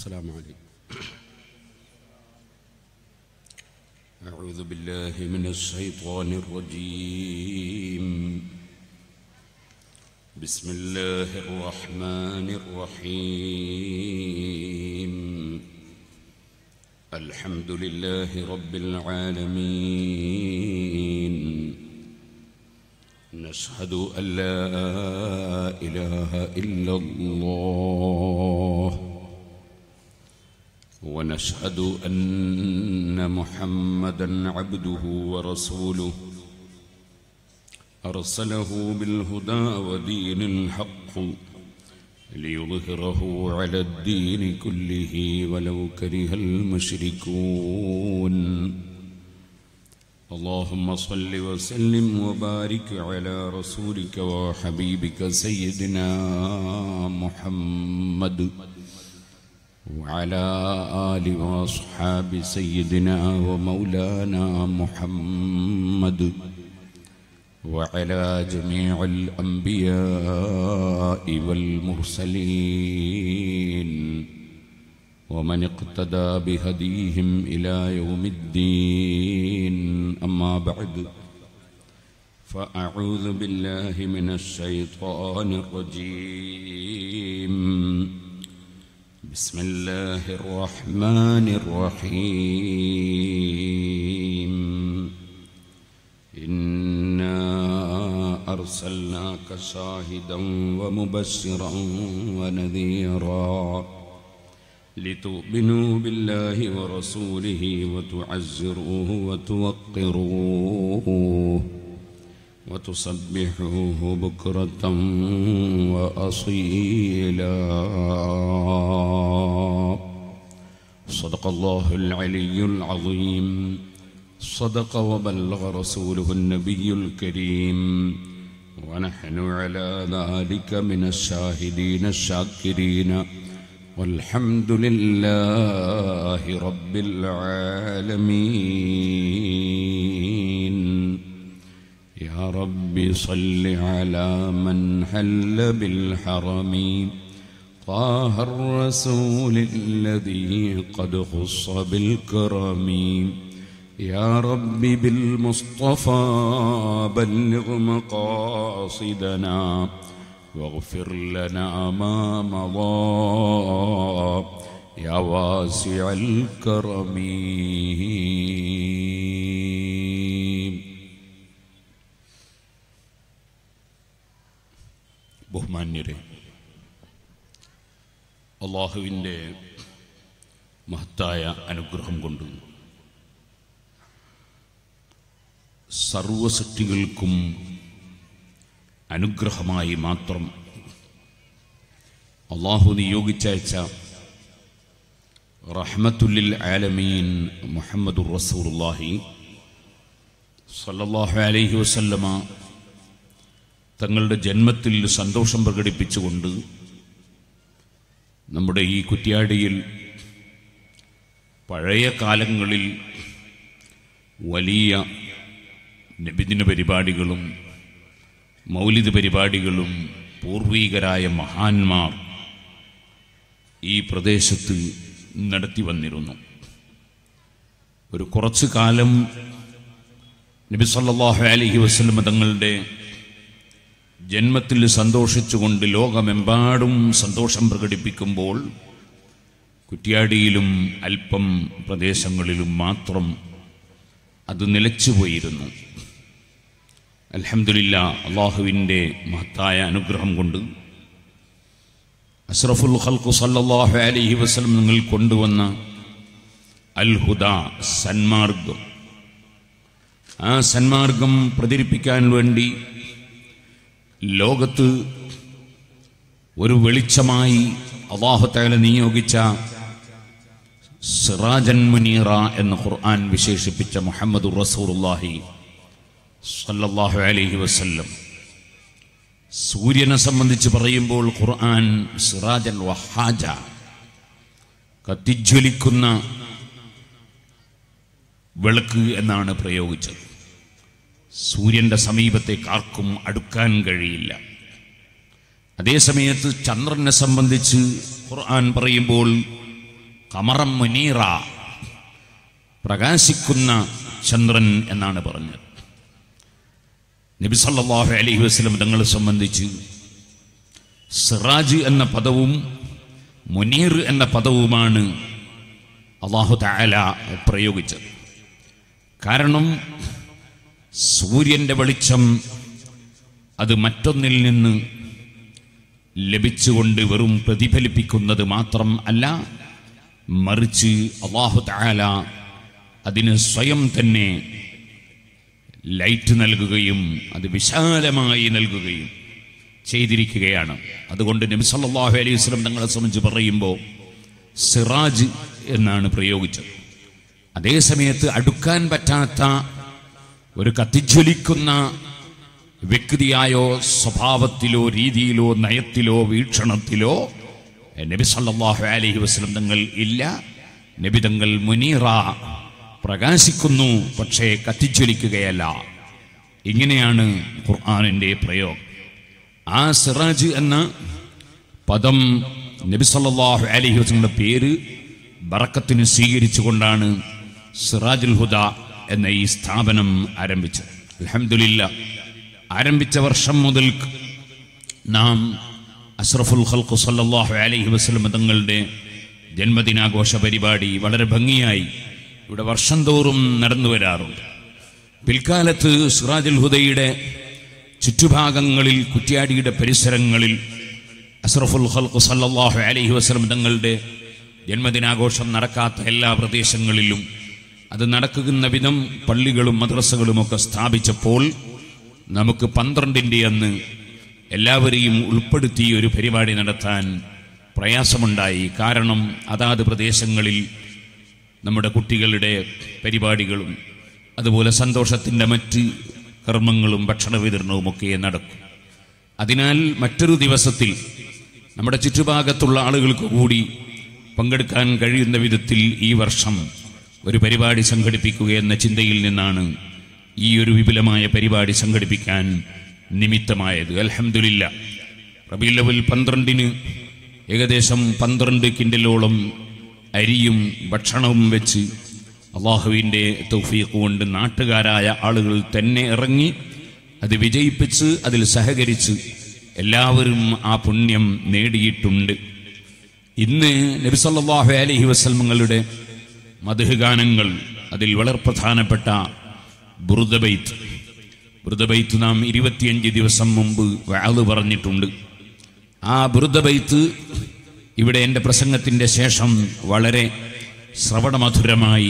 السلام عليكم أعوذ بالله من الشيطان الرجيم بسم الله الرحمن الرحيم الحمد لله رب العالمين نشهد أن لا إله إلا الله ونشهد أن محمدا عبده ورسوله أرسله بالهدى ودين الحق ليظهره على الدين كله ولو كره المشركون اللهم صل وسلم وبارك على رسولك وحبيبك سيدنا محمد وعلى آل وأصحاب سيدنا ومولانا محمد وعلى جميع الأنبياء والمرسلين ومن اقتدى بهديهم إلى يوم الدين أما بعد فأعوذ بالله من الشيطان الرجيم بسم الله الرحمن الرحيم إنا أرسلناك شاهدا ومبشرا ونذيرا لتؤمنوا بالله ورسوله وتعزروه وتوقروه وتسبحوه بكرة وأصيلا صدق الله العلي العظيم صدق وبلغ رسوله النبي الكريم ونحن على ذلك من الشاهدين الشاكرين والحمد لله رب العالمين يا رب صل على من حل بالحرم طه الرسول الذي قد خص بالكرم يا رب بالمصطفى بلغ مقاصدنا واغفر لنا ما مضى يا واسع الكرم ബഹുമാന്യരെ അള്ളാഹുവിൻ്റെ മഹത്തായ അനുഗ്രഹം കൊണ്ട് സർവസൃഷ്ടികൾക്കും അനുഗ്രഹമായി മാത്രം അള്ളാഹു നിയോഗിച്ചയച്ച റഹ്മത്തുല്ലിൽ ആലമീൻ മുഹമ്മദുർ റസൂറുല്ലാഹി സല്ലല്ലാഹു അലൈഹി വസല്ലമ തങ്ങളുടെ ജന്മത്തിൽ സന്തോഷം പ്രകടിപ്പിച്ചുകൊണ്ട് നമ്മുടെ ഈ കുറ്റ്യാടിയിൽ പഴയ കാലങ്ങളിൽ വലിയ നബിദിന പരിപാടികളും മൗലിദ് പരിപാടികളും പൂർവീകരായ മഹാന്മാർ ഈ പ്രദേശത്ത് നടത്തി വന്നിരുന്നു ഒരു കുറച്ചു കാലം നബി സല്ലല്ലാഹു അലൈഹി വസല്ലം തങ്ങളുടെ ജന്മത്തിൽ സന്തോഷിച്ചുകൊണ്ട് ലോകമെമ്പാടും സന്തോഷം പ്രകടിപ്പിക്കുമ്പോൾ കുറ്റ്യാടിയിലും അല്പം പ്രദേശങ്ങളിലും മാത്രം അത് നിലച്ചുപോയിരുന്നു അൽഹംദുലില്ല അള്ളാഹുവിൻ്റെ മഹത്തായ അനുഗ്രഹം കൊണ്ട് അഷ്റഫുൽ ഖൽഖു സല്ലല്ലാഹു അലൈഹി വസല്ലം നിങ്ങൾ കൊണ്ടുവന്ന അൽ ഹുദ സന്മാർഗം ആ സന്മാർഗം പ്രചരിപ്പിക്കാൻ വേണ്ടി ലോകത്ത് ഒരു വെളിച്ചമായി അള്ളാഹുത്താല നിയോഗിച്ച സിറാജൻ മുനീറ എന്ന് ഖുർആൻ വിശേഷിപ്പിച്ച മുഹമ്മദ് റസൂറുല്ലാഹി സല്ലല്ലാഹു അലൈഹി വസല്ലം സൂര്യനെ സംബന്ധിച്ച് പറയുമ്പോൾ ഖുർആൻ സിറാജൻ വഹാജ കത്തിജ്വലിക്കുന്ന വിളക്ക് എന്നാണ് പ്രയോഗിച്ചത് സൂര്യന്റെ സമീപത്തേക്ക് ആർക്കും അടുക്കാൻ കഴിയില്ല അതേസമയത്ത് ചന്ദ്രനെ സംബന്ധിച്ച് ഖുർആൻ പറയുമ്പോൾ കമറം മുനീറ പ്രകാശിക്കുന്ന ചന്ദ്രൻ എന്നാണ് പറഞ്ഞത് നബി സല്ലല്ലാഹു അലൈഹി വസല്ലം തങ്ങളെ സംബന്ധിച്ച് സിറാജ് എന്ന പദവും മുനീർ എന്ന പദവുമാണ് അള്ളാഹു തആല പ്രയോഗിച്ചത് കാരണം സൂര്യന്റെ വെളിച്ചം അത് മറ്റൊന്നിൽ നിന്ന് ലഭിച്ചുകൊണ്ട് വെറും പ്രതിഫലിപ്പിക്കുന്നത് മാത്രം അല്ല മറിച്ച് അള്ളാഹു തആല അതിന് സ്വയം തന്നെ ലൈറ്റ് നൽകുകയും അത് വിശാലമായി നൽകുകയും ചെയ്തിരിക്കുകയാണ് അതുകൊണ്ട് നബി സല്ലല്ലാഹു അലൈഹി വസല്ലം തങ്ങളെ സംബന്ധിച്ച് പറയുമ്പോൾ സിറാജ് എന്നാണ് പ്രയോഗിച്ചത് അതേ സമയത്ത് അടുക്കാൻ പറ്റാത്ത ഒരു കത്തിജ്വലിക്കുന്ന വ്യക്തിയായോ സ്വഭാവത്തിലോ രീതിയിലോ നയത്തിലോ വീക്ഷണത്തിലോ നബി സല്ലല്ലാഹു അലൈഹി വസല്ലം തങ്ങൾ ഇല്ല നബി തങ്ങൾ മുനീറ പ്രകാശിക്കുന്നു പക്ഷേ കത്തിജ്വലിക്കുകയല്ല ഇങ്ങനെയാണ് ഖുർആാനിൻ്റെ പ്രയോഗം ആ സിറാജ് എന്ന പദം നബി സല്ലല്ലാഹു അലൈഹി വസല്ലമയുടെ പേര് ബറക്കത്തിന് സ്വീകരിച്ചുകൊണ്ടാണ് സിറാജുൽ ഹുദ എന്ന ഈ സ്ഥാപനം ആരംഭിച്ചത് അൽഹംദുലില്ല ആരംഭിച്ച വർഷം മുതൽ നാം അഷ്റഫുൽ ഖൽഖ് സല്ലല്ലാഹു അലൈഹി വസല്ലം തങ്ങളുടെ ജന്മദിനാഘോഷ പരിപാടി വളരെ ഭംഗിയായി ഇവിടെ വർഷം തോറും നടന്നു വരാറുണ്ട് പിൽക്കാലത്ത് സിറാജുൽ ഹുദയുടെ ചുറ്റുഭാഗങ്ങളിൽ കുറ്റ്യാടിയുടെ പരിസരങ്ങളിൽ അഷ്റഫുൽ ഖൽഖ് സല്ലല്ലാഹു അലൈഹി വസല്ലം തങ്ങളുടെ ജന്മദിനാഘോഷം നടക്കാത്ത എല്ലാ പ്രദേശങ്ങളിലും അത് നടക്കുന്ന വിധം പള്ളികളും മദ്രസകളുമൊക്കെ സ്ഥാപിച്ചപ്പോൾ നമുക്ക് പന്ത്രണ്ടിൻ്റെ അന്ന് എല്ലാവരെയും ഉൾപ്പെടുത്തി ഒരു പരിപാടി നടത്താൻ പ്രയാസമുണ്ടായി കാരണം അതാത് പ്രദേശങ്ങളിൽ നമ്മുടെ കുട്ടികളുടെ പരിപാടികളും അതുപോലെ സന്തോഷത്തിൻ്റെ മറ്റ് കർമ്മങ്ങളും ഭക്ഷണ വിതരണവും ഒക്കെ നടക്കും അതിനാൽ മറ്റൊരു ദിവസത്തിൽ നമ്മുടെ ചുറ്റുഭാഗത്തുള്ള ആളുകൾക്ക് കൂടി പങ്കെടുക്കാൻ കഴിയുന്ന വിധത്തിൽ ഈ വർഷം ഒരു പരിപാടി സംഘടിപ്പിക്കുക എന്ന ചിന്തയിൽ നിന്നാണ് ഈ ഒരു വിപുലമായ പരിപാടി സംഘടിപ്പിക്കാൻ നിമിത്തമായത് അൽഹംദുലില്ല റബീലവൽ പന്ത്രണ്ടിന് ഏകദേശം പന്ത്രണ്ട് കിൻഡലോളം അരിയും ഭക്ഷണവും വെച്ച് അള്ളാഹുവിൻ്റെ തൗഫീഖ് കൊണ്ട് നാട്ടുകാരായ ആളുകൾ തന്നെ ഇറങ്ങി അത് വിജയിപ്പിച്ച് അതിൽ സഹകരിച്ച് എല്ലാവരും ആ പുണ്യം നേടിയിട്ടുണ്ട് ഇന്ന് നബി സല്ലല്ലാഹു അലൈഹി വസല്ലമകളുടെ മധുഹ് ഗാനങ്ങൾ അതിൽ വളരെ പ്രധാനപ്പെട്ട ബുറുദബൈത്ത് ബുറുദബൈത്ത് നാം ഇരുപത്തിയഞ്ച് ദിവസം മുമ്പ് വാള് പറഞ്ഞിട്ടുണ്ട് ആ ബുറുദബൈത്ത് ഇവിടെ എൻ്റെ പ്രസംഗത്തിൻ്റെ ശേഷം വളരെ ശ്രവണമധുരമായി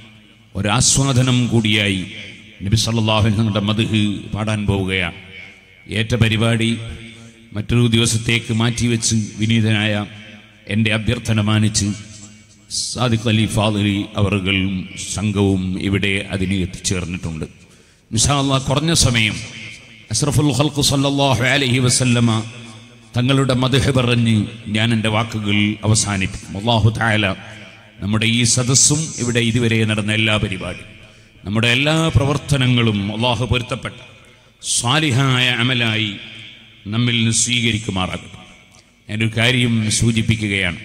ഒരാസ്വാദനം കൂടിയായി നബി സല്ലല്ലാഹു അലൈഹി വസല്ലമയുടെ മധുഹ് പാടാൻ പോവുകയാണ് ഏറ്റ പരിപാടി മറ്റൊരു ദിവസത്തേക്ക് മാറ്റിവെച്ച് വിനീതനായ എൻ്റെ അഭ്യർത്ഥന മാനിച്ച് സാദിഖ് അലി ഫാദലി അവറുകളും സംഘവും ഇവിടെ അതിന് എത്തിച്ചേർന്നിട്ടുണ്ട് നിഷാല്ല കുറഞ്ഞ സമയം അഷ്റഫുൽ ഖൽഖ് സല്ലല്ലാഹു അലൈഹി വസല്ലമ തങ്ങളുടെ മധുഹ പറഞ്ഞ് ഞാൻ എൻ്റെ വാക്കുകൾ അവസാനിപ്പിക്കും അള്ളാഹു തായാല നമ്മുടെ ഈ സദസ്സും ഇവിടെ ഇതുവരെ നടന്ന എല്ലാ പരിപാടിയും നമ്മുടെ എല്ലാ പ്രവർത്തനങ്ങളും അള്ളാഹു പൊരുത്തപ്പെട്ട സ്വാലിഹായ അമലായി നമ്മിൽ നിന്ന് സ്വീകരിക്കുമാറാകട്ടെ ഞാനൊരു കാര്യം സൂചിപ്പിക്കുകയാണ്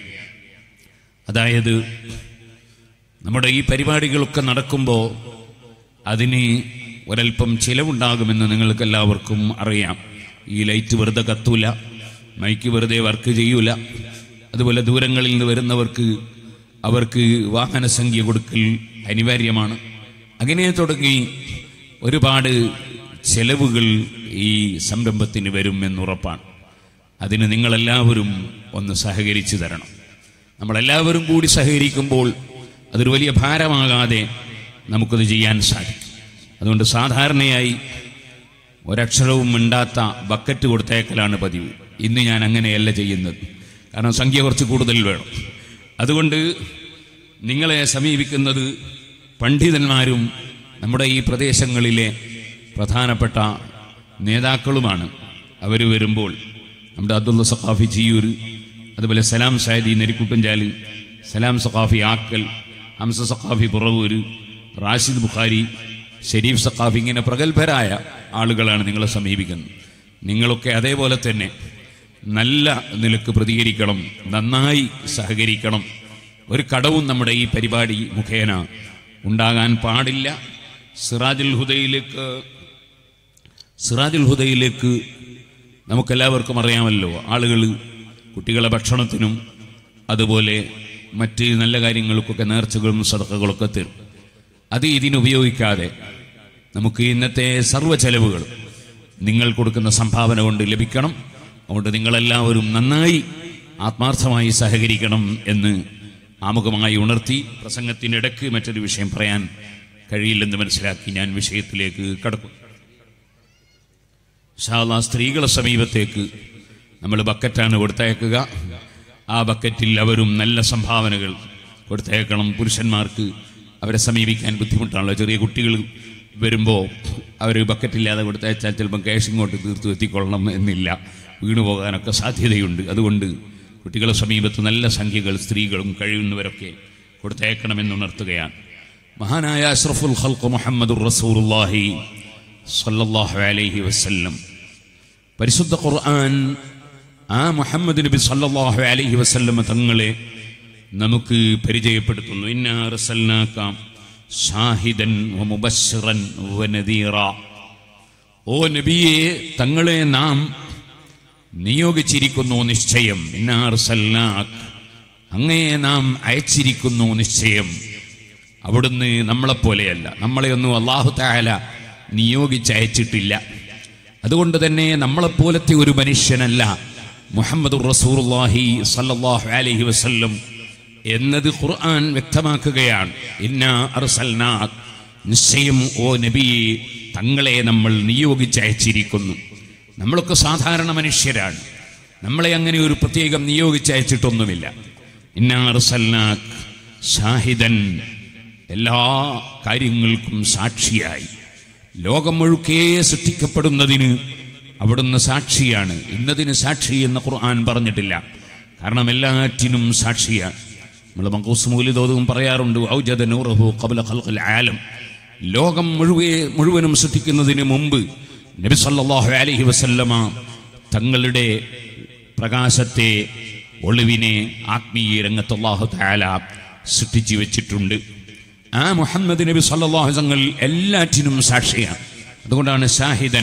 അതായത് നമ്മുടെ ഈ പരിപാടികളൊക്കെ നടക്കുമ്പോൾ അതിന് ഒരൽപ്പം ചിലവുണ്ടാകുമെന്ന് നിങ്ങൾക്ക് എല്ലാവർക്കും അറിയാം ഈ ലൈറ്റ് വെറുതെ കത്തൂല മൈക്ക് വെറുതെ വർക്ക് ചെയ്യൂല അതുപോലെ ദൂരങ്ങളിൽ നിന്ന് വരുന്നവർക്ക് അവർക്ക് വാഹന സംഖ്യ കൊടുക്കൽ അനിവാര്യമാണ് അങ്ങനെ തുടങ്ങി ഒരുപാട് ചെലവുകൾ ഈ സംരംഭത്തിന് വരും എന്നുറപ്പാണ് അതിന് നിങ്ങളെല്ലാവരും ഒന്ന് സഹകരിച്ചു തരണം നമ്മളെല്ലാവരും കൂടി സഹകരിക്കുമ്പോൾ അതൊരു വലിയ ഭാരമാകാതെ നമുക്കത് ചെയ്യാൻ സാധിക്കും അതുകൊണ്ട് സാധാരണയായി ഒരക്ഷരവും മിണ്ടാത്ത ബക്കറ്റ് കൊടുത്തേക്കലാണ് പതിവ് ഇന്ന് ഞാൻ അങ്ങനെയല്ല ചെയ്യുന്നത് കാരണം സംഖ്യ കുറച്ച് കൂടുതൽ വേണം അതുകൊണ്ട് നിങ്ങളെ സമീപിക്കുന്നത് പണ്ഡിതന്മാരും നമ്മുടെ ഈ പ്രദേശങ്ങളിലെ പ്രധാനപ്പെട്ട നേതാക്കളുമാണ് അവർ വരുമ്പോൾ നമ്മുടെ അബ്ദുള്ള സഖാഫി ജിയൂർ അതുപോലെ സലാം സായദി നെരിക്കുട്ടൻചാല് സലാം സഖാഫി ആക്കൽ ഹംസ സഖാഫി പുറവൂര് റാഷിദ് ബുഖാരി ഷെരീഫ് സഖാഫി ഇങ്ങനെ പ്രഗത്ഭരായ ആളുകളാണ് നിങ്ങളെ സമീപിക്കുന്നത് നിങ്ങളൊക്കെ അതേപോലെ തന്നെ നല്ല നിലക്ക് പ്രതികരിക്കണം നന്നായി സഹകരിക്കണം ഒരു കടവും നമ്മുടെ ഈ പരിപാടി മുഖേന ഉണ്ടാകാൻ പാടില്ല സിറാജുൽ ഹുദയിലേക്ക് സിറാജുൽ ഹുദയിലേക്ക് നമുക്കെല്ലാവർക്കും അറിയാമല്ലോ ആളുകൾ കുട്ടികളെ ഭക്ഷണത്തിനും അതുപോലെ മറ്റ് നല്ല കാര്യങ്ങൾക്കൊക്കെ നേർച്ചകളും സദക്കകളൊക്കെ തരും അത് ഇതിനുപയോഗിക്കാതെ നമുക്ക് ഇന്നത്തെ സർവ്വ ചെലവുകളും നിങ്ങൾ കൊടുക്കുന്ന സംഭാവന കൊണ്ട് ലഭിക്കണം അതുകൊണ്ട് നിങ്ങളെല്ലാവരും നന്നായി ആത്മാർത്ഥമായി സഹകരിക്കണം എന്ന് ആമുഖമായി ഉണർത്തി പ്രസംഗത്തിനിടയ്ക്ക് മറ്റൊരു വിഷയം പറയാൻ കഴിയില്ലെന്ന് മനസ്സിലാക്കി ഞാൻ വിഷയത്തിലേക്ക് കടക്കും ഷാല സ്ത്രീകളെ സമീപത്തേക്ക് നമ്മൾ ബക്കറ്റാണ് കൊടുത്തയക്കുക ആ ബക്കറ്റിൽ അവരും നല്ല സംഭാവനകൾ കൊടുത്തയക്കണം പുരുഷന്മാർക്ക് അവരെ സമീപിക്കാൻ ബുദ്ധിമുട്ടാണല്ലോ ചെറിയ കുട്ടികൾ വരുമ്പോൾ അവർ ബക്കറ്റില്ലാതെ കൊടുത്തയച്ചാൽ ചിലപ്പം ക്യാഷ് ഇങ്ങോട്ട് തീർത്തു എത്തിക്കൊള്ളണം എന്നില്ല വീണു പോകാനൊക്കെ സാധ്യതയുണ്ട് അതുകൊണ്ട് കുട്ടികളെ സമീപത്ത് നല്ല സംഖ്യകൾ സ്ത്രീകളും കഴിയുന്നവരൊക്കെ കൊടുത്തയക്കണമെന്ന് ഉണർത്തുകയാണ് മഹാനായ അഷ്റഫുൽ ഖൽഖ് മുഹമ്മദുർ റസൂലുള്ളാഹി സല്ലല്ലാഹു അലൈഹി വസല്ലം പരിശുദ്ധ ഖുർആൻ ആ മുഹമ്മദ് നബി സല്ലല്ലാഹു അലൈഹി വസല്ലം തങ്ങളെ നമുക്ക് പരിചയപ്പെടുത്തുന്നു ഇന്നാ അർസൽനാക ഷാഹിദൻ വമുബശ്ശിറൻ വനദീറ ഓ നബിയെ തങ്ങളെ നാം നിയോഗിച്ചിരിക്കുന്നു നിശ്ചയം ഇന്നാ അർസൽനാക് അങ്ങയെ നാം അയച്ചിരിക്കുന്നു നിശ്ചയം അവിടുന്ന് നമ്മളെപ്പോലെയല്ല നമ്മളെയൊന്നും അള്ളാഹു താല നിയോഗിച്ചയച്ചിട്ടില്ല അതുകൊണ്ട് തന്നെ നമ്മളെപ്പോലത്തെ ഒരു മനുഷ്യനല്ല മുഹമ്മദ് റസൂർലാഹി സല്ലല്ലാഹു അലൈഹി വസല്ലം എന്നത് ഖുർആൻ വ്യക്തമാക്കുകയാണ് ഇന്നാ അർസൽനാക് നിശ്ചയം ഓ നബിയെ തങ്ങളെ നമ്മൾ നിയോഗിച്ചയച്ചിരിക്കുന്നു നമ്മളൊക്കെ സാധാരണ മനുഷ്യരാണ് നമ്മളെ അങ്ങനെ ഒരു പ്രത്യേകം നിയോഗിച്ചയച്ചിട്ടൊന്നുമില്ല ഇന്നാ അർസൽനാക് ഷാഹിദൻ എല്ലാ കാര്യങ്ങൾക്കും സാക്ഷിയായി ലോകം മുഴുക്കെ സൃഷ്ടിക്കപ്പെടുന്നതിന് അവിടുന്ന് സാക്ഷിയാണ് ഇന്നതിന് സാക്ഷി എന്ന് ഖുർആൻ പറഞ്ഞിട്ടില്ല കാരണം എല്ലാറ്റിനും സാക്ഷിയാണ് നമ്മൾ മങ്കൂസ് മൂലിതോതും പറയാറുണ്ട് ഔജദ നൂറഹു ഖബ്ല ഖൽഖിൽ ആലം ലോകം മുഴുവേ മുഴുവനും സൃഷ്ടിക്കുന്നതിന് മുമ്പ് നബി സല്ലല്ലാഹു അലൈഹി വസല്ലമ തങ്ങളുടെ പ്രകാശത്തെ ഒളിവിനെ ആത്മീയ രംഗത്ത് അല്ലാഹു തആല സൃഷ്ടിച്ചു വെച്ചിട്ടുണ്ട് ആ മുഹമ്മദ് നബി സല്ലല്ലാഹു തങ്ങൾ എല്ലാറ്റിനും സാക്ഷിയാണ് അതുകൊണ്ടാണ് ഷാഹിദൻ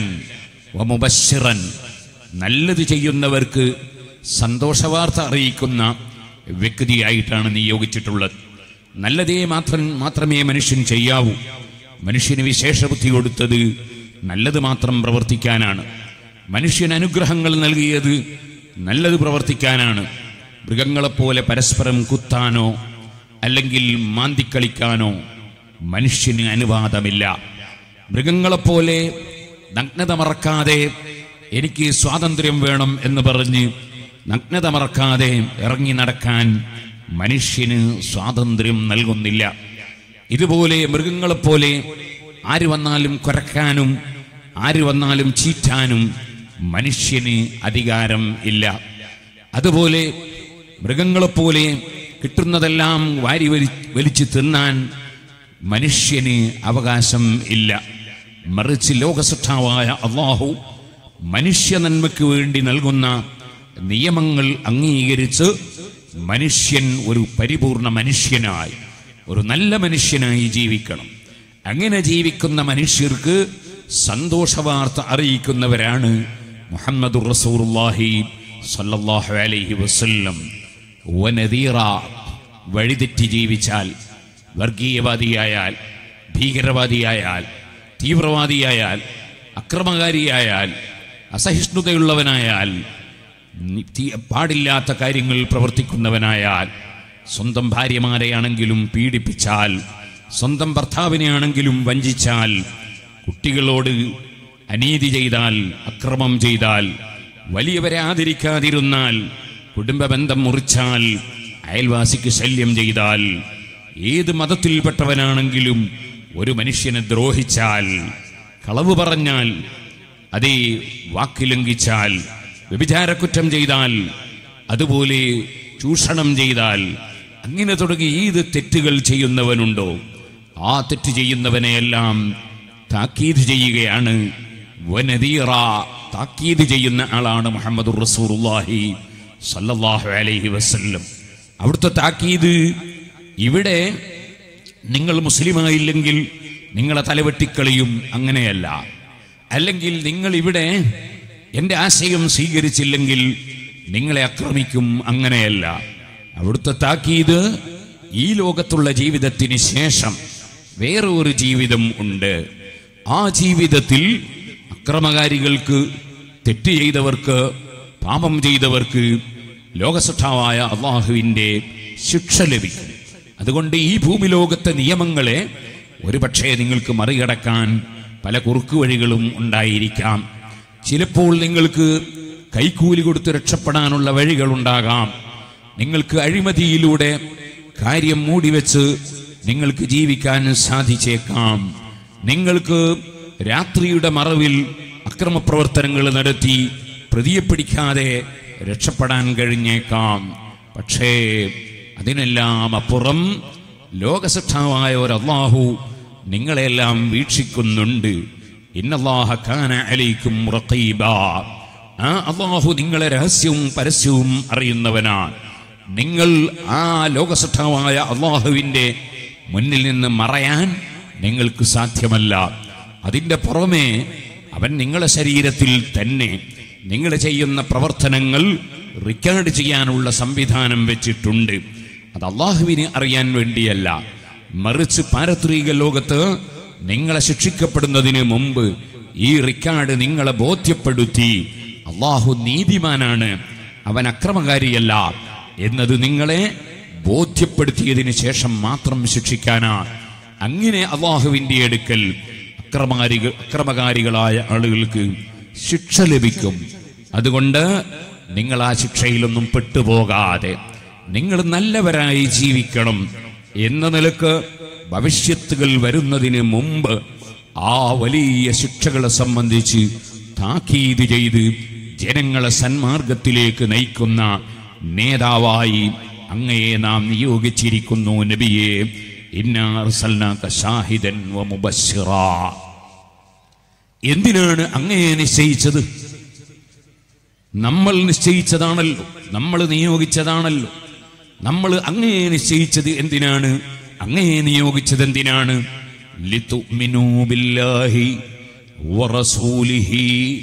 വമുബശ്ശിറൻ നല്ലത് ചെയ്യുന്നവർക്ക് സന്തോഷവാർത്ത അറിയിക്കുന്ന വ്യക്തിയായിട്ടാണ് നിയോഗിച്ചിട്ടുള്ളത് നല്ലതേ മാത്രം മാത്രമേ മനുഷ്യൻ ചെയ്യാവൂ മനുഷ്യന് വിശേഷ ബുദ്ധി കൊടുത്തത് നല്ലത് മാത്രം പ്രവർത്തിക്കാനാണ് മനുഷ്യൻ അനുഗ്രഹങ്ങൾ നൽകിയത് നല്ലത് പ്രവർത്തിക്കാനാണ് മൃഗങ്ങളെപ്പോലെ പരസ്പരം കുത്താനോ അല്ലെങ്കിൽ മാന്തിക്കളിക്കാനോ മനുഷ്യന് അനുവാദമില്ല മൃഗങ്ങളെപ്പോലെ നഗ്നത മറക്കാതെ എനിക്ക് സ്വാതന്ത്ര്യം വേണം എന്ന് പറഞ്ഞ് നഗ്നത മറക്കാതെ ഇറങ്ങി നടക്കാൻ മനുഷ്യന് സ്വാതന്ത്ര്യം നൽകുന്നില്ല ഇതുപോലെ മൃഗങ്ങളെപ്പോലെ ആര് വന്നാലും കുരക്കാനും ആര് വന്നാലും ചീറ്റാനും മനുഷ്യന് അധികാരം ഇല്ല അതുപോലെ മൃഗങ്ങളെപ്പോലെ കിട്ടുന്നതെല്ലാം വാരി വലി വലിച്ചു തിന്നാൻ മനുഷ്യന് അവകാശം ഇല്ല മറിച്ച് ലോകസൃഷ്ടാവായ അള്ളാഹു മനുഷ്യ നന്മയ്ക്ക് വേണ്ടി നൽകുന്ന നിയമങ്ങൾ അംഗീകരിച്ച് മനുഷ്യൻ ഒരു പരിപൂർണ മനുഷ്യനായി ഒരു നല്ല മനുഷ്യനായി ജീവിക്കണം അങ്ങനെ ജീവിക്കുന്ന മനുഷ്യർക്ക് സന്തോഷവാർത്ത അറിയിക്കുന്നവരാണ് മുഹമ്മദ് റസൂറുല്ലാഹി സല്ലല്ലാഹു അലൈഹി വസല്ലം വനദീറ വഴിതെറ്റി ജീവിച്ചാൽ വർഗീയവാദിയായാൽ ഭീകരവാദിയായാൽ തീവ്രവാദിയായാൽ അക്രമകാരിയായാൽ അസഹിഷ്ണുതയുള്ളവനായാൽ നി- തീ- പാടില്ലാത്ത കാര്യങ്ങൾ പ്രവർത്തിക്കുന്നവനായാൽ സ്വന്തം ഭാര്യമാരെയാണെങ്കിലും പീഡിപ്പിച്ചാൽ സ്വന്തം ഭർത്താവിനെയാണെങ്കിലും വഞ്ചിച്ചാൽ കുട്ടികളോട് അനീതി ചെയ്താൽ അക്രമം ചെയ്താൽ വലിയവരെ ആദരിക്കാതിരുന്നാൽ കുടുംബ ബന്ധം മുറിച്ചാൽ അയൽവാസിക്ക് ശല്യം ചെയ്താൽ ഏത് മതത്തിൽപ്പെട്ടവനാണെങ്കിലും ഒരു മനുഷ്യനെ ദ്രോഹിച്ചാൽ കളവ് പറഞ്ഞാൽ അതേ വാക്ക് ലംഘിച്ചാൽ വ്യഭിചാരക്കുറ്റം ചെയ്താൽ അതുപോലെ ചൂഷണം ചെയ്താൽ അങ്ങനെ തുടങ്ങി ഏത് തെറ്റുകൾ ചെയ്യുന്നവനുണ്ടോ ആ തെറ്റ് ചെയ്യുന്നവനെയെല്ലാം താക്കീത് ചെയ്യുകയാണ് വനദീറ താക്കീത് ചെയ്യുന്ന ആളാണ് മുഹമ്മദ് റസൂറുല്ലാഹി സല്ലല്ലാഹു അലൈഹി വസല്ലം അവിടുത്തെ താക്കീത് ഇവിടെ നിങ്ങൾ മുസ്ലിമായില്ലെങ്കിൽ നിങ്ങളെ തലവെട്ടിക്കളിയും അങ്ങനെയല്ല അല്ലെങ്കിൽ നിങ്ങൾ ഇവിടെ എൻ്റെ ആശയം സ്വീകരിച്ചില്ലെങ്കിൽ നിങ്ങളെ ആക്രമിക്കും അങ്ങനെയല്ല അവിടുത്തെ താക്കീത് ഈ ലോകത്തുള്ള ജീവിതത്തിന് ശേഷം വേറെ ഒരു ജീവിതം ഉണ്ട് ആ ജീവിതത്തിൽ അക്രമകാരികൾക്ക് തെറ്റ് ചെയ്തവർക്ക് പാപം ചെയ്തവർക്ക് ലോകസഠാവായ അള്ളാഹുവിൻ്റെ ശിക്ഷ ലഭിക്കും അതുകൊണ്ട് ഈ ഭൂമി ലോകത്തെ നിയമങ്ങളെ ഒരുപക്ഷെ നിങ്ങൾക്ക് മറികടക്കാൻ പല കുറുക്കു വഴികളും ഉണ്ടായിരിക്കാം ചിലപ്പോൾ നിങ്ങൾക്ക് കൈക്കൂലി കൊടുത്ത് രക്ഷപ്പെടാനുള്ള വഴികളുണ്ടാകാം നിങ്ങൾക്ക് അഴിമതിയിലൂടെ കാര്യം മൂടിവെച്ച് നിങ്ങൾക്ക് ജീവിക്കാൻ സാധിച്ചേക്കാം നിങ്ങൾക്ക് രാത്രിയുടെ മറവിൽ അക്രമപ്രവർത്തനങ്ങൾ നടത്തി പ്രതിയെ പിടിക്കാതെ രക്ഷപ്പെടാൻ കഴിഞ്ഞേക്കാം പക്ഷേ അതിനെല്ലാം അപ്പുറം ലോകസക്ഷാവായ ഒരു അള്ളാഹു നിങ്ങളെല്ലാം വീക്ഷിക്കുന്നുണ്ട് ഇന്നല്ലാഹ കാന അലൈക്കും റഖീബാ ആ അള്ളാഹു നിങ്ങളെ രഹസ്യവും പരസ്യവും അറിയുന്നവനാണ് നിങ്ങൾ ആ ലോകസഠാവായ അള്ളാഹുവിൻ്റെ മുന്നിൽ നിന്ന് മറയാൻ നിങ്ങൾക്ക് സാധ്യമല്ല അതിൻ്റെ പുറമെ അവൻ നിങ്ങളുടെ ശരീരത്തിൽ തന്നെ നിങ്ങൾ ചെയ്യുന്ന പ്രവർത്തനങ്ങൾ റെക്കോർഡ് ചെയ്യാനുള്ള സംവിധാനം വെച്ചിട്ടുണ്ട് അത് അള്ളാഹുവിനെ അറിയാൻ വേണ്ടിയല്ല മറിച്ച് പാരത്രിക ലോകത്ത് നിങ്ങളെ ശിക്ഷിക്കപ്പെടുന്നതിന് മുമ്പ് ഈ റിക്കാർഡ് നിങ്ങളെ ബോധ്യപ്പെടുത്തി അള്ളാഹു നീതിമാനാണ് അവൻ അക്രമകാരിയല്ല എന്നത് നിങ്ങളെ ബോധ്യപ്പെടുത്തിയതിനു ശേഷം മാത്രം ശിക്ഷിക്കാനാണ് അങ്ങനെ അള്ളാഹുവിന്റെ അടുക്കൽ അക്രമകാരികൾ അക്രമകാരികളായ ആളുകൾക്ക് ശിക്ഷ ലഭിക്കും അതുകൊണ്ട് നിങ്ങൾ ആ ശിക്ഷയിലൊന്നും പെട്ടുപോകാതെ നിങ്ങൾ നല്ലവരായി ജീവിക്കണം എന്ന നിലക്ക് ഭവിഷ്യത്തുകൾ വരുന്നതിന് മുമ്പ് ആ വലിയ ശിക്ഷകളെ സംബന്ധിച്ച് താക്കീത് ചെയ്ത് ജനങ്ങളെ സന്മാർഗത്തിലേക്ക് നയിക്കുന്ന നേതാവായി അങ്ങയെ നാം നിയോഗിച്ചിരിക്കുന്നു നബിയെ ഇന്നാർസൽനാക ഷാഹിദൻ വ മുബശ്ശിറാ എന്തിനാണ് അങ്ങയെ നിശ്ചയിച്ചത് നമ്മൾ നിശ്ചയിച്ചതാണല്ലോ നമ്മൾ നിയോഗിച്ചതാണല്ലോ നമ്മൾ അങ്ങയെ നിശ്ചയിച്ചത് എന്തിനാണ് അങ്ങയെ നിയോഗിച്ചത് എന്തിനാണ് ലിതുഅ്മിനൂ ബില്ലാഹി വറസൂലിഹി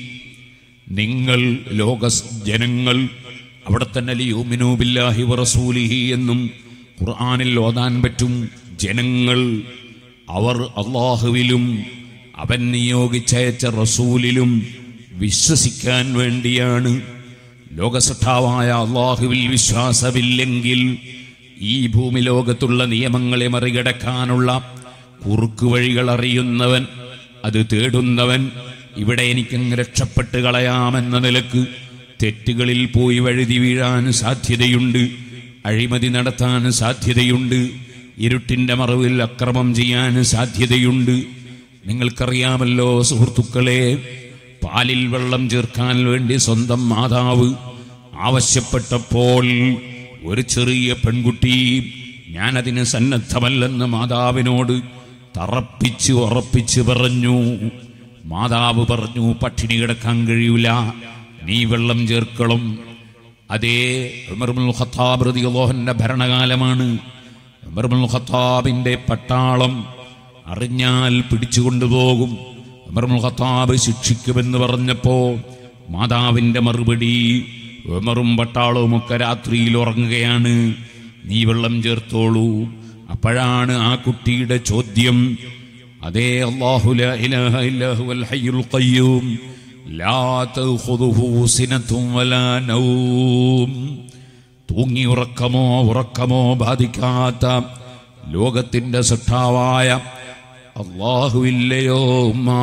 നിങ്ങൾ ലോക ജനങ്ങൾ അവിടെ തന്നെ ലിയുമിനൂ ബില്ലാഹി വറസൂലിഹി എന്നും ഖുർആനിൽ ഓതാൻ പറ്റും ജനങ്ങൾ അവർ അള്ളാഹുവിലും അവൻ നിയോഗിച്ചയച്ച റസൂലിലും വിശ്വസിക്കാൻ വേണ്ടിയാണ് ലോകസഠാവായ അള്ളാഹുവിൽ വിശ്വാസമില്ലെങ്കിൽ ഈ ഭൂമി ലോകത്തുള്ള നിയമങ്ങളെ മറികടക്കാനുള്ള കുറുക്കു വഴികൾ അറിയുന്നവൻ അത് തേടുന്നവൻ ഇവിടെ എനിക്കങ്ങ് രക്ഷപ്പെട്ട് കളയാമെന്ന നിലക്ക് തെറ്റുകളിൽ പോയി വഴുതി വീഴാൻ സാധ്യതയുണ്ട് അഴിമതി നടത്താൻ സാധ്യതയുണ്ട് ഇരുട്ടിന്റെ മറവിൽ അക്രമം ചെയ്യാൻ സാധ്യതയുണ്ട് നിങ്ങൾക്കറിയാമല്ലോ സുഹൃത്തുക്കളെ പാലിൽ വെള്ളം ചേർക്കാൻ വേണ്ടി സ്വന്തം മാതാവ് ആവശ്യപ്പെട്ടപ്പോൾ ഒരു ചെറിയ പെൺകുട്ടി ഞാനതിന് സന്നദ്ധമല്ലെന്ന് മാതാവിനോട് തറപ്പിച്ച് ഉറപ്പിച്ച് പറഞ്ഞു മാതാവ് പറഞ്ഞു പട്ടിണി കിടക്കാൻ കഴിയൂല നീ വെള്ളം ചേർക്കണം അതേ ഉമർമുൽ ഖത്താബ് റളിയല്ലാഹുവിന്റെ ഭരണകാലമാണ് ഉമർമുൽ ഖത്താബിന്റെ പട്ടാളം അറിഞ്ഞാൽ പിടിച്ചുകൊണ്ടുപോകും ഉമർമുൽ ഖത്താബ് ശിക്ഷിക്കുമെന്ന് പറഞ്ഞപ്പോ മാതാവിന്റെ മറുപടി ഉമറും പട്ടാളവും ഒക്കെ രാത്രിയിൽ ഉറങ്ങുകയാണ് നീ വെള്ളം ചേർത്തോളൂ അപ്പോഴാണ് ആ കുട്ടിയുടെ ചോദ്യം അതേ അല്ലാഹു ലാ ഇലാഹ ഇല്ലാ ഹുവൽ ഹയ്യുൽ ഖയ്യൂം ലാ തഖുദുഹു സിനത്തും വലാ നൗം തൂങ്ങി ഉറക്കമോ ഉറക്കമോ ബാധിക്കാത്ത ലോകത്തിന്റെ സൃഷ്ടാവായ അള്ളാഹുവില്ലയോ ഉമ്മാ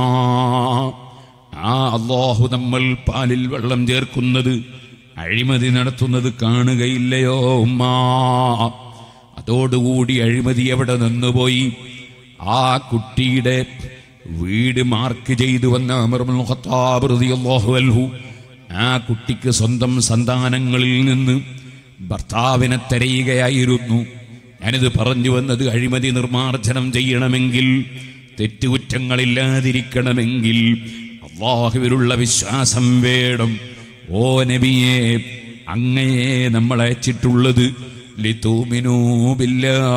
ആ അള്ളാഹു നമ്മൾ പാലിൽ വെള്ളം ചേർക്കുന്നത് അഴിമതി നടത്തുന്നത് കാണുകയില്ലയോ ഉമ്മാ അതോടുകൂടി അഴിമതി എവിടെ നിന്നുപോയി ആ കുട്ടിയുടെ വീട് മാർക്ക് ചെയ്തു വന്ന അമർമുൽ ഖത്താബ് റളിയല്ലാഹു അൻഹു ആ കുട്ടിക്ക് സ്വന്തം സന്താനങ്ങളിൽ നിന്ന് ഭർത്താവിനെ തെരയുകയായിരുന്നു ഞാനിത് പറഞ്ഞു വന്നത് അഴിമതി നിർമാർജനം ചെയ്യണമെങ്കിൽ തെറ്റുകുറ്റങ്ങളില്ലാതിരിക്കണമെങ്കിൽ അള്ളാഹുവിലുള്ള വിശ്വാസം വേണം ഓ നബിയെ അങ്ങയെ നമ്മൾ അയച്ചിട്ടുള്ളത് ലിതൂമിനൂ ബില്ലാഹ്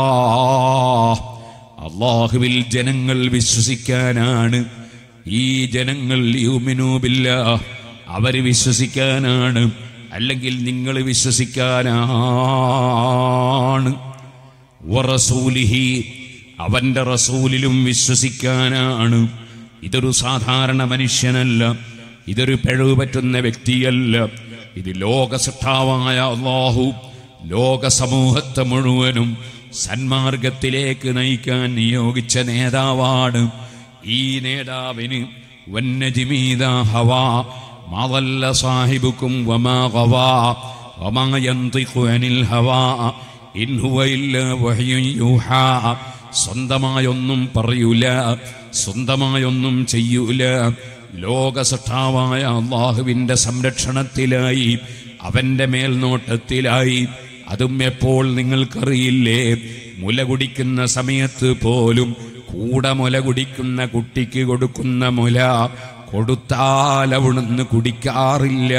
അള്ളാഹുവിൽ ജനങ്ങൾ വിശ്വസിക്കാനാണ് ഈ ജനങ്ങൾ യുമിനൂബില്ല അവര് വിശ്വസിക്കാനാണ് അല്ലെങ്കിൽ നിങ്ങൾ വിശ്വസിക്കാനാണ് വറസൂലിഹി അവന്റെ റസൂലിലും വിശ്വസിക്കാനാണ് ഇതൊരു സാധാരണ മനുഷ്യനല്ല ഇതൊരു പിഴവ് പറ്റുന്ന വ്യക്തിയല്ല ഇത് ലോകസൃഷ്ടാവായ അള്ളാഹു ലോക സമൂഹത്തെ മുഴുവനും സന്മാർഗത്തിലേക്ക് നയിക്കാൻ നിയോഗിച്ച നേതാവാണ് ഈ നേതാവിന് വന്നജിമീത ഹവാ മാവല്ല സാഹിബുക്കും വമാ ഗവാ വമാ യന്തിഖു അനിൽ ഹവാ ഇൻ ഹുവ ഇല്ലാ വഹ്യുൻ യൂഹാ സ്വന്തമായൊന്നും പറയൂല സ്വന്തമായൊന്നും ചെയ്യൂല ലോകസൃഷ്ടാവായ അള്ളാഹുവിന്റെ സംരക്ഷണത്തിലായി അവന്റെ മേൽനോട്ടത്തിലായി അതും എപ്പോൾ നിങ്ങൾക്കറിയില്ലേ മുല കുടിക്കുന്ന സമയത്ത് പോലും കൂടെ മുല കുടിക്കുന്ന കുട്ടിക്ക് കൊടുക്കുന്ന മുല കൊടുത്താൽ അവിടുന്ന് കുടിക്കാറില്ല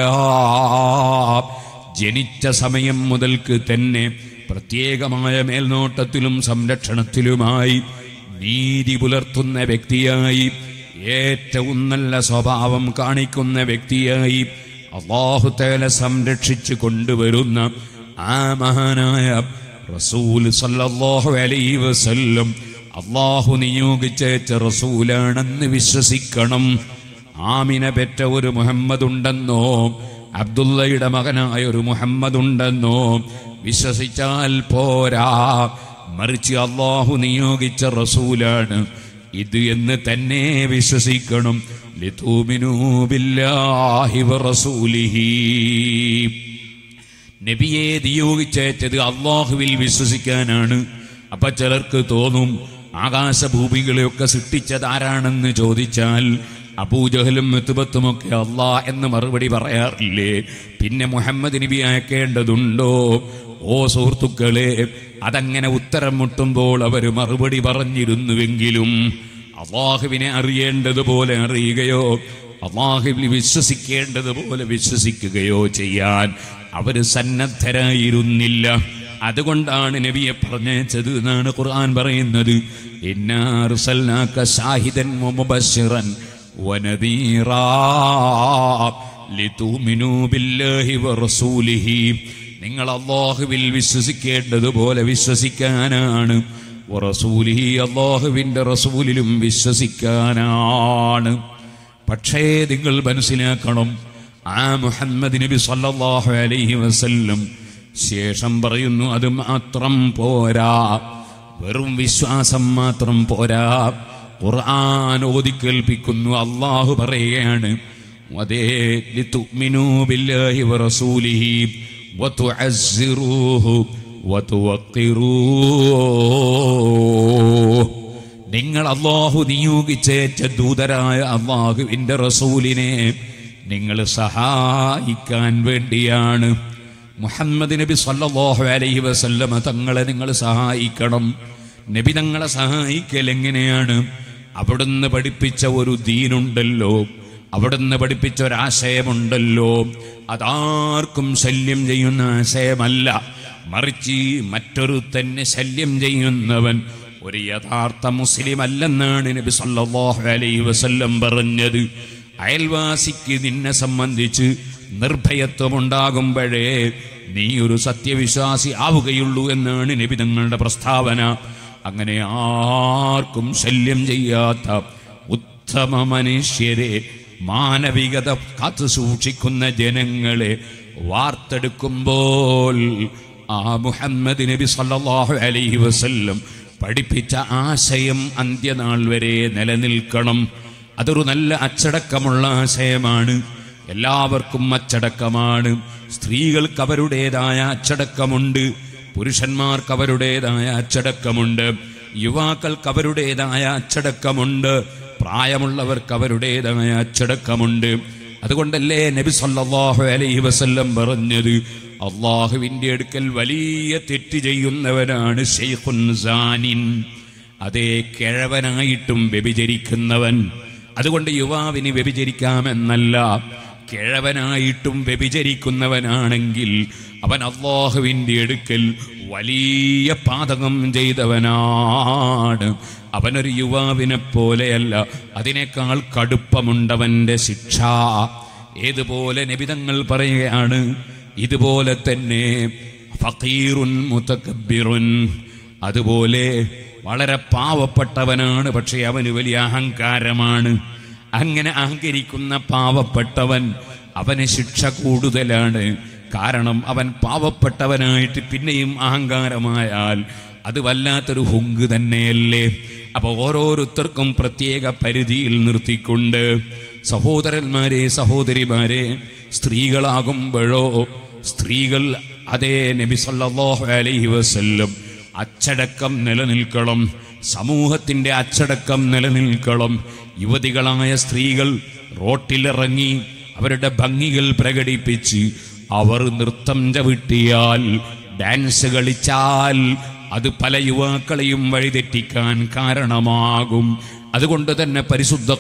ജനിച്ച സമയം മുതൽക്ക് തന്നെ പ്രത്യേകമായ മേൽനോട്ടത്തിലും സംരക്ഷണത്തിലുമായി നീതി പുലർത്തുന്ന വ്യക്തിയായി ഏറ്റവും നല്ല സ്വഭാവം കാണിക്കുന്ന വ്യക്തിയായി അള്ളാഹുത്തേല സംരക്ഷിച്ചു കൊണ്ടുവരുന്ന ആ മഹാനായ റസൂൽ സല്ലല്ലാഹു അലൈഹി വസല്ലം അള്ളാഹു നിയോഗിച്ചേച്ച റസൂലാണെന്ന് വിശ്വസിക്കണം ആമിന പെറ്റ ഒരു മുഹമ്മദ് ഉണ്ടെന്നോ അബ്ദുള്ളയുടെ മകനായ ഒരു മുഹമ്മദ് ഉണ്ടെന്നോ വിശ്വസിച്ചാൽ പോരാ മറിച്ച് അള്ളാഹു നിയോഗിച്ച റസൂലാണ് ഇത് എന്ന് തന്നെ വിശ്വസിക്കണം ലിതൂമിനൂ ബില്ലാഹി വറസൂലിഹി നബിയെ നിയോഗിച്ചേറ്റത് അള്ളാഹുവിൽ വിശ്വസിക്കാനാണ് അപ്പൊ ചിലർക്ക് തോന്നും ആകാശഭൂമികളെയൊക്കെ സൃഷ്ടിച്ചത് ആരാണെന്ന് ചോദിച്ചാൽ അബൂജഹലും മെത്തുബത്തുമൊക്കെ അള്ളാ എന്ന് മറുപടി പറയാറില്ലേ പിന്നെ മുഹമ്മദ് നബി അയക്കേണ്ടതുണ്ടോ ഓ സുഹൃത്തുക്കളെ അതങ്ങനെ ഉത്തരം മുട്ടുമ്പോൾ അവർ മറുപടി പറഞ്ഞിരുന്നുവെങ്കിലും അള്ളാഹുവിനെ അറിയേണ്ടതുപോലെ അറിയുകയോ അള്ളാഹുവിൽ വിശ്വസിക്കേണ്ടതുപോലെ വിശ്വസിക്കുകയോ ചെയ്യാൻ അവര് സന്നദ്ധരായിരുന്നില്ല അതുകൊണ്ടാണ് നബിയെ പറഞ്ഞത് എന്നാണ് ഖുർആൻ പറയുന്നത് ഇന്നാർസൽനാക ഷാഹിദൻ വമുബശ്ശിറൻ വനദീറാ ലിതുമിനൂ ബില്ലാഹി വറസൂലിഹി നിങ്ങൾ അള്ളാഹുവിൽ വിശ്വസിക്കേണ്ടതുപോലെ വിശ്വസിക്കാനാണ് വറസൂലിഹി അള്ളാഹുവിൻ്റെ റസൂലിലും വിശ്വസിക്കാനാണ് പക്ഷേ നിങ്ങൾ മനസ്സിലാക്കണം ആ മുഹമ്മദ് നബി സല്ലല്ലാഹു അലൈഹി വസല്ലം ശേഷം പറയുന്നു അത് മാത്രം പോരാ വെറും വിശ്വാസം മാത്രം പോരാ ഖുർആൻ ഓതിക്കേൽപ്പിക്കുന്നു അള്ളാഹു പറയുകയാണ് അതേ ലിതുഅ്മിനൂ ബില്ലാഹി വറസൂലിഹി വതുഅസ്സിറൂഹു വതുവഖിറൂഹു നിങ്ങൾ അള്ളാഹു നിയോഗിച്ചേറ്റ ദൂതരായ അള്ളാഹുവിന്റെ റസൂലിനെ നിങ്ങൾ സഹായിക്കാൻ വേണ്ടിയാണ് മുഹമ്മദ് നബി സല്ലല്ലാഹു അലൈഹി വസല്ലമ തങ്ങളെ നിങ്ങൾ സഹായിക്കണം നബി തങ്ങളെ സഹായിക്കൽ എങ്ങനെയാണ് അവിടുന്ന് പഠിപ്പിച്ച ഒരു ദീനുണ്ടല്ലോ അവിടുന്ന് പഠിപ്പിച്ച ഒരാശയമുണ്ടല്ലോ അതാർക്കും ശല്യം ചെയ്യുന്ന ആശയമല്ല മറിച്ച് മറ്റൊരു തന്നെ ശല്യം ചെയ്യുന്നവൻ ഒരു യഥാർത്ഥ മുസ്ലിം അല്ലെന്നാണ് നബി സല്ലല്ലാഹു അലൈഹി വസല്ലം പറഞ്ഞത് അയൽവാസിക്ക് നിന്നെ സംബന്ധിച്ച് നിർഭയത്വം ഉണ്ടാകുമ്പോഴേ നീ ഒരു സത്യവിശ്വാസി ആവുകയുള്ളൂ എന്നാണ് നബി തങ്ങളുടെ പ്രസ്താവന അങ്ങനെ ആർക്കും ശല്യം ചെയ്യാത്ത ഉത്തമ മനുഷ്യരെ മാനവികത കാത്തു സൂക്ഷിക്കുന്ന ജനങ്ങളെ വാർത്തെടുക്കുമ്പോൾ ആ മുഹമ്മദ് നബി സല്ലല്ലാഹു അലൈഹി വസല്ലം പഠിപ്പിച്ച ആശയം അന്ത്യനാൾ വരെ നിലനിൽക്കണം അതൊരു നല്ല അച്ചടക്കമുള്ള ആശയമാണ് എല്ലാവർക്കും അച്ചടക്കമാണ് സ്ത്രീകൾക്ക് അവരുടേതായ അച്ചടക്കമുണ്ട് പുരുഷന്മാർക്ക് അവരുടേതായ അച്ചടക്കമുണ്ട് യുവാക്കൾക്ക് അവരുടേതായ അച്ചടക്കമുണ്ട് പ്രായമുള്ളവർക്ക് അവരുടേതായ അച്ചടക്കമുണ്ട് അതുകൊണ്ടല്ലേ നബി സല്ലല്ലാഹു അലൈഹി വസല്ലം പറഞ്ഞത് അള്ളാഹുവിൻ്റെ അടുക്കൽ വലിയ തെറ്റ് ചെയ്യുന്നവനാണ് ഷെയ്ഖുൻ സാനിൻ അതേ കിഴവനായിട്ടും വ്യഭിചരിക്കുന്നവൻ അതുകൊണ്ട് യുവാവിന് വ്യഭിചരിക്കാമെന്നല്ല കിഴവനായിട്ടും വ്യഭിചരിക്കുന്നവനാണെങ്കിൽ അവൻ അള്ളാഹുവിൻ്റെ അടുക്കൽ വലിയ പാതകം ചെയ്തവനാണ് അവനൊരു യുവാവിനെ പോലെയല്ല അതിനേക്കാൾ കടുപ്പമുണ്ടവൻ്റെ ശിക്ഷ ഏതുപോലെ നിബിതങ്ങൾ പറയുകയാണ് ഇതുപോലെ തന്നെ ഫക്കീറുൻ മുതക്കബിറുൻ അതുപോലെ വളരെ പാവപ്പെട്ടവനാണ് പക്ഷേ അവന് വലിയ അഹങ്കാരമാണ് അങ്ങനെ അഹങ്കരിക്കുന്ന പാവപ്പെട്ടവൻ അവന് ശിക്ഷ കൂടുതലാണ് കാരണം അവൻ പാവപ്പെട്ടവനായിട്ട് പിന്നെയും അഹങ്കാരമായാൽ അത് വല്ലാത്തൊരു ഹുങ്ക് തന്നെയല്ലേ അപ്പൊ ഓരോരുത്തർക്കും പ്രത്യേക പരിധിയിൽ നിർത്തിക്കൊണ്ട് സഹോദരന്മാരെ സഹോദരിമാരെ സ്ത്രീകളാകുമ്പോഴോ സ്ത്രീകൾ അതേ നബി സല്ലല്ലാഹു അലൈഹി വസല്ലം അച്ചടക്കം നിലനിൽക്കണം സമൂഹത്തിന്റെ അച്ചടക്കം നിലനിൽക്കണം യുവതികളായ സ്ത്രീകൾ റോട്ടിലിറങ്ങി അവരുടെ ഭംഗികൾ പ്രകടിപ്പിച്ച് അവർ നൃത്തം ചവിട്ടിയാൽ ഡാൻസ് കളിച്ചാൽ അത് പല യുവാക്കളെയും വഴിതെറ്റിക്കാൻ കാരണമാകും അതുകൊണ്ട് തന്നെ പരിശുദ്ധ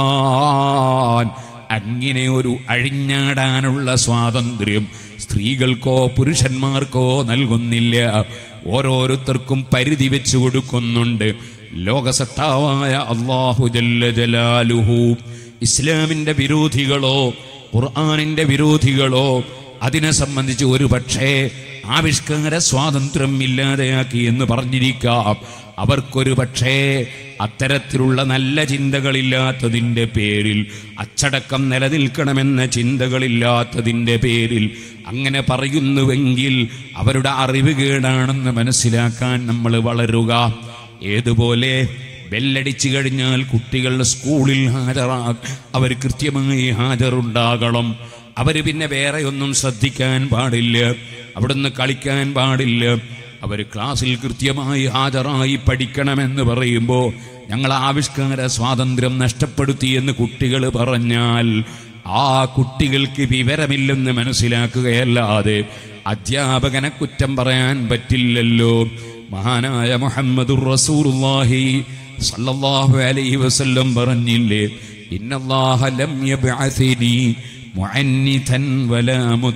ഖുർആൻ അങ്ങനെ ഒരു അഴിഞ്ഞാടാനുള്ള സ്വാതന്ത്ര്യം സ്ത്രീകൾക്കോ പുരുഷന്മാർക്കോ നൽകുന്നില്ല ഓരോരുത്തർക്കും പരിധി വെച്ചു കൊടുക്കുന്നുണ്ട് ലോകസത്താവായ അള്ളാഹു ജല്ല ജലാലുഹു ഇസ്ലാമിന്റെ വിരോധികളോ ഖുർആാനിന്റെ വിരോധികളോ അതിനെ സംബന്ധിച്ച് ഒരു പക്ഷേ ആവിഷ്കാര സ്വാതന്ത്ര്യം ഇല്ലാതെയാക്കി എന്ന് പറഞ്ഞിരിക്കാം അവർക്കൊരു പക്ഷേ അത്തരത്തിലുള്ള നല്ല ചിന്തകളില്ലാത്തതിൻ്റെ പേരിൽ അച്ചടക്കം നിലനിൽക്കണമെന്ന ചിന്തകളില്ലാത്തതിൻ്റെ പേരിൽ അങ്ങനെ പറയുന്നുവെങ്കിൽ അവരുടെ അറിവ് കേടാണെന്ന് മനസ്സിലാക്കാൻ നമ്മൾ വളരുക ഏതുപോലെ ബെല്ലടിച്ചു കഴിഞ്ഞാൽ കുട്ടികൾ സ്കൂളിൽ ഹാജരാ അവർ കൃത്യമായി ഹാജറുണ്ടാകണം അവർ പിന്നെ വേറെ ഒന്നും ശ്രദ്ധിക്കാൻ പാടില്ല അവിടുന്ന് കളിക്കാൻ പാടില്ല അവർ ക്ലാസ്സിൽ കൃത്യമായി ഹാജരായി പഠിക്കണമെന്ന് പറയുമ്പോൾ ഞങ്ങൾ ആവിഷ്കാര സ്വാതന്ത്ര്യം നഷ്ടപ്പെടുത്തി എന്ന് കുട്ടികൾ പറഞ്ഞാൽ ആ കുട്ടികൾക്ക് വിവരമില്ലെന്ന് മനസ്സിലാക്കുകയല്ലാതെ അധ്യാപകനെ കുറ്റം പറയാൻ പറ്റില്ലല്ലോ മഹാനായ മുഹമ്മദുർ റസൂലുള്ളാഹി സല്ലല്ലാഹു അലൈഹി വസല്ലം പറഞ്ഞില്ലേ ഇന്നല്ലാഹ ലം യബ്അസിനി മുഅന്നിതൻ വലാ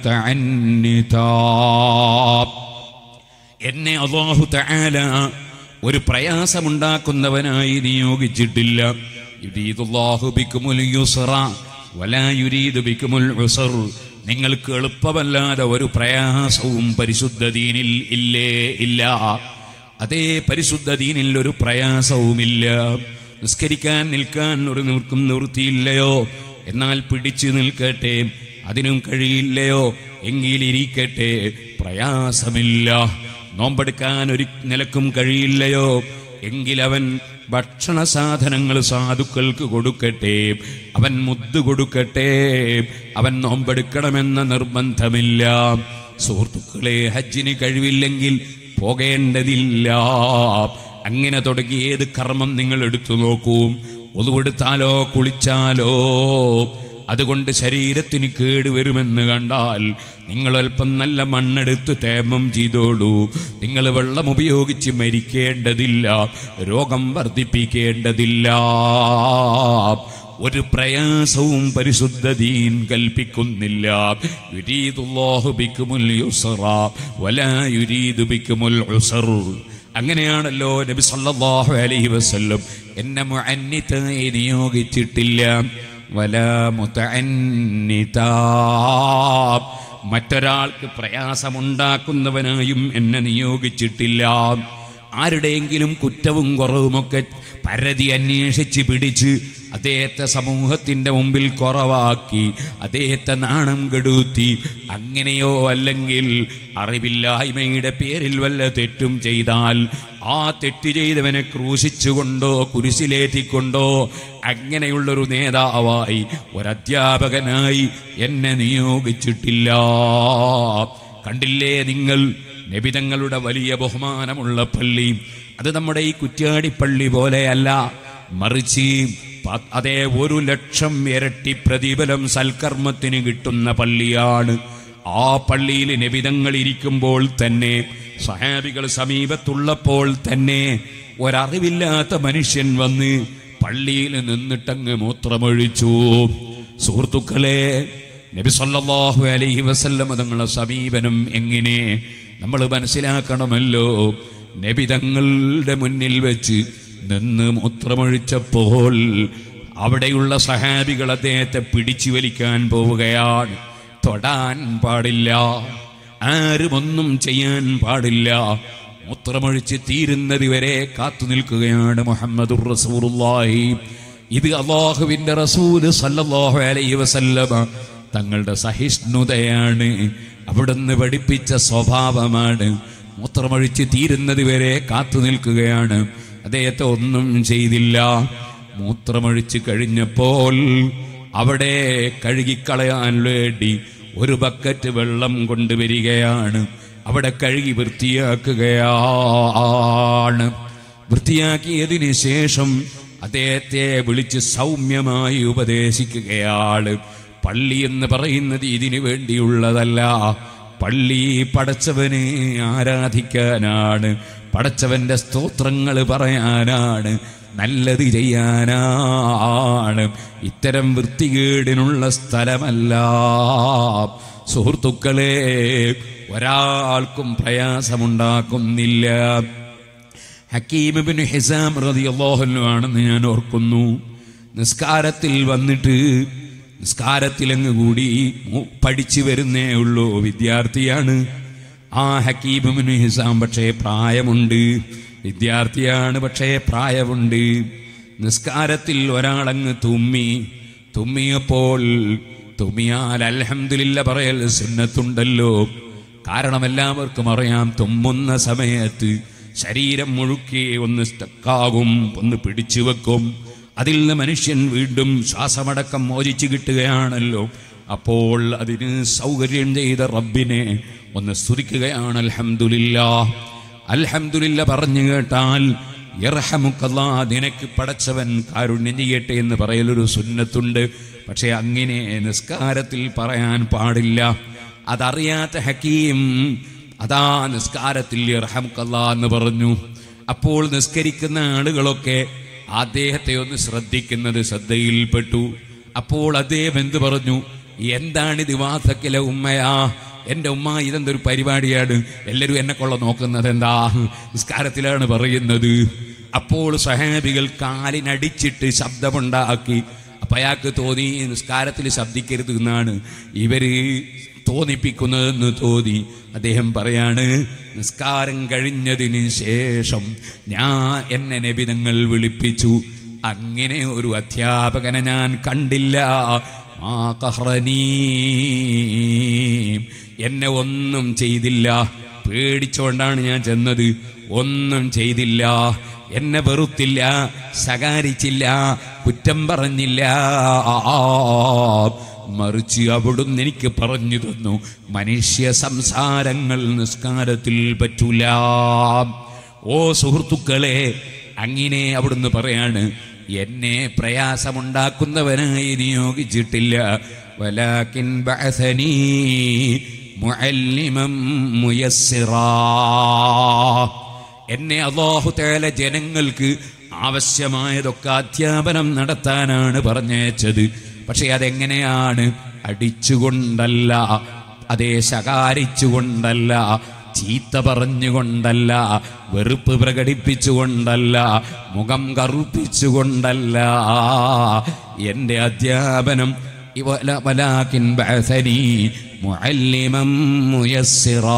മുതഅന്നിതാ എന്നെ അള്ളാഹു തആല ഒരു പ്രയാസമുണ്ടാക്കുന്നവനായി നിയോഗിച്ചിട്ടില്ല യുരീദുല്ലാഹു ബിക്കുമുൽ യുസ്റ വലാ യുരീദു ബിക്കുമുൽ ഉസ്ർ നിങ്ങൾക്ക് എളുപ്പമല്ലാതെ ഒരു പ്രയാസവും പരിശുദ്ധ ദീനിൽ ഇല്ലേ ഇല്ല അതേ പരിശുദ്ധ ദീനിൽ ഒരു പ്രയാസവുമില്ല നിസ്കരിക്കാൻ നിൽക്കാൻ ഒരു നിൽക്കും നിവൃത്തിയില്ലയോ എന്നാൽ പിടിച്ചു നിൽക്കട്ടെ അതിനും കഴിയില്ലയോ എങ്കിലിരിക്കട്ടെ പ്രയാസമില്ല നോമ്പെടുക്കാൻ ഒരു നിലക്കും കഴിയില്ലയോ എങ്കിലവൻ ഭക്ഷണ സാധനങ്ങൾ സാധുക്കൾക്ക് കൊടുക്കട്ടെ അവൻ മുദ്ദു കൊടുക്കട്ടെ അവൻ നോമ്പെടുക്കണമെന്ന നിർബന്ധമില്ല സുഹൃത്തുക്കളെ ഹജ്ജിന് കഴിവില്ലെങ്കിൽ പോകേണ്ടതില്ല അങ്ങനെ തുടങ്ങി ഏത് കർമ്മം നിങ്ങൾ എടുത്തു നോക്കൂ ഒതുവെടുത്താലോ കുളിച്ചാലോ അതുകൊണ്ട് ശരീരത്തിന് കേടുവരുമെന്ന് കണ്ടാൽ നിങ്ങൾ അല്പം നല്ല മണ്ണെടുത്ത് തേമം ചെയ്തോളൂ നിങ്ങൾ വെള്ളം ഉപയോഗിച്ച് മരിക്കേണ്ടതില്ല രോഗം വർദ്ധിപ്പിക്കേണ്ടതില്ല ഒരു പ്രയാസവും പരിശുദ്ധ ദീൻ കൽപ്പിക്കുന്നില്ല യുരീദുല്ലാഹു ബിക്കുമുൽ യുസ്റ വലാ യുരീദു ബിക്കുമുൽ ഉസ്ർ അങ്ങനെയാണല്ലോ നബി സല്ലല്ലാഹു അലൈഹി വസല്ലം എന്നെ മുഅന്നിതായി നിയോഗിച്ചിട്ടില്ല വലാ മുതഅന്നിതാ മറ്റൊരാൾക്ക് പ്രയാസമുണ്ടാക്കുന്നവനായും എന്നെ നിയോഗിച്ചിട്ടില്ല ആരുടെയെങ്കിലും കുറ്റവും കുറവുമൊക്കെ പരതി അന്വേഷിച്ച് പിടിച്ച് അദ്ദേഹത്തെ സമൂഹത്തിന്റെ മുമ്പിൽ കുറവാക്കി അദ്ദേഹത്തെ നാണം കെടുത്തി അങ്ങനെയോ അല്ലെങ്കിൽ അറിവില്ലായ്മയുടെ പേരിൽ വല്ല തെറ്റും ചെയ്താൽ ആ തെറ്റ് ചെയ്തവനെ ക്രൂശിച്ചുകൊണ്ടോ കുരിശിലേറ്റിക്കൊണ്ടോ അങ്ങനെയുള്ളൊരു നേതാവായി ഒരധ്യാപകനായി എന്നെ നിയോഗിച്ചിട്ടില്ല കണ്ടില്ലേ നിങ്ങൾ നബിതങ്ങളുടെ വലിയ ബഹുമാനമുള്ള പള്ളി അത് നമ്മുടെ ഈ കുറ്റ്യാടിപ്പള്ളി പോലെയല്ല മറിച്ച് പ- അതേ ഒരു ലക്ഷം ഇരട്ടി പ്രതിഫലം സൽക്കർമ്മത്തിന് കിട്ടുന്ന പള്ളിയാണ് ആ പള്ളിയിൽ നബിതങ്ങൾ ഇരിക്കുമ്പോൾ തന്നെ സഹാബികൾ സമീപത്തുള്ളപ്പോൾ തന്നെ ഒരറിവില്ലാത്ത മനുഷ്യൻ വന്ന് പള്ളിയിൽ നിന്നിട്ടങ്ങ് മൂത്രമൊഴിച്ചു സുഹൃത്തുക്കളെ നബി സല്ലല്ലാഹു അലൈഹി വസല്ലം തങ്ങളുടെ സമീപനം എങ്ങനെ നമ്മൾ മനസ്സിലാക്കണമല്ലോ നബി തങ്ങളുടെ മുന്നിൽ വെച്ച് നിന്ന് മൂത്രമൊഴിച്ചപ്പോൾ അവിടെയുള്ള സഹാബികൾ അദ്ദേഹത്തെ പിടിച്ചു വലിക്കാൻ പോവുകയാണ് തൊടാൻ പാടില്ല ആരും ഒന്നും ചെയ്യാൻ പാടില്ല മൂത്രമൊഴിച്ച് തീരുന്നത് വരെ കാത്തു നിൽക്കുകയാണ് മുഹമ്മദുർ റസൂലുള്ളാഹി ഇത് അള്ളാഹുവിന്റെ റസൂല് സല്ലല്ലാഹു അലൈഹി വസല്ലമ തങ്ങളുടെ സഹിഷ്ണുതയാണ് അവിടുന്ന് പഠിപ്പിച്ച സ്വഭാവമാണ് മൂത്രമൊഴിച്ച് തീരുന്നത് വരെ കാത്തു നിൽക്കുകയാണ് അദ്ദേഹത്തെ ഒന്നും ചെയ്തില്ല മൂത്രമൊഴിച്ച് കഴിഞ്ഞപ്പോൾ അവിടെ കഴുകിക്കളയാൻ വേണ്ടി ഒരു ബക്കറ്റ് വെള്ളം കൊണ്ടുവരികയാണ് അവിടെ കഴുകി വൃത്തിയാക്കുകയാണ് വൃത്തിയാക്കിയതിന് ശേഷം അദ്ദേഹത്തെ വിളിച്ച് സൗമ്യമായി ഉപദേശിക്കുകയാണ് പള്ളി എന്ന് പറയുന്നത് ഇതിനു വേണ്ടിയുള്ളതല്ല പള്ളി പടച്ചവനെ ആരാധിക്കാനാണ് പടച്ചവന്റെ സ്തോത്രങ്ങൾ പറയാനാണ് നല്ലത് ചെയ്യാനാണ് ഇത്തരം വൃത്തികേടിനുള്ള സ്ഥലമല്ല സുഹൃത്തുക്കളെ ഒരാൾക്കും പ്രയാസമുണ്ടാക്കുന്നില്ല ഹക്കീമിബിൻ ഹിസാം റളിയല്ലാഹു ആണെന്ന് ഞാൻ ഓർക്കുന്നു നിസ്കാരത്തിൽ വന്നിട്ട് നിസ്കാരത്തിലങ്ങ് കൂടി മു- പഠിച്ചു വരുന്നേ ഉള്ളൂ വിദ്യാർത്ഥിയാണ് ആ ഹക്കീബിൻ ഹിസാം പക്ഷേ പ്രായമുണ്ട് വിദ്യാർത്ഥിയാണ് പക്ഷേ പ്രായമുണ്ട് നിസ്കാരത്തിൽ ഒരാളങ്ങ് തുമ്മി തുമ്മിയപ്പോൾ തുമ്മിയാൽ അൽഹംദുലില്ല പറയൽ സുന്നത്തുണ്ടല്ലോ കാരണം എല്ലാവർക്കും അറിയാം തുമ്മുന്ന സമയത്ത് ശരീരം മുഴുക്കി ഒന്ന് സ്റ്റക്കാകും ഒന്ന് പിടിച്ചു വെക്കും അതിൽ നിന്ന് മനുഷ്യൻ വീണ്ടും ശ്വാസമടക്കം മോചിച്ചു കിട്ടുകയാണല്ലോ അപ്പോൾ അതിന് സൗകര്യം ചെയ്ത റബ്ബിനെ ഒന്ന് സ്തുതിക്കുകയാണ് അൽഹംദുലില്ലാ അൽഹംദുലില്ല പറഞ്ഞു കേട്ടാൽ യർഹമുക്കല്ലാ നിനക്ക് പടച്ചവൻ കാരുണ്യം ചെയ്യട്ടെ എന്ന് പറയലൊരു സുന്നത്തുണ്ട് പക്ഷെ അങ്ങനെ നിസ്കാരത്തിൽ പറയാൻ പാടില്ല അതറിയാത്ത ഹക്കീം അതാ നിസ്കാരത്തിൽ യർഹമുക്കല്ലാ എന്ന് പറഞ്ഞു അപ്പോൾ നിസ്കരിക്കുന്ന ആളുകളൊക്കെ അദ്ദേഹത്തെ ഒന്ന് ശ്രദ്ധിക്കുന്നത് ശ്രദ്ധയിൽപ്പെട്ടു അപ്പോൾ അദ്ദേഹം എന്ത് പറഞ്ഞു എന്താണിത് വാസക്കിലെ ഉമ്മയാ എൻ്റെ ഉമ്മ ഇതെന്തൊരു പരിപാടിയാണ് എല്ലാവരും എന്നെ കൊള്ള നോക്കുന്നത് എന്താ നിസ്കാരത്തിലാണ് പറയുന്നത് അപ്പോൾ സഹാബികൾ കാലിനടിച്ചിട്ട് ശബ്ദമുണ്ടാക്കി അപ്പൊ അയാൾക്ക് തോന്നി നിസ്കാരത്തിൽ ശബ്ദിക്കരുത് എന്നാണ് ഇവര് തോന്നിപ്പിക്കുന്നതെന്ന് തോന്നി അദ്ദേഹം പറയാണ് നിസ്കാരം കഴിഞ്ഞതിന് ശേഷം ഞാൻ എന്നെ നബിതങ്ങൾ വിളിപ്പിച്ചു അങ്ങനെ ഒരു അധ്യാപകനെ ഞാൻ കണ്ടില്ല മാ കഹ്റനീ. എന്നെ ഒന്നും ചെയ്തില്ല പേടിച്ചുകൊണ്ടാണ് ഞാൻ ചെന്നത് ഒന്നും ചെയ്തില്ല എന്നെ വെറുത്തില്ല ശകാരിച്ചില്ല കുറ്റം പറഞ്ഞില്ല മറിച്ച് അവിടുന്ന് എനിക്ക് പറഞ്ഞു തന്നു മനുഷ്യ സംസാരങ്ങൾ നിസ്കാരത്തിൽ പറ്റൂല ഓ സുഹൃത്തുക്കളെ അങ്ങനെ അവിടുന്ന് പറയാണ് എന്നെ പ്രയാസമുണ്ടാക്കുന്നവനായി നിയോഗിച്ചിട്ടില്ല വലാക്കിൻ ബഅസനീ മുഅല്ലിമം മുയസ്സിറാ എന്നെ അള്ളാഹു തേല ജനങ്ങൾക്ക് ആവശ്യമായതൊക്കെ അധ്യാപനം നടത്താനാണ് പറഞ്ഞയച്ചത് പക്ഷെ അതെങ്ങനെയാണ് അടിച്ചുകൊണ്ടല്ല അതേ ശകാരിച്ചുകൊണ്ടല്ല ചീത്ത പറഞ്ഞുകൊണ്ടല്ല വെറുപ്പ് പ്രകടിപ്പിച്ചുകൊണ്ടല്ല മുഖം കറുപ്പിച്ചുകൊണ്ടല്ല എൻ്റെ അധ്യാപനം ഇവല- വലാകിൻ ബഅസനീ മുഅല്ലിമം മുയസ്സിറാ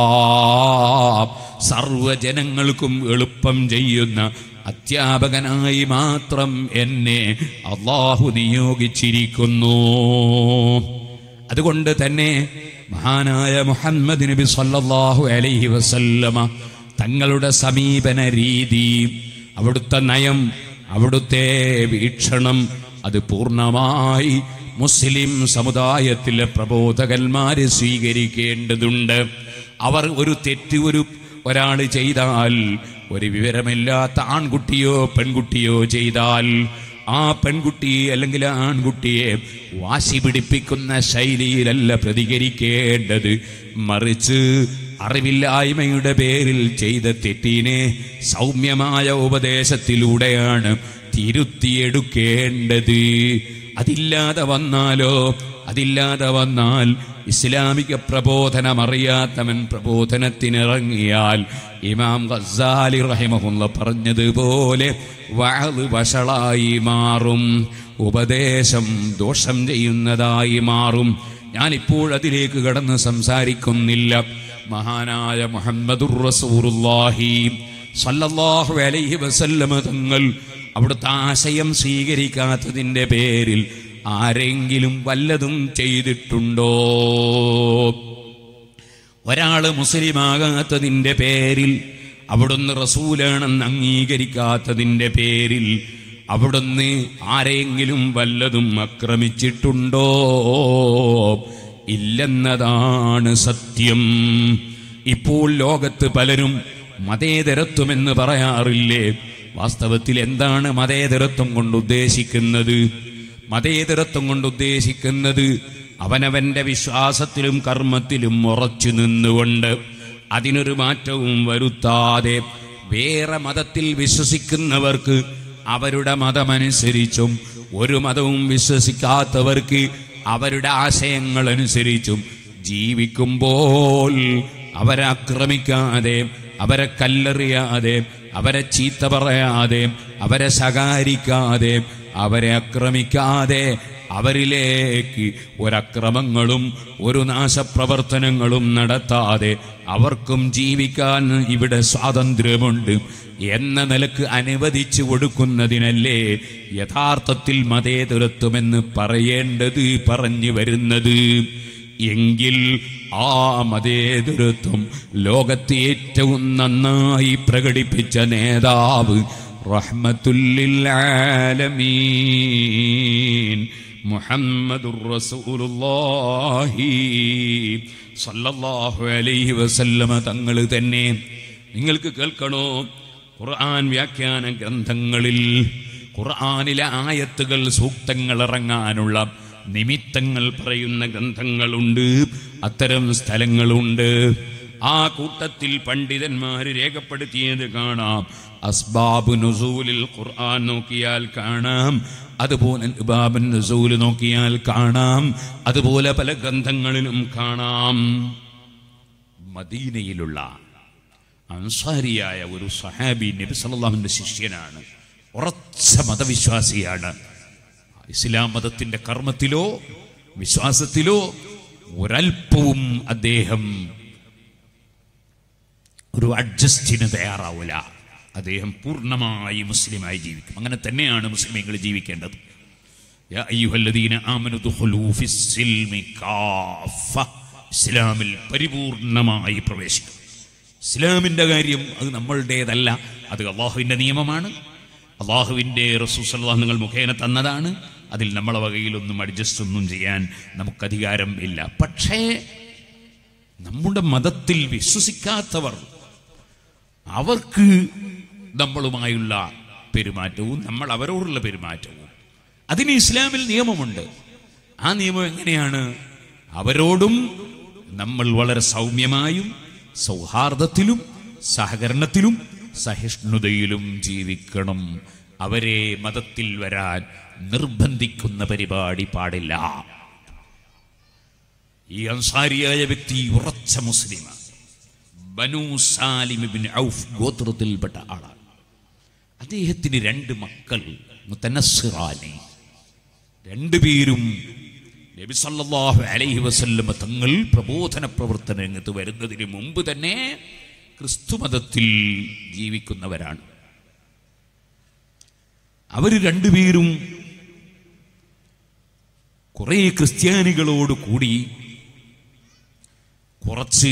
സർവജനങ്ങൾക്കും എളുപ്പം ചെയ്യുന്ന അധ്യാപകനായി മാത്രം എന്നെ അള്ളാഹു നിയോഗിച്ചിരിക്കുന്നു അതുകൊണ്ട് തന്നെ മഹാനായ മുഹമ്മദ് നബി സല്ലല്ലാഹു അലൈഹി വസല്ലമ തങ്ങളുടെ സമീപന രീതി അവിടുത്തെ നയം അവിടുത്തെ വീക്ഷണം അത് പൂർണ്ണമായി മുസ്ലിം സമുദായത്തിലെ പ്രബോധകന്മാര് സ്വീകരിക്കേണ്ടതുണ്ട് അവർ ഒരു തെറ്റ് ഒരു ഒരാൾ ചെയ്താൽ ഒരു വിവരമില്ലാത്ത ആൺകുട്ടിയോ പെൺകുട്ടിയോ ചെയ്താൽ ആ പെൺകുട്ടി അല്ലെങ്കിൽ ആ ആൺകുട്ടിയെ വാശി പിടിപ്പിക്കുന്ന ശൈലിയിലല്ല പ്രതികരിക്കേണ്ടത് മറിച്ച് അറിവില്ലായ്മയുടെ പേരിൽ ചെയ്ത തെറ്റിനെ സൗമ്യമായ ഉപദേശത്തിലൂടെയാണ് തിരുത്തിയെടുക്കേണ്ടത് അതില്ലാതെ വന്നാലോ അതില്ലാതെ വന്നാൽ ഇസ്ലാമിക പ്രബോധനം അറിയാത്തവൻ പ്രബോധനത്തിനിറങ്ങിയാൽ ഇമാം ഗസാലി റഹിമഹുല്ല പറഞ്ഞതുപോലെ വഅദ് വഷളായി മാറും ഉപദേശം ദോഷം ചെയ്യുന്നതായി മാറും ഞാനിപ്പോൾ അതിലേക്ക് കടന്ന് സംസാരിക്കുന്നില്ല മഹാനായ മുഹമ്മദുർ റസൂറുല്ലാഹി സല്ലല്ലാഹു അലൈഹി വസല്ലമ തങ്ങൾ അവിടുത്തെ ആശയം സ്വീകരിക്കാത്തതിൻ്റെ പേരിൽ ആരെങ്കിലും വല്ലതും ചെയ്തിട്ടുണ്ടോ ഒരാള് മുസ്ലിമാകാത്തതിൻ്റെ പേരിൽ അവിടുന്ന് റസൂലാണെന്ന് അംഗീകരിക്കാത്തതിൻ്റെ പേരിൽ അവിടുന്ന് ആരെങ്കിലും വല്ലതും ആക്രമിച്ചിട്ടുണ്ടോ ഇല്ലെന്നതാണ് സത്യം ഇപ്പോൾ ലോകത്ത് പലരും മതേതരത്വമെന്ന് പറയാറില്ലേ വാസ്തവത്തിൽ എന്താണ് മതേതരത്വം കൊണ്ട് ഉദ്ദേശിക്കുന്നത് മതേതരത്വം കൊണ്ട് ഉദ്ദേശിക്കുന്നത് അവനവന്റെ വിശ്വാസത്തിലും കർമ്മത്തിലും ഉറച്ചു നിന്നുകൊണ്ട് അതിനൊരു മാറ്റവും വരുത്താതെ വേറെ മതത്തിൽ വിശ്വസിക്കുന്നവർക്ക് അവരുടെ മതമനുസരിച്ചും ഒരു മതവും വിശ്വസിക്കാത്തവർക്ക് അവരുടെ ആശയങ്ങൾ അനുസരിച്ചും ജീവിക്കുമ്പോൾ അവരെ ആക്രമിക്കാതെ അവരെ കല്ലെറിയാതെ അവരെ ചീത്ത പറയാതെ അവരെ ശകാരിക്കാതെ അവരെ ആക്രമിക്കാതെ അവരിലേക്ക് ഒരക്രമങ്ങളും ഒരു നാശപ്രവർത്തനങ്ങളും നടത്താതെ അവർക്കും ജീവിക്കാൻ ഇവിടെ സ്വാതന്ത്ര്യമുണ്ട് എന്ന നിലക്ക് അനുവദിച്ചു കൊടുക്കുന്നതിനല്ലേ യഥാർത്ഥത്തിൽ മതേതരത്വമെന്ന് പറയേണ്ടത് പറഞ്ഞു വരുന്നത് എങ്കിൽ ആ മതേതരത്വം ലോകത്തെ ഏറ്റവും നന്നായി പ്രകടിപ്പിച്ച നേതാവ് റഹ്മത്തുല്ലിൽ ആലമീൻ മുഹമ്മദുർ റസൂലുള്ളാഹി സല്ലല്ലാഹു അലൈഹി വസല്ലമ തങ്ങൾ തന്നെ നിങ്ങൾക്ക് കേൾക്കണോ ഖുർആൻ വ്യാഖ്യാന ഗ്രന്ഥങ്ങളിൽ ഖുർആനിലെ ആയത്തുകൾ സൂക്തങ്ങൾ ഇറങ്ങാനുള്ള നിമിത്തങ്ങൾ പറയുന്ന ഗ്രന്ഥങ്ങളുണ്ട് അത്തരം സ്ഥലങ്ങളുണ്ട് ആ കൂട്ടത്തിൽ പണ്ഡിതന്മാർ രേഖപ്പെടുത്തിയത് കാണാം അസ്ബാബ് നുസൂലിൽ ഖുർആൻ നോക്കിയാൽ കാണാം അതുപോലെ ബാബൻ നുസൂൽ നോക്കിയാൽ കാണാം അതുപോലെ പല ഗ്രന്ഥങ്ങളിലും കാണാം മദീനയിലുള്ള അൻസാരിയായ ഒരു സഹാബി നബി സല്ലല്ലാഹുവിന്റെ ശിഷ്യനാണ് ഉറച്ച മതവിശ്വാസിയാണ് ഇസ്ലാം മതത്തിന്റെ കർമ്മത്തിലോ വിശ്വാസത്തിലോ ഒരൽപ്പവും അദ്ദേഹം ഒരു അഡ്ജസ്റ്റിന് തയ്യാറാവില്ല അദ്ദേഹം പൂർണ്ണമായി മുസ്ലിമായി ജീവിക്കും അങ്ങനെ തന്നെയാണ് മുസ്ലിമീങ്ങൾ ജീവിക്കേണ്ടത് യാ അയ്യുഹല്ലദീന ആമനു ദുഖുലൂ ഫിസ്സിൽമി കാഫ. ഇസ്ലാമിൽ പരിപൂർണമായി പ്രവേശിക്കും ഇസ്ലാമിൻ്റെ കാര്യം അത് നമ്മളുടേതല്ല അത് അള്ളാഹുവിൻ്റെ നിയമമാണ് അള്ളാഹുവിൻ്റെ റസൂസല്ലാഹ് നിങ്ങൾ മുഖേന തന്നതാണ് അതിൽ നമ്മളെ വകയിലൊന്നും അഡ്ജസ്റ്റ് ഒന്നും ചെയ്യാൻ നമുക്ക് അധികാരം ഇല്ല പക്ഷേ നമ്മുടെ മതത്തിൽ വിശ്വസിക്കാത്തവർ അവർക്ക് നമ്മളുമായുള്ള പെരുമാറ്റവും നമ്മൾ അവരോടുള്ള പെരുമാറ്റവും അതിന് ഇസ്ലാമിൽ നിയമമുണ്ട് ആ നിയമം എങ്ങനെയാണ് അവരോടും നമ്മൾ വളരെ സൗമ്യമായും സൗഹാർദ്ദത്തിലും സഹകരണത്തിലും സഹിഷ്ണുതയിലും ജീവിക്കണം അവരെ മതത്തിൽ വരാൻ നിർബന്ധിക്കുന്ന പരിപാടി പാടില്ല ഈ അൻസാരിയായ വ്യക്തി ഉറച്ച മുസ്ലിമാണ് ബനു സാലിം ഇബ്നു ഔഫ് ഗോത്രത്തിൽപ്പെട്ട ആളാണ് അദ്ദേഹത്തിന് രണ്ട് മക്കൾ മുത്തനസ്സിറാനി രണ്ടുപേരും നബി സല്ലല്ലാഹു അലൈഹി വസല്ലമ തങ്ങൾ പ്രബോധന പ്രവർത്തന രംഗത്ത് വരുന്നതിന് മുമ്പ് തന്നെ ക്രിസ്തുമതത്തിൽ ജീവിക്കുന്നവരാണ് അവർ രണ്ടുപേരും കുറെ ക്രിസ്ത്യാനികളോട് കൂടി കുറച്ച്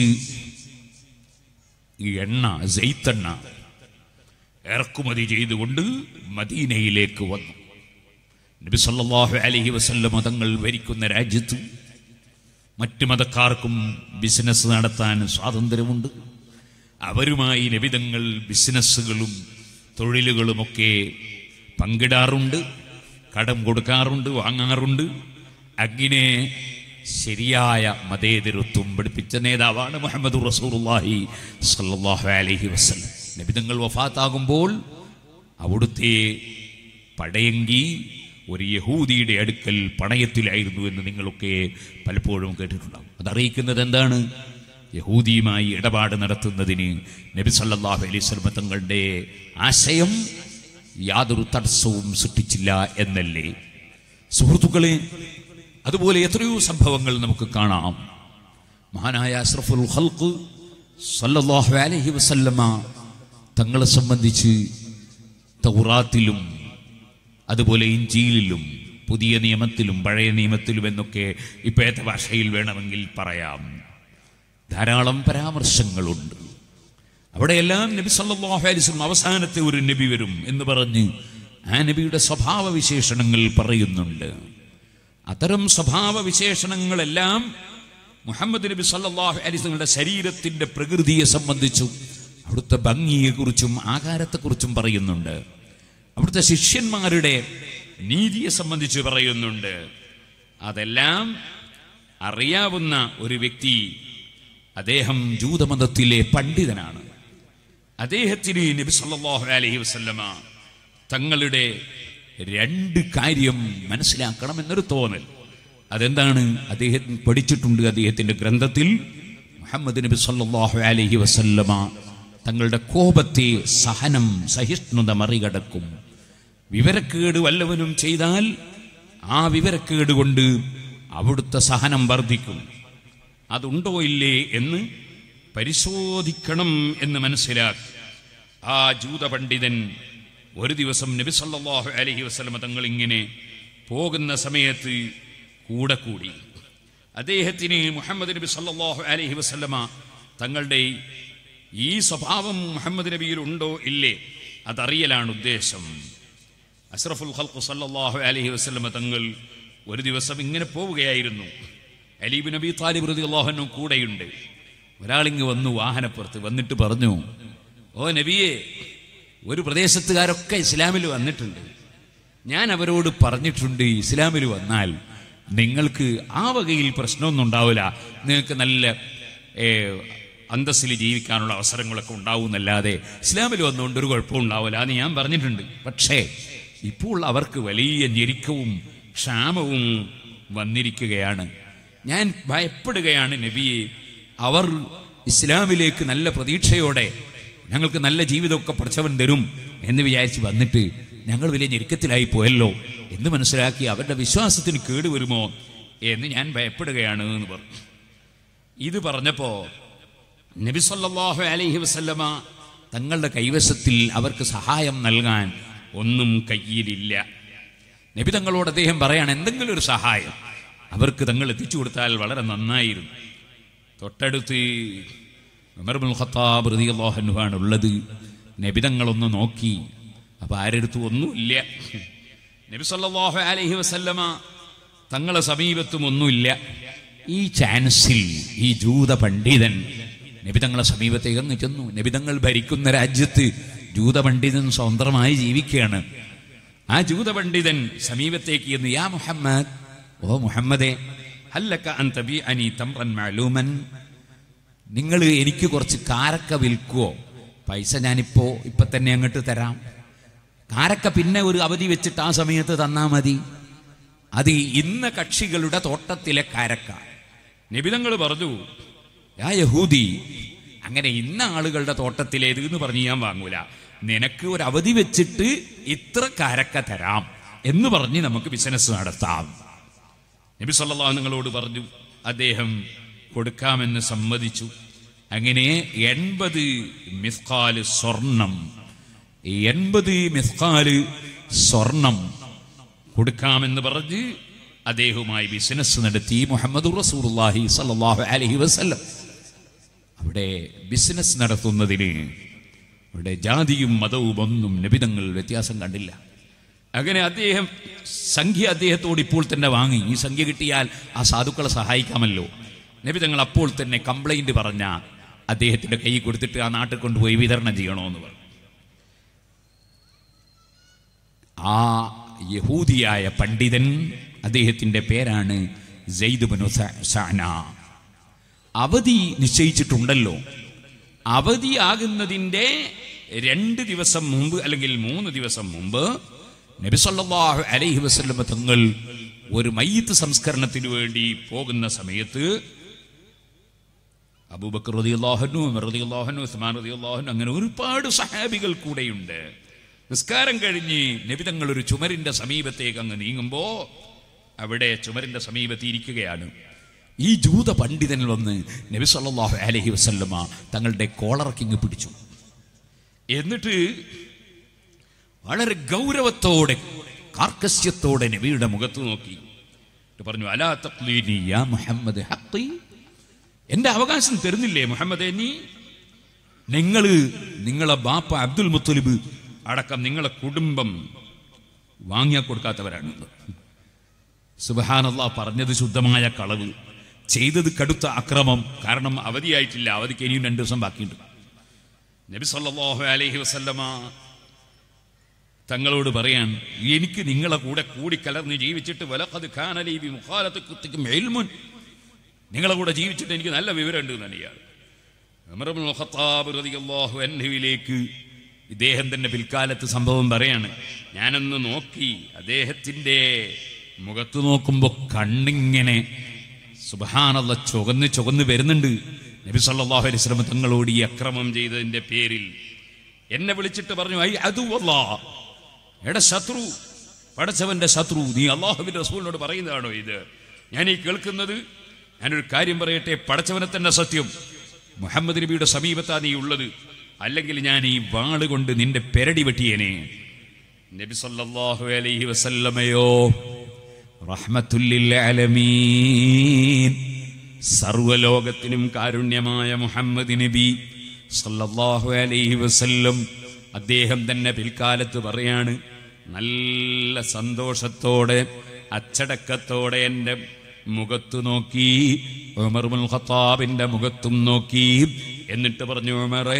ഈ എണ്ണ ജെയ്ത്തെണ്ണ ഇറക്കുമതി ചെയ്തുകൊണ്ട് മദീനയിലേക്ക് വന്നു നബി സല്ലല്ലാഹു അലൈഹി വസല്ലം മതങ്ങൾ ഭരിക്കുന്ന രാജ്യത്ത് മറ്റു മതക്കാർക്കും ബിസിനസ് നടത്താൻ സ്വാതന്ത്ര്യമുണ്ട് അവരുമായി നബിതങ്ങൾ ബിസിനസ്സുകളും തൊഴിലുകളുമൊക്കെ പങ്കിടാറുണ്ട് കടം കൊടുക്കാറുണ്ട് വാങ്ങാറുണ്ട് അങ്ങനെ ശരിയായ മതേതരത്വം പഠിപ്പിച്ച നേതാവാണ് മുഹമ്മദ് റസൂലുള്ളാഹി സല്ലല്ലാഹു അലൈഹി വസല്ലം നബിതങ്ങൾ വഫാത്താകുമ്പോൾ അവിടുത്തെ പടയങ്കി ഒരു യഹൂദിയുടെ അടുക്കൽ പണയത്തിലായിരുന്നു എന്ന് നിങ്ങളൊക്കെ പലപ്പോഴും കേട്ടിട്ടുണ്ടാകും അതറിയിക്കുന്നത് എന്താണ് യഹൂദിയുമായി ഇടപാട് നടത്തുന്നതിന് നബി സല്ലല്ലാഹു അലൈഹി വസല്ലം തങ്ങളുടെ ആശയം യാതൊരു തടസ്സവും സൃഷ്ടിച്ചില്ല എന്നല്ലേ സുഹൃത്തുക്കളെ അതുപോലെ എത്രയോ സംഭവങ്ങൾ നമുക്ക് കാണാം മഹാനായ അഷ്റഫുൽ ഖൽഖ് സല്ലല്ലാഹു അലൈഹി വസല്ലമ തങ്ങളെ സംബന്ധിച്ച് തൗറാത്തിലും അതുപോലെ ഇഞ്ചിയിലും പുതിയ നിയമത്തിലും പഴയ നിയമത്തിലും എന്നൊക്കെ ഇപ്പോഴത്തെ ഭാഷയിൽ വേണമെങ്കിൽ പറയാം ധാരാളം പരാമർശങ്ങളുണ്ട് അവിടെയെല്ലാം നബി സല്ലല്ലാഹു അലൈഹി വസല്ലം അവസാനത്തെ ഒരു നബി വരും എന്ന് പറഞ്ഞ് ആ നബിയുടെ സ്വഭാവ വിശേഷണങ്ങൾ പറയുന്നുണ്ട് അത്തരം സ്വഭാവ വിശേഷണങ്ങളെല്ലാം മുഹമ്മദ് നബി സല്ലല്ലാഹു അലൈഹി വസല്ലമയുടെ ശരീരത്തിന്റെ പ്രകൃതിയെ സംബന്ധിച്ചും അവിടുത്തെ ഭംഗിയെക്കുറിച്ചും ആകാരത്തെക്കുറിച്ചും പറയുന്നുണ്ട് അവിടുത്തെ ശിഷ്യന്മാരുടെ നീതിയെ സംബന്ധിച്ച് പറയുന്നുണ്ട് അതെല്ലാം അറിയാവുന്ന ഒരു വ്യക്തി അദ്ദേഹം ജൂതമതത്തിലെ പണ്ഡിതനാണ് അദ്ദേഹത്തിന് നബി സല്ലല്ലാഹു അലൈഹി വസല്ലമ തങ്ങളുടെ രണ്ട് കാര്യം മനസ്സിലാക്കണം എന്നൊരു തോന്നൽ അതെന്താണ് അദ്ദേഹം പഠിച്ചിട്ടുണ്ട് അദ്ദേഹത്തിന്റെ ഗ്രന്ഥത്തിൽ മുഹമ്മദ് നബി സല്ലല്ലാഹു അലൈഹി വസല്ലമ തങ്ങളുടെ കോപത്തെ സഹനം സഹിഷ്ണുത മറികടക്കും വിവരക്കേട് വല്ലവനും ചെയ്താൽ ആ വിവരക്കേട് കൊണ്ട് അവിടുത്തെ സഹനം വർദ്ധിക്കും അതുണ്ടോ ഇല്ലേ എന്ന് പരിശോധിക്കണം എന്ന് മനസ്സിലാക്കി ആ ജൂത പണ്ഡിതൻ ഒരു ദിവസം നബി സല്ലല്ലാഹു അലൈഹി വസല്ലമ തങ്ങൾ ഇങ്ങനെ പോകുന്ന സമയത്ത് കൂടെ കൂടി അദ്ദേഹത്തിന് മുഹമ്മദ് നബി സല്ലല്ലാഹു അലൈഹി വസല്ലമ തങ്ങളുടെ ഈ സ്വഭാവം മുഹമ്മദ് നബിയിൽ ഉണ്ടോ ഇല്ലേ അതറിയലാണ് ഉദ്ദേശം അഷ്റഫുൽ ഖൽഖ് സല്ലല്ലാഹു അലൈഹി വസല്ലമ തങ്ങൾ ഒരു ദിവസം ഇങ്ങനെ പോവുകയായിരുന്നു അലീബ് നബി താലിബ് റളിയല്ലാഹു അൻഹു കൂടെയുണ്ട് ഒരാളിങ്ങ് വന്നു വാഹനപ്പുറത്ത് വന്നിട്ട് പറഞ്ഞു ഓ നബിയെ ഒരു പ്രദേശത്തുകാരൊക്കെ ഇസ്ലാമിൽ വന്നിട്ടുണ്ട് ഞാൻ അവരോട് പറഞ്ഞിട്ടുണ്ട് ഇസ്ലാമിൽ വന്നാൽ നിങ്ങൾക്ക് ആ വകയിൽ പ്രശ്നമൊന്നും ഉണ്ടാവില്ല നിങ്ങൾക്ക് നല്ല ഏ, അന്തസ്സിൽ ജീവിക്കാനുള്ള അവസരങ്ങളൊക്കെ ഉണ്ടാവുന്നല്ലാതെ ഇസ്ലാമിൽ വന്നുകൊണ്ട് ഒരു കുഴപ്പവും ഉണ്ടാവില്ല എന്ന് ഞാൻ പറഞ്ഞിട്ടുണ്ട് പക്ഷേ ഇപ്പോൾ അവർക്ക് വലിയ ഞെരുക്കവും ക്ഷാമവും വന്നിരിക്കുകയാണ് ഞാൻ ഭയപ്പെടുകയാണ് നബിയെ അവർ ഇസ്ലാമിലേക്ക് നല്ല പ്രതീക്ഷയോടെ ഞങ്ങൾക്ക് നല്ല ജീവിതമൊക്കെ പഠിച്ചവൻ തരും എന്ന് വിചാരിച്ച് വന്നിട്ട് ഞങ്ങൾ വലിയ ഞെരുക്കത്തിലായി പോയല്ലോ എന്ന് മനസ്സിലാക്കി അവരുടെ വിശ്വാസത്തിന് കേടുവരുമോ എന്ന് ഞാൻ ഭയപ്പെടുകയാണ് എന്ന് പറഞ്ഞു ഇത് പറഞ്ഞപ്പോ നബി സല്ലല്ലാഹു അലൈഹി വസല്ലമ തങ്ങളുടെ കൈവശത്തിൽ അവർക്ക് സഹായം നൽകാൻ ഒന്നും കയ്യിലില്ല നബി തങ്ങളോട് അദ്ദേഹം പറയാണ് എന്തെങ്കിലും ഒരു സഹായം അവർക്ക് തങ്ങൾ എത്തിച്ചു കൊടുത്താൽ വളരെ നന്നായിരുന്നു തൊട്ടടുത്ത് ഉമർ ബിൻ ഖത്താബ് റളിയല്ലാഹു അൻഹു ആണ് ഉള്ളത് നബി തങ്ങളൊന്ന് നോക്കി അപ്പൊ ആരെടുത്തും ഒന്നുമില്ല നബി സല്ലല്ലാഹു അലൈഹി വസല്ലമ തങ്ങളെ സമീപത്തും ഒന്നുമില്ല ഈ ചാൻസിൽ ഈ ജൂത പണ്ഡിതൻ നബി തങ്ങളെ സമീപത്തേക്ക് അങ്ങ് ചെന്നു നബി തങ്ങൾ ഭരിക്കുന്ന രാജ്യത്ത് ജൂത പണ്ഡിതൻ സ്വതന്ത്രമായി ജീവിക്കുകയാണ് ആ ജൂത പണ്ഡിതൻ സമീപത്തേക്ക് ചെന്ന് യാ മുഹമ്മദ് ഓ മുഹമ്മദേ ഹല്ലക അൻ തബിഅനി തംറൻ മഅലൂമൻ നിങ്ങൾ എനിക്ക് കുറച്ച് കാരക്ക വിൽക്കുവോ പൈസ ഞാനിപ്പോ ഇപ്പൊ തന്നെ അങ്ങോട്ട് തരാം കാരക്ക പിന്നെ ഒരു അവധി വെച്ചിട്ട് ആ സമയത്ത് തന്നാ മതി അത് ഇന്ന കക്ഷികളുടെ തോട്ടത്തിലെ കാരക്ക നിബിതങ്ങൾ പറഞ്ഞു യാ യഹൂദി അങ്ങനെ ഇന്ന ആളുകളുടെ തോട്ടത്തിലേത് എന്ന് പറഞ്ഞ് ഞാൻ വാങ്ങൂല നിനക്ക് ഒരു അവധി വെച്ചിട്ട് ഇത്ര കാരക്ക തരാം എന്ന് പറഞ്ഞ് നമുക്ക് ബിസിനസ് നടത്താം നബി സല്ലല്ലാഹു നിങ്ങളോട് പറഞ്ഞു അദ്ദേഹം കൊടുക്കാമെന്ന് സമ്മതിച്ചു അങ്ങനെ എൺപത് മിസ്കാല് സ്വർണം എൺപത് മിസ്കാല് സ്വർണം കൊടുക്കാമെന്ന് പറഞ്ഞ് അദ്ദേഹവുമായി ബിസിനസ് നടത്തി മുഹമ്മദ് റസൂലുള്ളാഹി സല്ലല്ലാഹു അലൈഹി വസല്ലം അവിടെ ബിസിനസ് നടത്തുന്നതിന് അവിടെ ജാതിയും മതവും ഒന്നും നബിതങ്ങൾ വ്യത്യാസം കണ്ടില്ല അങ്ങനെ അദ്ദേഹം സംഖ്യ അദ്ദേഹത്തോട് ഇപ്പോൾ തന്നെ വാങ്ങി ഈ സംഖ്യ കിട്ടിയാൽ ആ സാധുക്കളെ സഹായിക്കാമല്ലോ നബിതങ്ങൾ അപ്പോൾ തന്നെ കംപ്ലൈന്റ് പറഞ്ഞ അദ്ദേഹത്തിന്റെ കൈ കൊടുത്തിട്ട് ആ നാട്ടിൽ കൊണ്ടുപോയി വിതരണം ചെയ്യണമെന്ന് പറഞ്ഞു ആ യഹൂദിയായ പണ്ഡിതൻ അദ്ദേഹത്തിന്റെ പേരാണ് സെയ്ദുബനു സാന അവധി നിശ്ചയിച്ചിട്ടുണ്ടല്ലോ അവധിയാകുന്നതിൻ്റെ രണ്ട് ദിവസം മുമ്പ് അല്ലെങ്കിൽ മൂന്ന് ദിവസം മുമ്പ് നബി സല്ലല്ലാഹു അലൈഹി വസല്ലമ തങ്ങൾ ഒരു മയ്യത്ത് സംസ്കരണത്തിന് വേണ്ടി പോകുന്ന സമയത്ത് അബൂബക്കർ റളിയല്ലാഹു ഉമർ റളിയല്ലാഹു ഉസ്മാൻ റളിയല്ലാഹു അങ്ങനെ ഒരുപാട് സഹാബികൾ കൂടെയുണ്ട് നിസ്കാരം കഴിഞ്ഞ് നബി തങ്ങൾ ഒരു ചുമരിന്റെ സമീപത്തേക്ക് അങ്ങ് നീങ്ങുമ്പോ അവിടെ ചുമരിന്റെ സമീപത്ത് ഇരിക്കുകയാണ് ഈ ജൂത പണ്ഡിതൻ വന്ന് നബി സല്ലല്ലാഹു അലൈഹി വസല്ലമ തങ്ങളുടെ കോളറക്കിങ് പിടിച്ചു എന്നിട്ട് വളരെ ഗൗരവത്തോടെ കാർക്കസ്യത്തോടെ നബിയുടെ മുഖത്ത് നോക്കി എന്നിട്ട് പറഞ്ഞു അലാ തഖ്ലീനി യാ മുഹമ്മദ് ഹഖി എന്റെ അവകാശം തരുന്നില്ലേ മുഹമ്മദേ നീ നിങ്ങൾ നിങ്ങളെ ബാപ്പ അബ്ദുൽ മുത്തലിബ് അടക്കം നിങ്ങളെ കുടുംബം വാങ്ങിയാ കൊടുക്കാത്തവരാണ് സുബഹാനല്ലാ പറഞ്ഞത് ശുദ്ധമായ കളവ് ചെയ്തത് കടുത്ത അക്രമം കാരണം അവധിയായിട്ടില്ല അവധിക്ക് ഇനിയും രണ്ടു ദിവസം ബാക്കിയുണ്ട് നബി സല്ലല്ലാഹു അലൈഹി വസല്ലമ തങ്ങളോട് പറയാൻ എനിക്ക് നിങ്ങളെ കൂടെ കൂടിക്കലർന്ന് ജീവിച്ചിട്ട് വലഖദ് ഖാനലി ബി മുഖാലത്തുക്കും ഇൽമുൻ നിങ്ങളെ കൂടെ ജീവിച്ചിട്ട് എനിക്ക് നല്ല വിവരമുണ്ട് എന്നാണ് ഇയാൾ ഉമർ ഇബ്നുൽ ഖത്താബ് റളിയല്ലാഹു അൻഹുവിലേക്ക് ഇദ്ദേഹം തന്നെ പിൽക്കാലത്ത് സംഭവം പറയാണ് ഞാനൊന്ന് നോക്കി അദ്ദേഹത്തിന്റെ മുഖത്ത് നോക്കുമ്പോൾ കണ്ണിങ്ങനെ സുബഹാനല്ല ചുവന്ന് ചുവന്ന് വരുന്നുണ്ട് നബി സല്ലല്ലാഹു അലൈഹി വസല്ലം തങ്ങളോട് ഈ അക്രമം ചെയ്തതിന്റെ പേരിൽ എന്നെ വിളിച്ചിട്ട് പറഞ്ഞു ഐ അതുവല്ലാ എടാ ശത്രു പടച്ചവന്റെ ശത്രു നീ അള്ളാഹുവിന്റെ റസൂലിനോട് പറയുന്നതാണോ ഇത് ഞാൻ ഈ കേൾക്കുന്നത് ഞാനൊരു കാര്യം പറയട്ടെ പടച്ചവനെ തന്നെ സത്യം മുഹമ്മദ് നബിയുടെ സമീപത്താ നീ ഉള്ളത് അല്ലെങ്കിൽ ഞാൻ ഈ വാള് കൊണ്ട് നിന്റെ പെരടി വെട്ടിയേനെ നബി സല്ലല്ലാഹു അലൈഹി വസല്ലമയോ റഹ്മത്തുല്ലിൽ ആലമീൻ സർവലോകത്തിനും കാരുണ്യമായ മുഹമ്മദ് നബി സല്ലല്ലാഹു അലൈഹി വസല്ലം അദ്ദേഹം തന്നെ പിൽക്കാലത്ത് പറയാണ് നല്ല സന്തോഷത്തോടെ അച്ചടക്കത്തോടെ എൻ്റെ മുഖത്തു നോക്കി ഉമർ മുൽ ഖത്താബിന്റെ മുഖത്തും നോക്കി എന്നിട്ട് പറഞ്ഞു ഉമറേ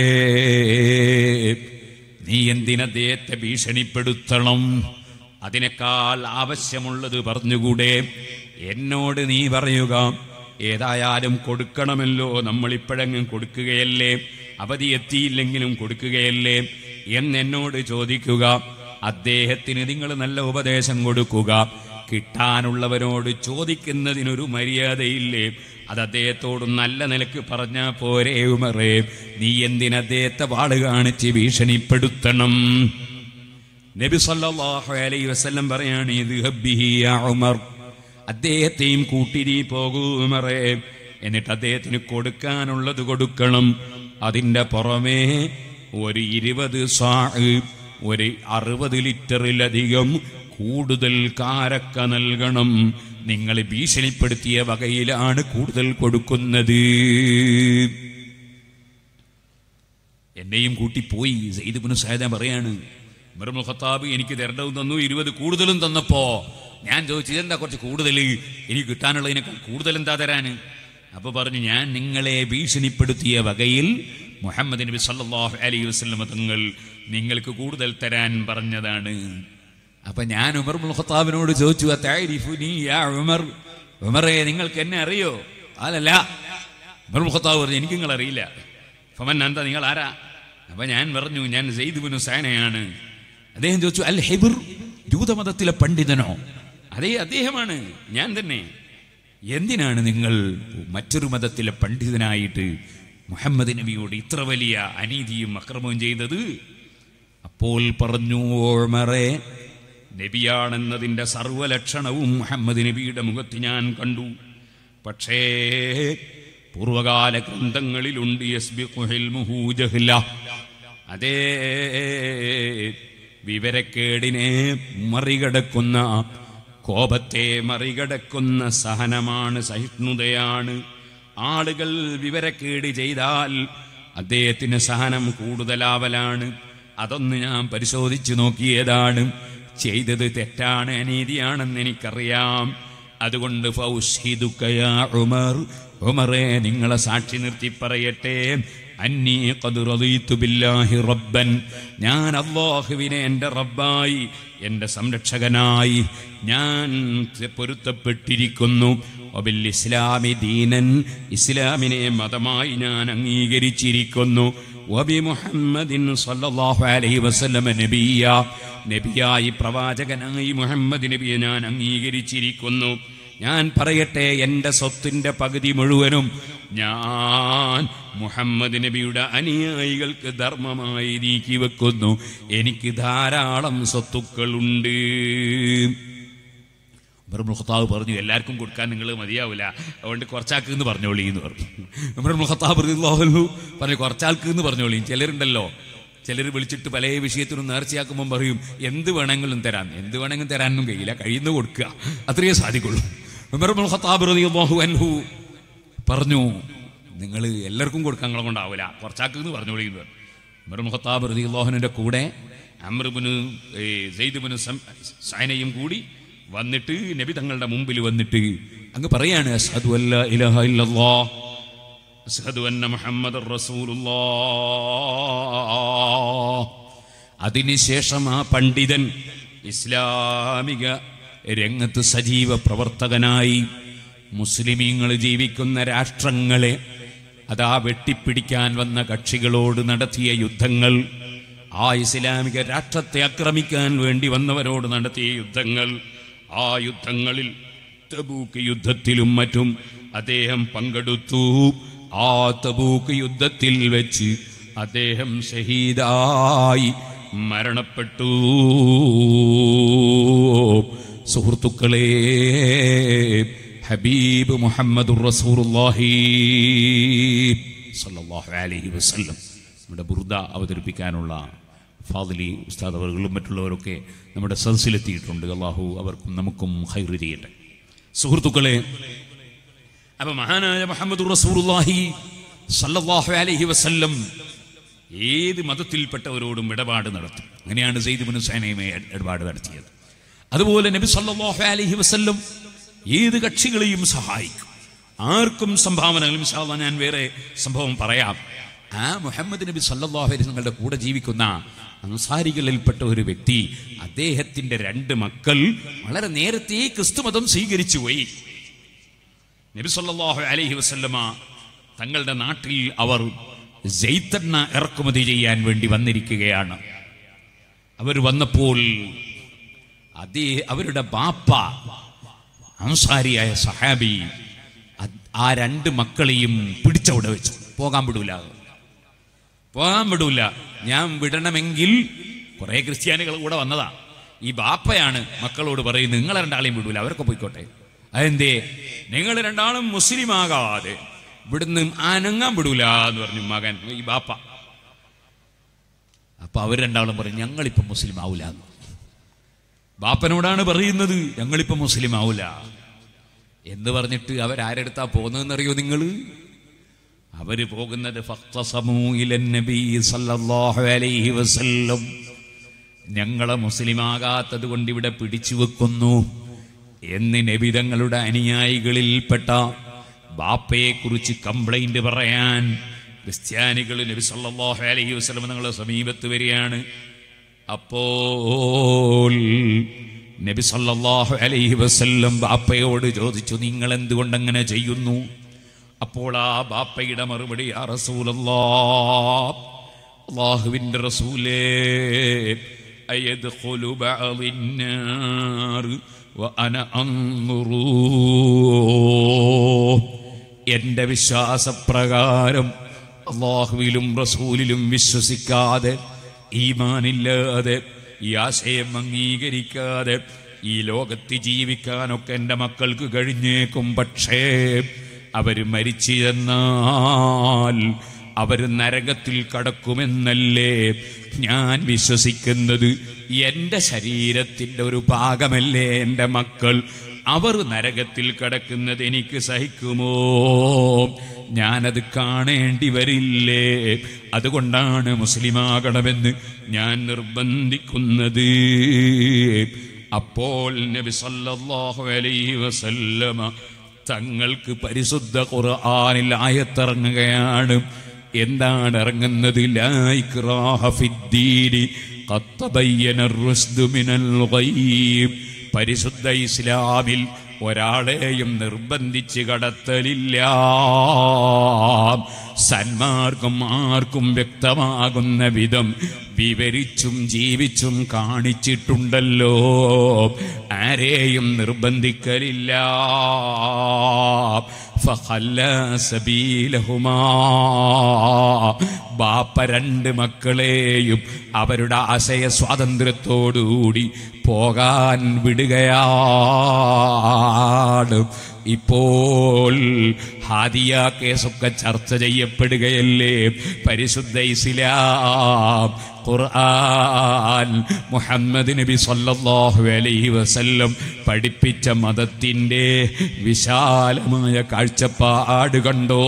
നീ എന്തിനദ്ദേഹത്തെ ഭീഷണിപ്പെടുത്തണം അതിനേക്കാൾ ആവശ്യമുള്ളത് പറഞ്ഞുകൂടെ എന്നോട് നീ പറയുക ഏതായാലും കൊടുക്കണമല്ലോ നമ്മൾ ഇപ്പോഴെങ്ങും കൊടുക്കുകയല്ലേ അവധി എത്തിയില്ലെങ്കിലും കൊടുക്കുകയല്ലേ എന്നെന്നോട് ചോദിക്കുക അദ്ദേഹത്തിന് നിങ്ങൾ നല്ല ഉപദേശം കൊടുക്കുക കിട്ടാനുള്ളവരോട് ചോദിക്കുന്നതിനൊരു മര്യാദയില്ലേ അത് അദ്ദേഹത്തോട് നല്ല നിലക്ക് പറഞ്ഞാ പോരേ ഉമറേ നീ എന്തിനദ്ദേഹത്തെ വാള് കാണിച്ച് ഭീഷണിപ്പെടുത്തണം നബി സല്ലല്ലാഹു അലൈഹി വസല്ലം പറയാണ് ഇത് ഹബ്ബിഹി യാ ഉമർ അദ്ദേഹത്തെയും കൂട്ടിരി പോകൂ ഉമറേ എന്നിട്ട് അദ്ദേഹത്തിന് കൊടുക്കാനുള്ളത് കൊടുക്കണം അതിന്റെ പുറമേ ഒരു ഇരുപത് സാ ഒരു അറുപത് ലിറ്ററിലധികം കൂടുതൽ കാരക്ക നൽകണം നിങ്ങൾ ഭീഷണിപ്പെടുത്തിയ വകയിലാണ് കൂടുതൽ കൊടുക്കുന്നത് എന്നെയും കൂട്ടി പോയി സെയ്ദ് സായദ പറയാണ് ഉമറുൽ ഖത്താബ് എനിക്ക് തരണ്ടവും തന്നു ഇരുപത് കൂടുതലും തന്നപ്പോ ഞാൻ ചോദിച്ചു ഇതെന്താ കുറച്ച് കൂടുതൽ എനിക്ക് കിട്ടാനുള്ളതിനേക്കാൾ കൂടുതൽ എന്താ തരാന് അപ്പൊ പറഞ്ഞു ഞാൻ നിങ്ങളെ ഭീഷണിപ്പെടുത്തിയ വകയിൽ മുഹമ്മദ് നബി സല്ലല്ലാഹു അലൈഹി വസല്ലം തങ്ങൾ നിങ്ങൾക്ക് കൂടുതൽ തരാൻ പറഞ്ഞതാണ് അപ്പൊ ഞാൻ ഉമർ മുൽ ഖത്താബിനോട് ചോദിച്ചു "അതാരിഫുനി യാ ഉമർ ഉമറേ നിങ്ങൾക്ക് എന്നെ അറിയോ അല്ലല്ല ഉമർ മുൽ ഖത്താബ് പറഞ്ഞു എനിക്ക് നിങ്ങൾ അറിയില്ല ഫമൻ എന്താ നിങ്ങൾ ആരാ അപ്പൊ ഞാൻ പറഞ്ഞു ഞാൻ സെയ്ദ് ബിനു സാനയാണ് അദ്ദേഹം ചോദിച്ചു അൽ ഹെബിർ ജൂതമതത്തിലെ പണ്ഡിതനോ അതേ അദ്ദേഹമാണ് ഞാൻ തന്നെ എന്തിനാണ് നിങ്ങൾ മറ്റൊരു മതത്തിലെ പണ്ഡിതനായിട്ട് മുഹമ്മദ് നബിയോട് ഇത്ര വലിയ അനീതിയും അക്രമവും ചെയ്തത് അപ്പോൾ പറഞ്ഞു ഓമറെ നബിയാണെന്നതിൻ്റെ സർവലക്ഷണവും മുഹമ്മദ് നബിയുടെ മുഖത്ത് ഞാൻ കണ്ടു പക്ഷേ പൂർവകാല ഗ്രന്ഥങ്ങളിലുണ്ട് യസ്ബിഖു ഹിൽമുഹു ജഹ്ല. അതേ വിവരക്കേടിനെ മറികടക്കുന്ന കോപത്തെ മറികടക്കുന്ന സഹനമാണ് സഹിഷ്ണുതയാണ് ആളുകൾ വിവരക്കേട് ചെയ്താൽ അദ്ദേഹത്തിന് സഹനം കൂടുതലാവലാണ് അതൊന്ന് ഞാൻ പരിശോധിച്ചു നോക്കിയതാണ് ചെയ്തത് തെറ്റാണ് അനീതിയാണെന്ന് എനിക്കറിയാം അതുകൊണ്ട് ഫൗസ്ഹിദുക്കയാ ഉമർ ഉമറെ നിങ്ങളെ സാക്ഷി നിർത്തി പറയട്ടെ അന്നീ ഖദ് റളീതു ബില്ലാഹി റബ്ബൻ ഞാൻ അല്ലാഹുവിനെ എൻ്റെ റബ്ബായി എൻ്റെ സംരക്ഷകനായി ഞാൻ പൊരുത്തപ്പെട്ടിരിക്കുന്നു ഒബിൽ ഇസ്ലാമി ദീനൻ ഇസ്ലാമിനെ മതമായി ഞാൻ അംഗീകരിച്ചിരിക്കുന്നു وبمحمد صلى الله عليه وسلم نبيا നബിയായി പ്രവാചകനായി മുഹമ്മദ് നബിയെ ഞാൻ അംഗീകരിച്ചിരിക്കുന്നു ഞാൻ പറയട്ടെ എൻ്റെ സ്വത്തിൻ്റെ പകുതി മുഴുവനും ഞാൻ മുഹമ്മദ് നബിയുടെ അനുയായികൾക്ക് ധർമ്മമായി നീക്കി വെക്കുന്നു എനിക്ക് ധാരാളം സ്വത്തുക്കളുണ്ട് ഉമർ ഖത്താബ് പറഞ്ഞു എല്ലാവർക്കും കൊടുക്കാൻ നിങ്ങൾ മതിയാവില്ല അതുകൊണ്ട് കുറച്ചാൾക്ക് എന്ന് പറഞ്ഞോളി എന്ന് പറഞ്ഞു ഉമർ ഖത്താബ് റളിയല്ലാഹു പറഞ്ഞു കുറച്ചാൾക്ക് എന്ന് പറഞ്ഞോളി ചിലരുണ്ടല്ലോ ചിലർ വിളിച്ചിട്ട് പല വിഷയത്തിനും നേർച്ചയാക്കുമ്പോൾ പറയും എന്ത് വേണമെങ്കിലും തരാൻ എന്ത് വേണമെങ്കിലും തരാനൊന്നും കഴിയില്ല കഴിയുന്ന കൊടുക്കുക അത്രയേ സാധിക്കുള്ളൂ ഉമർ ഖത്താബ് റളിയല്ലാഹു അൻഹു പറഞ്ഞു നിങ്ങൾ എല്ലാവർക്കും കൊടുക്കാൻ നിങ്ങളെ കൊണ്ടാവില്ല കുറച്ചാൾക്ക് എന്ന് പറഞ്ഞോളി എന്ന് പറഞ്ഞു ഉമർ ഖത്താബ് റളിയല്ലാഹുവിൻ്റെ കൂടെ അമ്രുബിന് സെയ്ദുബിന് സൈനയും കൂടി വന്നിട്ട് നബി തങ്ങളുടെ മുമ്പിൽ വന്നിട്ട് അങ്ങ് പറയാണ് അസ്ഹദു അല്ലാ ഇലാഹ ഇല്ലല്ലാഹ് അസ്ഹദു അന്ന മുഹമ്മദ് അതിനുശേഷം ആ പണ്ഡിതൻ ഇസ്ലാമിക രംഗത്ത് സജീവ പ്രവർത്തകനായി മുസ്ലിമീങ്ങൾ ജീവിക്കുന്ന രാഷ്ട്രങ്ങളെ അതാ വെട്ടിപ്പിടിക്കാൻ വന്ന കക്ഷികളോട് നടത്തിയ യുദ്ധങ്ങൾ ആ ഇസ്ലാമിക രാഷ്ട്രത്തെ ആക്രമിക്കാൻ വേണ്ടി വന്നവരോട് നടത്തിയ യുദ്ധങ്ങൾ ആ യുദ്ധങ്ങളിൽ തബൂക്ക് യുദ്ധത്തിലും മറ്റും അദ്ദേഹം പങ്കെടുത്തു ആ തബൂക്ക് യുദ്ധത്തിൽ വെച്ച് അദ്ദേഹം ഷഹീദായി മരണപ്പെട്ടു സുഹൃത്തുക്കളെ ഹബീബ് മുഹമ്മദ് റസൂറുല്ലാഹി സല്ലല്ലാഹു അലൈഹി വസല്ലം നമ്മുടെ ബുർദ അവതരിപ്പിക്കാനുള്ള ഫാദിലി ഉസ്താദ് അവர்களுം മറ്റുള്ളവരൊക്കെ നമ്മുടെ സദസ്സിലെത്തിയിട്ടുണ്ട് അള്ളാഹു അവർക്കും നമുക്കും ഹൈറ് ചെയ്യട്ടെ സുഹൃത്തുക്കളെ അപ്പൊ മഹാനായ മുഹമ്മദ് റസൂറുല്ലാഹി സല്ലല്ലാഹു അലൈഹി വസല്ലം ഏത് മതത്തിൽപ്പെട്ടവരോടും ഇടപാട് നടത്തും അങ്ങനെയാണ് സെയ്ദ് സൈനയുമേ ഇടപാട് നടത്തിയത് അതുപോലെ നബി സല്ലല്ലാഹു അലൈഹി വസല്ലം ഏത് കക്ഷികളെയും സഹായിക്കും ആർക്കും സംഭാവനകൾ ഇൻഷാല്ലാ ഞാൻ വേറെ സംഭവം പറയാം ആ മുഹമ്മദ് നബി സല്ലല്ലാഹു അലൈഹി നിങ്ങളുടെ കൂടെ ജീവിക്കുന്ന അൻസാരികളിൽപ്പെട്ട ഒരു വ്യക്തി അദ്ദേഹത്തിന്റെ രണ്ട് മക്കൾ വളരെ നേരത്തെ ക്രിസ്തുമതം സ്വീകരിച്ചു പോയി നബി സല്ലല്ലാഹു അലൈഹി വസല്ലമ തങ്ങളുടെ നാട്ടിൽ അവർ ജെയ്ത്തെണ്ണ ഇറക്കുമതി ചെയ്യാൻ വേണ്ടി വന്നിരിക്കുകയാണ് അവർ വന്നപ്പോൾ അതേ അവരുടെ ബാപ്പ അൻസാരിയായ സഹാബി അത് ആ രണ്ട് മക്കളെയും പിടിച്ചവിടെ വെച്ചു പോകാൻ വിടൂല പോകാൻ വിടൂല ഞാൻ വിടണമെങ്കിൽ കുറെ ക്രിസ്ത്യാനികൾ കൂടെ വന്നതാ ഈ ബാപ്പയാണ് മക്കളോട് പറയും നിങ്ങളെ രണ്ടാളെയും വിടൂല അവരൊക്കെ പോയിക്കോട്ടെ അതെന്തേ നിങ്ങൾ രണ്ടാളും മുസ്ലിം ആകാതെ ഇവിടുന്ന് അനങ്ങാൻ വിടൂല എന്ന് പറഞ്ഞു മകൻ ഈ ബാപ്പ അപ്പൊ അവർ രണ്ടാളും പറയും ഞങ്ങളിപ്പോ മുസ്ലിം ആവൂല എന്ന്. ബാപ്പനോടാണ് പറയുന്നത് ഞങ്ങളിപ്പോ മുസ്ലിം ആവൂല എന്ന് പറഞ്ഞിട്ട് അവരാരെടുത്താ പോകുന്നതെന്നറിയോ നിങ്ങൾ അവര് പോകുന്നത് ഫഖ്തസമൂ ഇലൻ നബി സല്ലല്ലാഹു അലൈഹി വസല്ലം ഞങ്ങളെ മുസ്ലിമാകാത്തത് കൊണ്ട് ഇവിടെ പിടിച്ചു വെക്കുന്നു എന്ന് നബി തങ്ങളുടെ അനുയായികളിൽപ്പെട്ട ബാപ്പയെ കുറിച്ച് കംപ്ലൈന്റ് പറയാൻ ക്രിസ്ത്യാനികൾ നബി സല്ലല്ലാഹു അലൈഹി വസല്ലം നിങ്ങളുടെ സമീപത്ത് വരികയാണ് അപ്പോൾ നബി സല്ലല്ലാഹു അലൈഹി വസല്ലം ബാപ്പയോട് ചോദിച്ചു നിങ്ങൾ എന്തുകൊണ്ട് അങ്ങനെ ചെയ്യുന്നു അപ്പോൾ ആ ബാപ്പയുടെ മറുപടി ആ റസൂലല്ലാ അള്ളാഹുവിൻ്റെ റസൂലേ അയദ്ഖുലു ബഅദിന്നാർ വഅന അൻറുറൂ എൻ്റെ വിശ്വാസപ്രകാരം അള്ളാഹുവിലും റസൂലിലും വിശ്വസിക്കാതെ ഈമാനില്ലാതെ ഈ ആശയം അംഗീകരിക്കാതെ ഈ ലോകത്ത് ജീവിക്കാനൊക്കെ എൻ്റെ മക്കൾക്ക് കഴിഞ്ഞേക്കും പക്ഷേ അവർ മരിച്ചു എന്നാൽ അവർ നരകത്തിൽ കടക്കുമെന്നല്ലേ ഞാൻ വിശ്വസിക്കുന്നത് എൻ്റെ ശരീരത്തിൻ്റെ ഒരു ഭാഗമല്ലേ എൻ്റെ മക്കൾ അവർ നരകത്തിൽ കടക്കുന്നത് എനിക്ക് സഹിക്കുമോ ഞാനത് കാണേണ്ടി വരില്ലേ അതുകൊണ്ടാണ് മുസ്ലിമാകണമെന്ന് ഞാൻ നിർബന്ധിക്കുന്നത് അപ്പോൾ നബി സല്ലല്ലാഹു അലൈഹി വസല്ലമ തങ്ങൾക്ക് പരിശുദ്ധ ഖുർആനിൽ ആയത്തിറങ്ങുകയാണ് എന്താണ് ഇറങ്ങുന്നത് ലാ ഇക്റാഹ ഫിദ്ദീനി ഖദ് തബയ്യന الرشد മിനൽ ഗയ്യ് പരിശുദ്ധ ഇസ്ലാമിൽ ഒരാളെയും നിർബന്ധിച്ച് കടത്തലില്ല സന്മാർഗം ആർക്കും വ്യക്തമാകുന്ന വിധം വിവരിച്ചും ജീവിച്ചും കാണിച്ചിട്ടുണ്ടല്ലോ ആരെയും നിർബന്ധിക്കലില്ല فخلى سبيلهما ബാപ്പ രണ്ട് മക്കളെയും അവരുടെ ആശയ സ്വാതന്ത്ര്യത്തോടുകൂടി പോകാൻ വിടുകയാണ് ഇപ്പോൾ ഹാദിയ കേസൊക്കെ ചർച്ച ചെയ്യപ്പെടുകയല്ലേ പരിശുദ്ധ ഇസ്ലാം ഖുർആൻ മുഹമ്മദ് നബി സല്ലല്ലാഹു അലൈഹി വസല്ലം പഠിപ്പിച്ച മതത്തിൻ്റെ വിശാലമായ കാഴ്ചപ്പാട് കണ്ടോ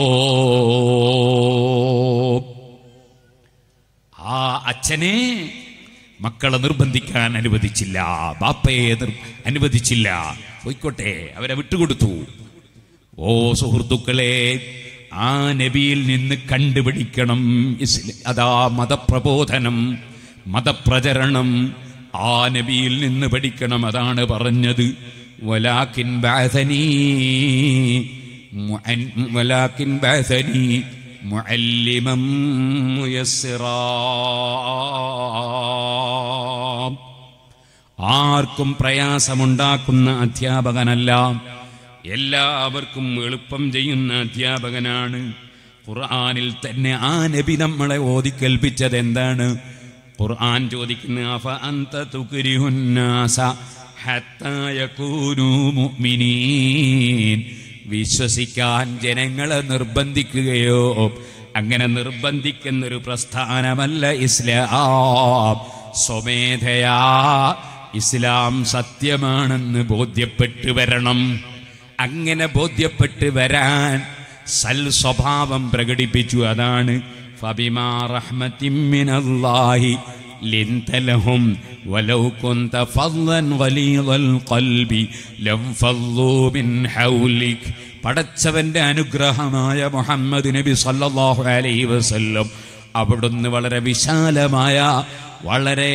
ആ അച്ഛനെ മക്കളെ നിർബന്ധിക്കാൻ അനുവദിച്ചില്ല ബാപ്പയെ നിർ അനുവദിച്ചില്ല പോയിക്കോട്ടെ അവരെ വിട്ടുകൊടുത്തു ഓ സുഹൃത്തുക്കളെ ആ നബിയിൽ നിന്ന് കണ്ടുപിടിക്കണം ഇസ്ല- അതാ മതപ്രബോധനം മതപ്രചരണം ആ നബിയിൽ നിന്ന് പഠിക്കണം അതാണ് പറഞ്ഞത് വലാക്കിൻ ബാസനീ മുഅൻ- വലാക്കിൻ ബാസനീ മുഅല്ലിമം മുയസ്സിറാ ആർക്കും പ്രയാസമുണ്ടാക്കുന്ന അധ്യാപകനല്ല എല്ലാവർക്കും എളുപ്പം ചെയ്യുന്ന അധ്യാപകനാണ് ഖുർആനിൽ തന്നെ ആ നബി നമ്മളെ ഓതിക്കൽപ്പിച്ചത് എന്താണ് ഖുർആൻ ചോദിക്കുന്ന അഫ അന്ത തുക്രിഹുന്നാസ ഹത്താ യകൂനൂ മുഅ്മിനീൻ വിശ്വസിക്കാൻ ജനങ്ങളെ നിർബന്ധിക്കുകയോ അങ്ങനെ നിർബന്ധിക്കുന്നൊരു പ്രസ്ഥാനമല്ല ഇസ്ലാം സ്വമേധയാ ഇസ്ലാം സത്യമാണെന്ന് ബോധ്യപ്പെട്ട് വരണം അങ്ങനെ ബോധ്യപ്പെട്ട് വരാൻ സൽ സ്വഭാവം പ്രകടിപ്പിച്ചു അതാണ് ഫബിമാ റഹ്മത്തിൻ മിനല്ലാഹി لنت لهم ولو كنت فظا غليظ القلب لانفضوا من حولك പടച്ചവന്റെ അനുഗ്രഹമായ മുഹമ്മദ് നബി സല്ലല്ലാഹു അലൈഹി വസല്ലം അവിടുന്ന് വളരെ വിശാലമായ വളരെ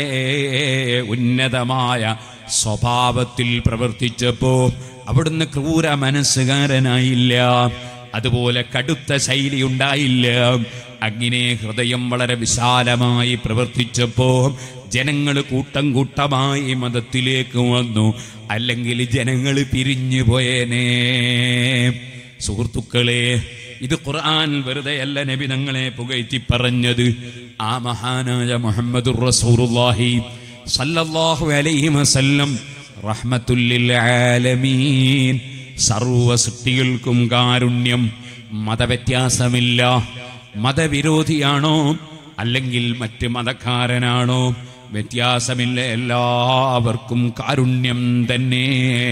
ഉന്നതമായ സ്വഭാവത്തിൽ പ്രവർത്തിച്ചപ്പോ അവിടുന്ന് ക്രൂര മനസ്സുകാരനായില്ല അതുപോലെ കടുത്ത ശൈലി ഉണ്ടായില്ല അങ്ങനെ ഹൃദയം വളരെ വിശാലമായി പ്രവർത്തിച്ചപ്പോ ജനങ്ങൾ കൂട്ടം കൂട്ടമായി മതത്തിലേക്ക് വന്നു അല്ലെങ്കിൽ ജനങ്ങൾ പിരിഞ്ഞു പോയേനേ സുഹൃത്തുക്കളെ ഇത് ഖുർആൻ വെറുതെ അല്ല നബി തങ്ങളെ പുകഴ്ത്തി പറഞ്ഞത് ആ മഹാനായ മുഹമ്മദുർ റസൂലുള്ളാഹി സല്ലല്ലാഹു അലൈഹി വസല്ലം റഹ്മത്തുല്ലിൽ ആലമീൻ സർവ സൃഷ്ടികൾക്കും കാരുണ്യം മതവ്യത്യാസമില്ല മതവിരോധിയാണോ അല്ലെങ്കിൽ മറ്റ് മതക്കാരനാണോ വ്യത്യാസമില്ല എല്ലാവർക്കും കാരുണ്യം തന്നെ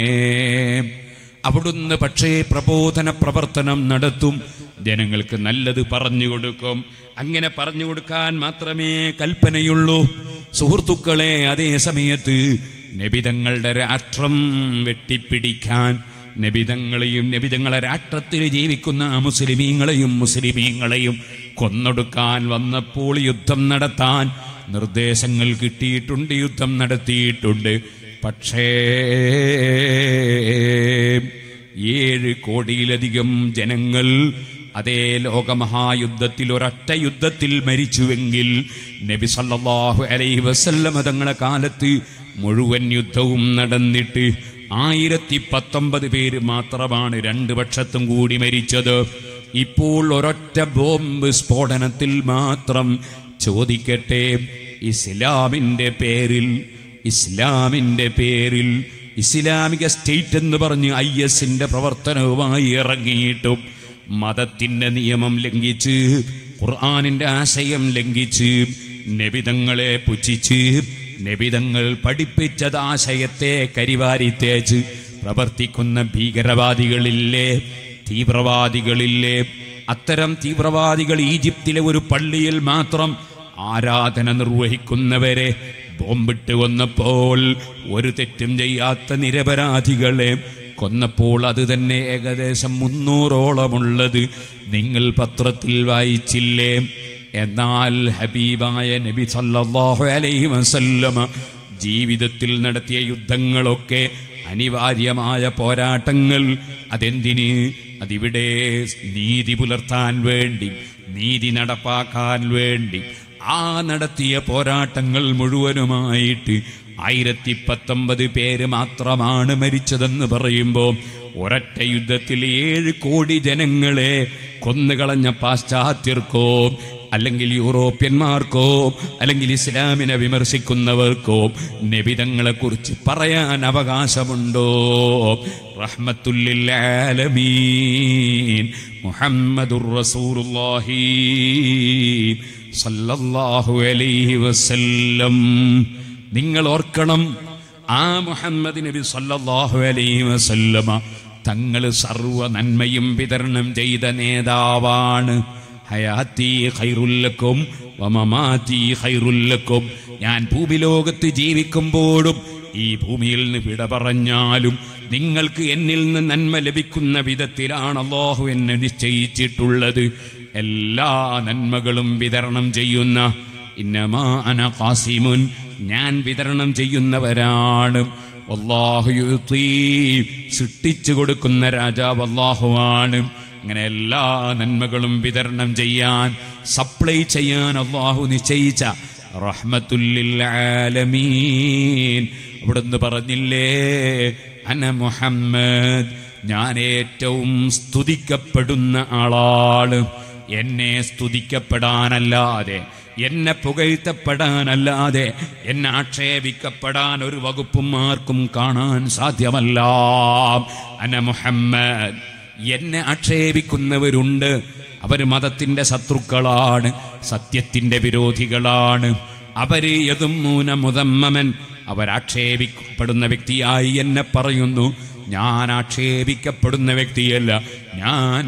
അവിടുന്ന് പക്ഷേ പ്രബോധന പ്രവർത്തനം നടത്തും ജനങ്ങൾക്ക് നല്ലത് പറഞ്ഞു കൊടുക്കും അങ്ങനെ പറഞ്ഞു കൊടുക്കാൻ മാത്രമേ കൽപ്പനയുള്ളൂ സുഹൃത്തുക്കളെ അതേ സമയത്ത് നബിതങ്ങളുടെ രാഷ്ട്രം വെട്ടിപ്പിടിക്കാൻ നബിതങ്ങളെയും നബിതങ്ങളെ രാഷ്ട്രത്തിൽ ജീവിക്കുന്ന മുസ്ലിമീങ്ങളെയും മുസ്ലിമീങ്ങളെയും കൊന്നൊടുക്കാൻ വന്നപ്പോൾ യുദ്ധം നടത്താൻ നിർദ്ദേശങ്ങൾ കിട്ടിയിട്ടുണ്ട് യുദ്ധം നടത്തിയിട്ടുണ്ട് പക്ഷേ ഏഴ് കോടിയിലധികം ജനങ്ങൾ അതേ ലോകമഹായുദ്ധത്തിൽ ഒരൊറ്റ യുദ്ധത്തിൽ മരിച്ചുവെങ്കിൽ നബി സല്ലല്ലാഹു അലൈഹി വസല്ലമ തങ്ങളെ കാലത്ത് മുഴുവൻ യുദ്ധവും നടന്നിട്ട് ആയിരത്തി പത്തൊമ്പത് പേര് മാത്രമാണ് രണ്ട് പക്ഷത്തും കൂടി മരിച്ചത് ഇപ്പോൾ ഒരൊറ്റ ബോംബ് സ്ഫോടനത്തിൽ മാത്രം ചോദിക്കട്ടെ ഇസ്ലാമിന്റെ പേരിൽ ഇസ്ലാമിന്റെ പേരിൽ ഇസ്ലാമിക സ്റ്റേറ്റ് എന്ന് പറഞ്ഞ് ഐ എസിന്റെ പ്രവർത്തനവുമായി ഇറങ്ങിയിട്ടും മതത്തിന്റെ നിയമം ലംഘിച്ച് ഖുർആാനിന്റെ ആശയം ലംഘിച്ച് നബിതങ്ങളെ പുച്ഛിച്ച് നബിതങ്ങൾ പഠിപ്പിച്ചത് ആശയത്തെ കരിവാരി തേച്ച് പ്രവർത്തിക്കുന്ന ഭീകരവാദികളില്ലേ തീവ്രവാദികളില്ലേ അത്തരം തീവ്രവാദികൾ ഈജിപ്തിലെ ഒരു പള്ളിയിൽ മാത്രം ആരാധന നിർവഹിക്കുന്നവരെ ബോംബിട്ട് കൊന്നപ്പോൾ ഒരു തെറ്റും ചെയ്യാത്ത നിരപരാധികളെ കൊന്നപ്പോൾ അത് തന്നെ ഏകദേശം മുന്നൂറോളമുള്ളത് നിങ്ങൾ പത്രത്തിൽ വായിച്ചില്ലേ എന്നാൽ ഹബീബായ നബി സല്ലല്ലാഹു അലൈഹി വസല്ലമ ജീവിതത്തിൽ നടത്തിയ യുദ്ധങ്ങളൊക്കെ അനിവാര്യമായ പോരാട്ടങ്ങൾ അതെന്തിന് അതിവിടെ നീതി പുലർത്താൻ വേണ്ടി നീതി നടപ്പാക്കാൻ വേണ്ടി ആ നടത്തിയ പോരാട്ടങ്ങൾ മുഴുവനുമായിട്ട് ആയിരത്തി പത്തൊമ്പത് പേര് മാത്രമാണ് മരിച്ചതെന്ന് പറയുമ്പോൾ ഒരൊറ്റ യുദ്ധത്തിൽ ഏഴ് കോടി ജനങ്ങളെ കൊന്നുകളഞ്ഞ പാശ്ചാത്യർക്കോ അല്ലെങ്കിൽ യൂറോപ്യന്മാർക്കോ അല്ലെങ്കിൽ ഇസ്ലാമിനെ വിമർശിക്കുന്നവർക്കോ നബിതങ്ങളെ കുറിച്ച് പറയാൻ അവകാശമുണ്ടോ റഹ്മത്തുല്ലാലമീൻ മുഹമ്മദുർ റസൂലുള്ളാഹി സല്ലല്ലാഹു അലൈഹി വസല്ലം നിങ്ങൾ ഓർക്കണം ആ മുഹമ്മദ് നബി സല്ലല്ലാഹു അലൈഹി വസല്ലമ തങ്ങൾ സർവ നന്മയും വിതരണം ചെയ്ത നേതാവാണ് ഹയാത്തി ഖൈറുല്ലക്കും വമമാതി ഖൈറുല്ലക്കും ഞാൻ ഭൂമിലോകത്ത് ജീവിക്കുമ്പോഴും ഈ ഭൂമിയിൽ നിന്ന് വിട പറഞ്ഞാലും നിങ്ങൾക്ക് എന്നിൽ നിന്ന് നന്മ ലഭിക്കുന്ന വിധത്തിലാണ് അള്ളാഹു എന്നെ നിശ്ചയിച്ചിട്ടുള്ളത് എല്ലാ നന്മകളും വിതരണം ചെയ്യുന്ന ഇന്നമാ അന ഖാസിമുൻ ഞാൻ വിതരണം ചെയ്യുന്നവരാണ് അള്ളാഹു യുത്തി സൃഷ്ടിച്ചു കൊടുക്കുന്ന രാജാവ് അള്ളാഹുവാണ് അങ്ങനെ എല്ലാ നന്മകളും വിതരണം ചെയ്യാൻ സപ്ലൈ ചെയ്യാൻ അള്ളാഹു നിശ്ചയിച്ച റഹ്മത്തുല്ലിൽ ആലമീൻ അവിടുന്ന് പറഞ്ഞില്ലേ അന മുഹമ്മദ് ഞാൻ ഏറ്റവും സ്തുതിക്കപ്പെടുന്ന ആളാണ് എന്നെ സ്തുതിക്കപ്പെടാനല്ലാതെ എന്നെ പുകഴ്ത്തപ്പെടാനല്ലാതെ എന്നെ ആക്ഷേപിക്കപ്പെടാൻ ഒരു വകുപ്പും ആർക്കും കാണാൻ സാധ്യമല്ല അന മുഹമ്മദ് എന്നെ ആക്ഷേപിക്കുന്നവരുണ്ട് അവർ മതത്തിന്റെ ശത്രുക്കളാണ് സത്യത്തിന്റെ വിരോധികളാണ് അവര് യതും മൂന മുതമ്മമൻ അവരാക്ഷേപിക്കപ്പെടുന്ന വ്യക്തിയായി എന്നെ പറയുന്നു ഞാൻ ആക്ഷേപിക്കപ്പെടുന്ന വ്യക്തിയല്ല ഞാൻ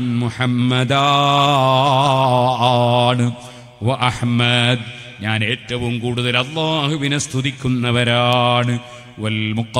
മുഹമ്മദാണ് വ അഹ്മദ് ഞാൻ ഏറ്റവും കൂടുതൽ അള്ളാഹുവിനെ സ്തുതിക്കുന്നവരാണ് വൽ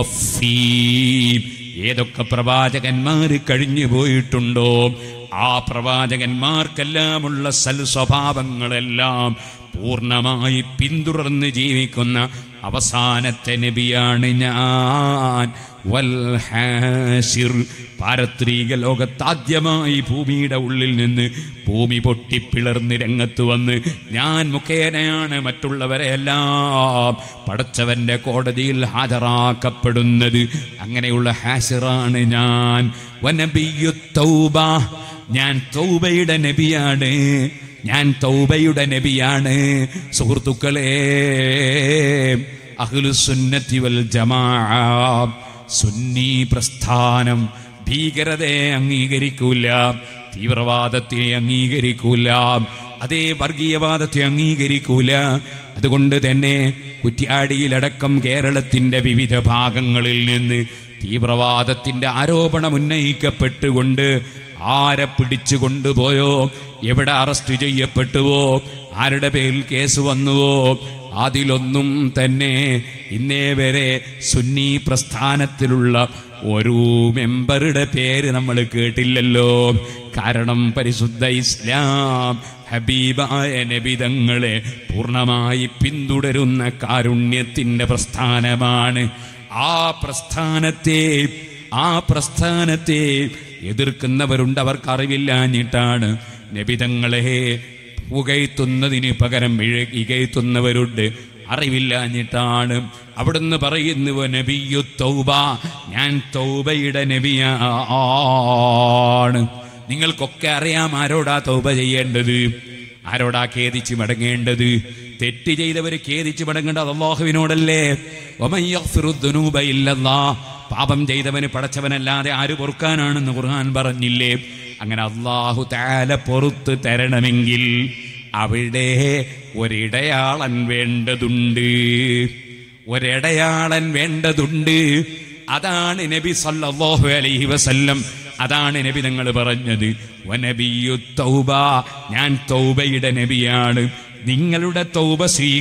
മുഖഫീം ഏതൊക്കെ പ്രവാചകന്മാർ കഴിഞ്ഞു പോയിട്ടുണ്ടോ ആ പ്രവാചകന്മാർക്കെല്ലാമുള്ള സൽ സ്വഭാവങ്ങളെല്ലാം പൂർണ്ണമായി പിന്തുടർന്ന് ജീവിക്കുന്ന അവസാനത്തെ നബിയാണ് ഞാൻ വൽ ഹാസിർ പാരത്രീക ലോകത്താദ്യമായി ഭൂമിയുടെ ഉള്ളിൽ നിന്ന് ഭൂമി പൊട്ടിപ്പിളർന്ന് രംഗത്ത് വന്ന് ഞാൻ മുഖേനയാണ് മറ്റുള്ളവരെ എല്ലാം പടച്ചവന്റെ കോടതിയിൽ ഹാജരാക്കപ്പെടുന്നത് അങ്ങനെയുള്ള ഹാസിറാണ് ഞാൻ വനബിയു തൗബ ഞാൻ തൗബയുടെ നബിയാണ് ഞാൻ തൗബയുടെ നബിയാണ് സുഹൃത്തുക്കളെ അഹ്ലുസുന്നത്തി വൽ ജമാ സുന്നി പ്രസ്ഥാനം ഭീകരതയെ അംഗീകരിക്കൂല തീവ്രവാദത്തെ അംഗീകരിക്കൂല അതേ വർഗീയവാദത്തെ അംഗീകരിക്കൂല അതുകൊണ്ട് തന്നെ കുറ്റ്യാടിയിലടക്കം കേരളത്തിന്റെ വിവിധ ഭാഗങ്ങളിൽ നിന്ന് തീവ്രവാദത്തിന്റെ ആരോപണം ഉന്നയിക്കപ്പെട്ടുകൊണ്ട് ആരെ പിടിച്ചു കൊണ്ടുപോയോ എവിടെ അറസ്റ്റ് ചെയ്യപ്പെട്ടുവോ ആരുടെ പേരിൽ കേസ് വന്നുവോ അതിലൊന്നും തന്നെ ഇന്നേ വരെ സുന്നി പ്രസ്ഥാനത്തിലുള്ള ഒരു മെമ്പറുടെ പേര് നമ്മൾ കേട്ടില്ലല്ലോ കാരണം പരിശുദ്ധ ഇസ്ലാം ഹബീബായ നബിതങ്ങളെ പൂർണ്ണമായി പിന്തുടരുന്ന കാരുണ്യത്തിന്റെ പ്രസ്ഥാനമാണ് ആ പ്രസ്ഥാനത്തെ ആ പ്രസ്ഥാനത്തെ എതിർക്കുന്നവരുണ്ട് അവർക്ക് അറിവില്ലാഞ്ഞിട്ടാണ് നബിതങ്ങളെ പുകയ്ത്തുന്നതിന് പകരം ഇഴ- ഇകഴ്ത്തുന്നവരുണ്ട് അറിവില്ലാഞ്ഞിട്ടാണ് അവിടുന്ന് പറയുന്നു നബിയു തൗബ ഞാൻ തൗബയുടെ നബിയാണ് നിങ്ങൾക്കൊക്കെ അറിയാം ആരോടാ തൗബ ചെയ്യേണ്ടത് ആരോടാ ഖേദിച്ച് മടങ്ങേണ്ടത് തെറ്റ് ചെയ്തവര് ഖേദിച്ച് മടങ്ങേണ്ടത് അള്ളാഹുവിനോടല്ലേ വമൻ യഗ്ഫിറു ദുനൂബ ഇല്ലല്ലാ. പാപം ചെയ്തവന് പടച്ചവനല്ലാതെ ആര് പൊറുക്കാനാണെന്ന് ഖുർആൻ പറഞ്ഞില്ലേ അങ്ങനെ അള്ളാഹു താല പൊറത്ത് തരണമെങ്കിൽ അവിടെ ഒരിടയാളൻ വേണ്ടതുണ്ട് ഒരിടയാളൻ വേണ്ടതുണ്ട് അതാണ് നബി സല്ലല്ലാഹു അലൈഹി വസല്ലം അതാണ് നബി നിങ്ങൾ പറഞ്ഞത് വനബിയു തൗബ ഞാൻ തൗബയുടെ നബിയാണ് നിങ്ങളുടെ തൗബ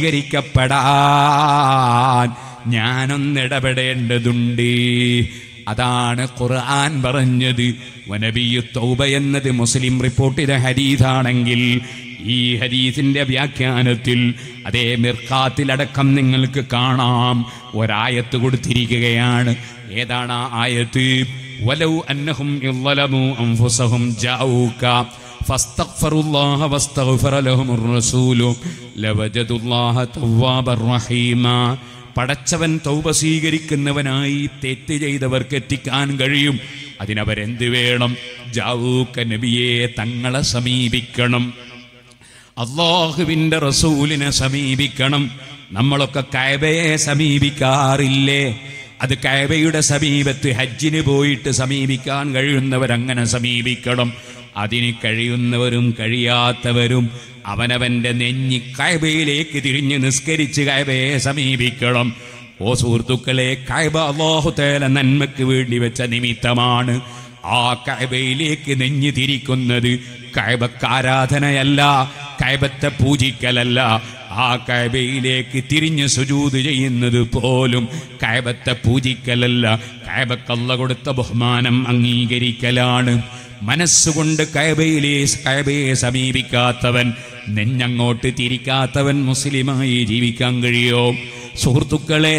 സ്വീകരിക്കപ്പെടാൻ ഞാനൊന്നിടപെടേണ്ടതുണ്ട് അതാണ് ഖുർആൻ പറഞ്ഞത് വനബിയു തൗബ എന്നത് മുസ്ലിം റിപ്പോർട്ട് ചെയ്ത ഹരീതാണെങ്കിൽ ഈ ഹദീസിന്റെ വ്യാഖ്യാനത്തിൽ അതേ മിർക്കാത്തിലടക്കം നിങ്ങൾക്ക് കാണാം ഒരായത്ത് കൊടുത്തിരിക്കുകയാണ് ഏതാണ് ആ ആയത്ത് വലൗ അന്നഹും ഇളലമു അൻഫുസഹും ജാഊക فاستغفروا الله واستغفر لهم الرسول لوجدوا الله توابا رحيما പടച്ചവൻ തൗബ സ്വീകരിക്കുന്നവനായി തെറ്റ് ചെയ്തവർക്ക് എത്തിക്കാൻ കഴിയും അതിനവരെന്ത് വേണം ജാവൂക്ക നബിയെ തങ്ങളെ സമീപിക്കണം അള്ളാഹുവിന്റെ റസൂലിനെ സമീപിക്കണം നമ്മളൊക്കെ കയബയെ സമീപിക്കാറില്ലേ അത് കയബയുടെ സമീപത്ത് ഹജ്ജിന് പോയിട്ട് സമീപിക്കാൻ കഴിയുന്നവരങ്ങനെ സമീപിക്കണം അതിന് കഴിയുന്നവരും കഴിയാത്തവരും അവനവന്റെ നെഞ്ഞി കയബയിലേക്ക് തിരിഞ്ഞ് നിസ്കരിച്ച് കയബയെ സമീപിക്കണം ഓ സുഹൃത്തുക്കളെ കയബ അള്ളാഹുതേല നന്മയ്ക്ക് വേണ്ടി വെച്ച നിമിത്തമാണ് ആ കയബയിലേക്ക് നെഞ്ഞു തിരിക്കുന്നത് കയബക്കാരാധനയല്ല കയബത്തെ പൂജിക്കലല്ല ആ കയബയിലേക്ക് തിരിഞ്ഞ് സുജൂത് ചെയ്യുന്നത് പോലും കയബത്തെ പൂജിക്കലല്ല കയബക്കല്ല കൊടുത്ത ബഹുമാനം അംഗീകരിക്കലാണ് മനസ്സുകൊണ്ട് കയബയിലെ കയബയെ സമീപിക്കാത്തവൻ നെഞ്ഞങ്ങോട്ട് തിരിക്കാത്തവൻ മുസ്ലിമായി ജീവിക്കാൻ കഴിയോ സുഹൃത്തുക്കളെ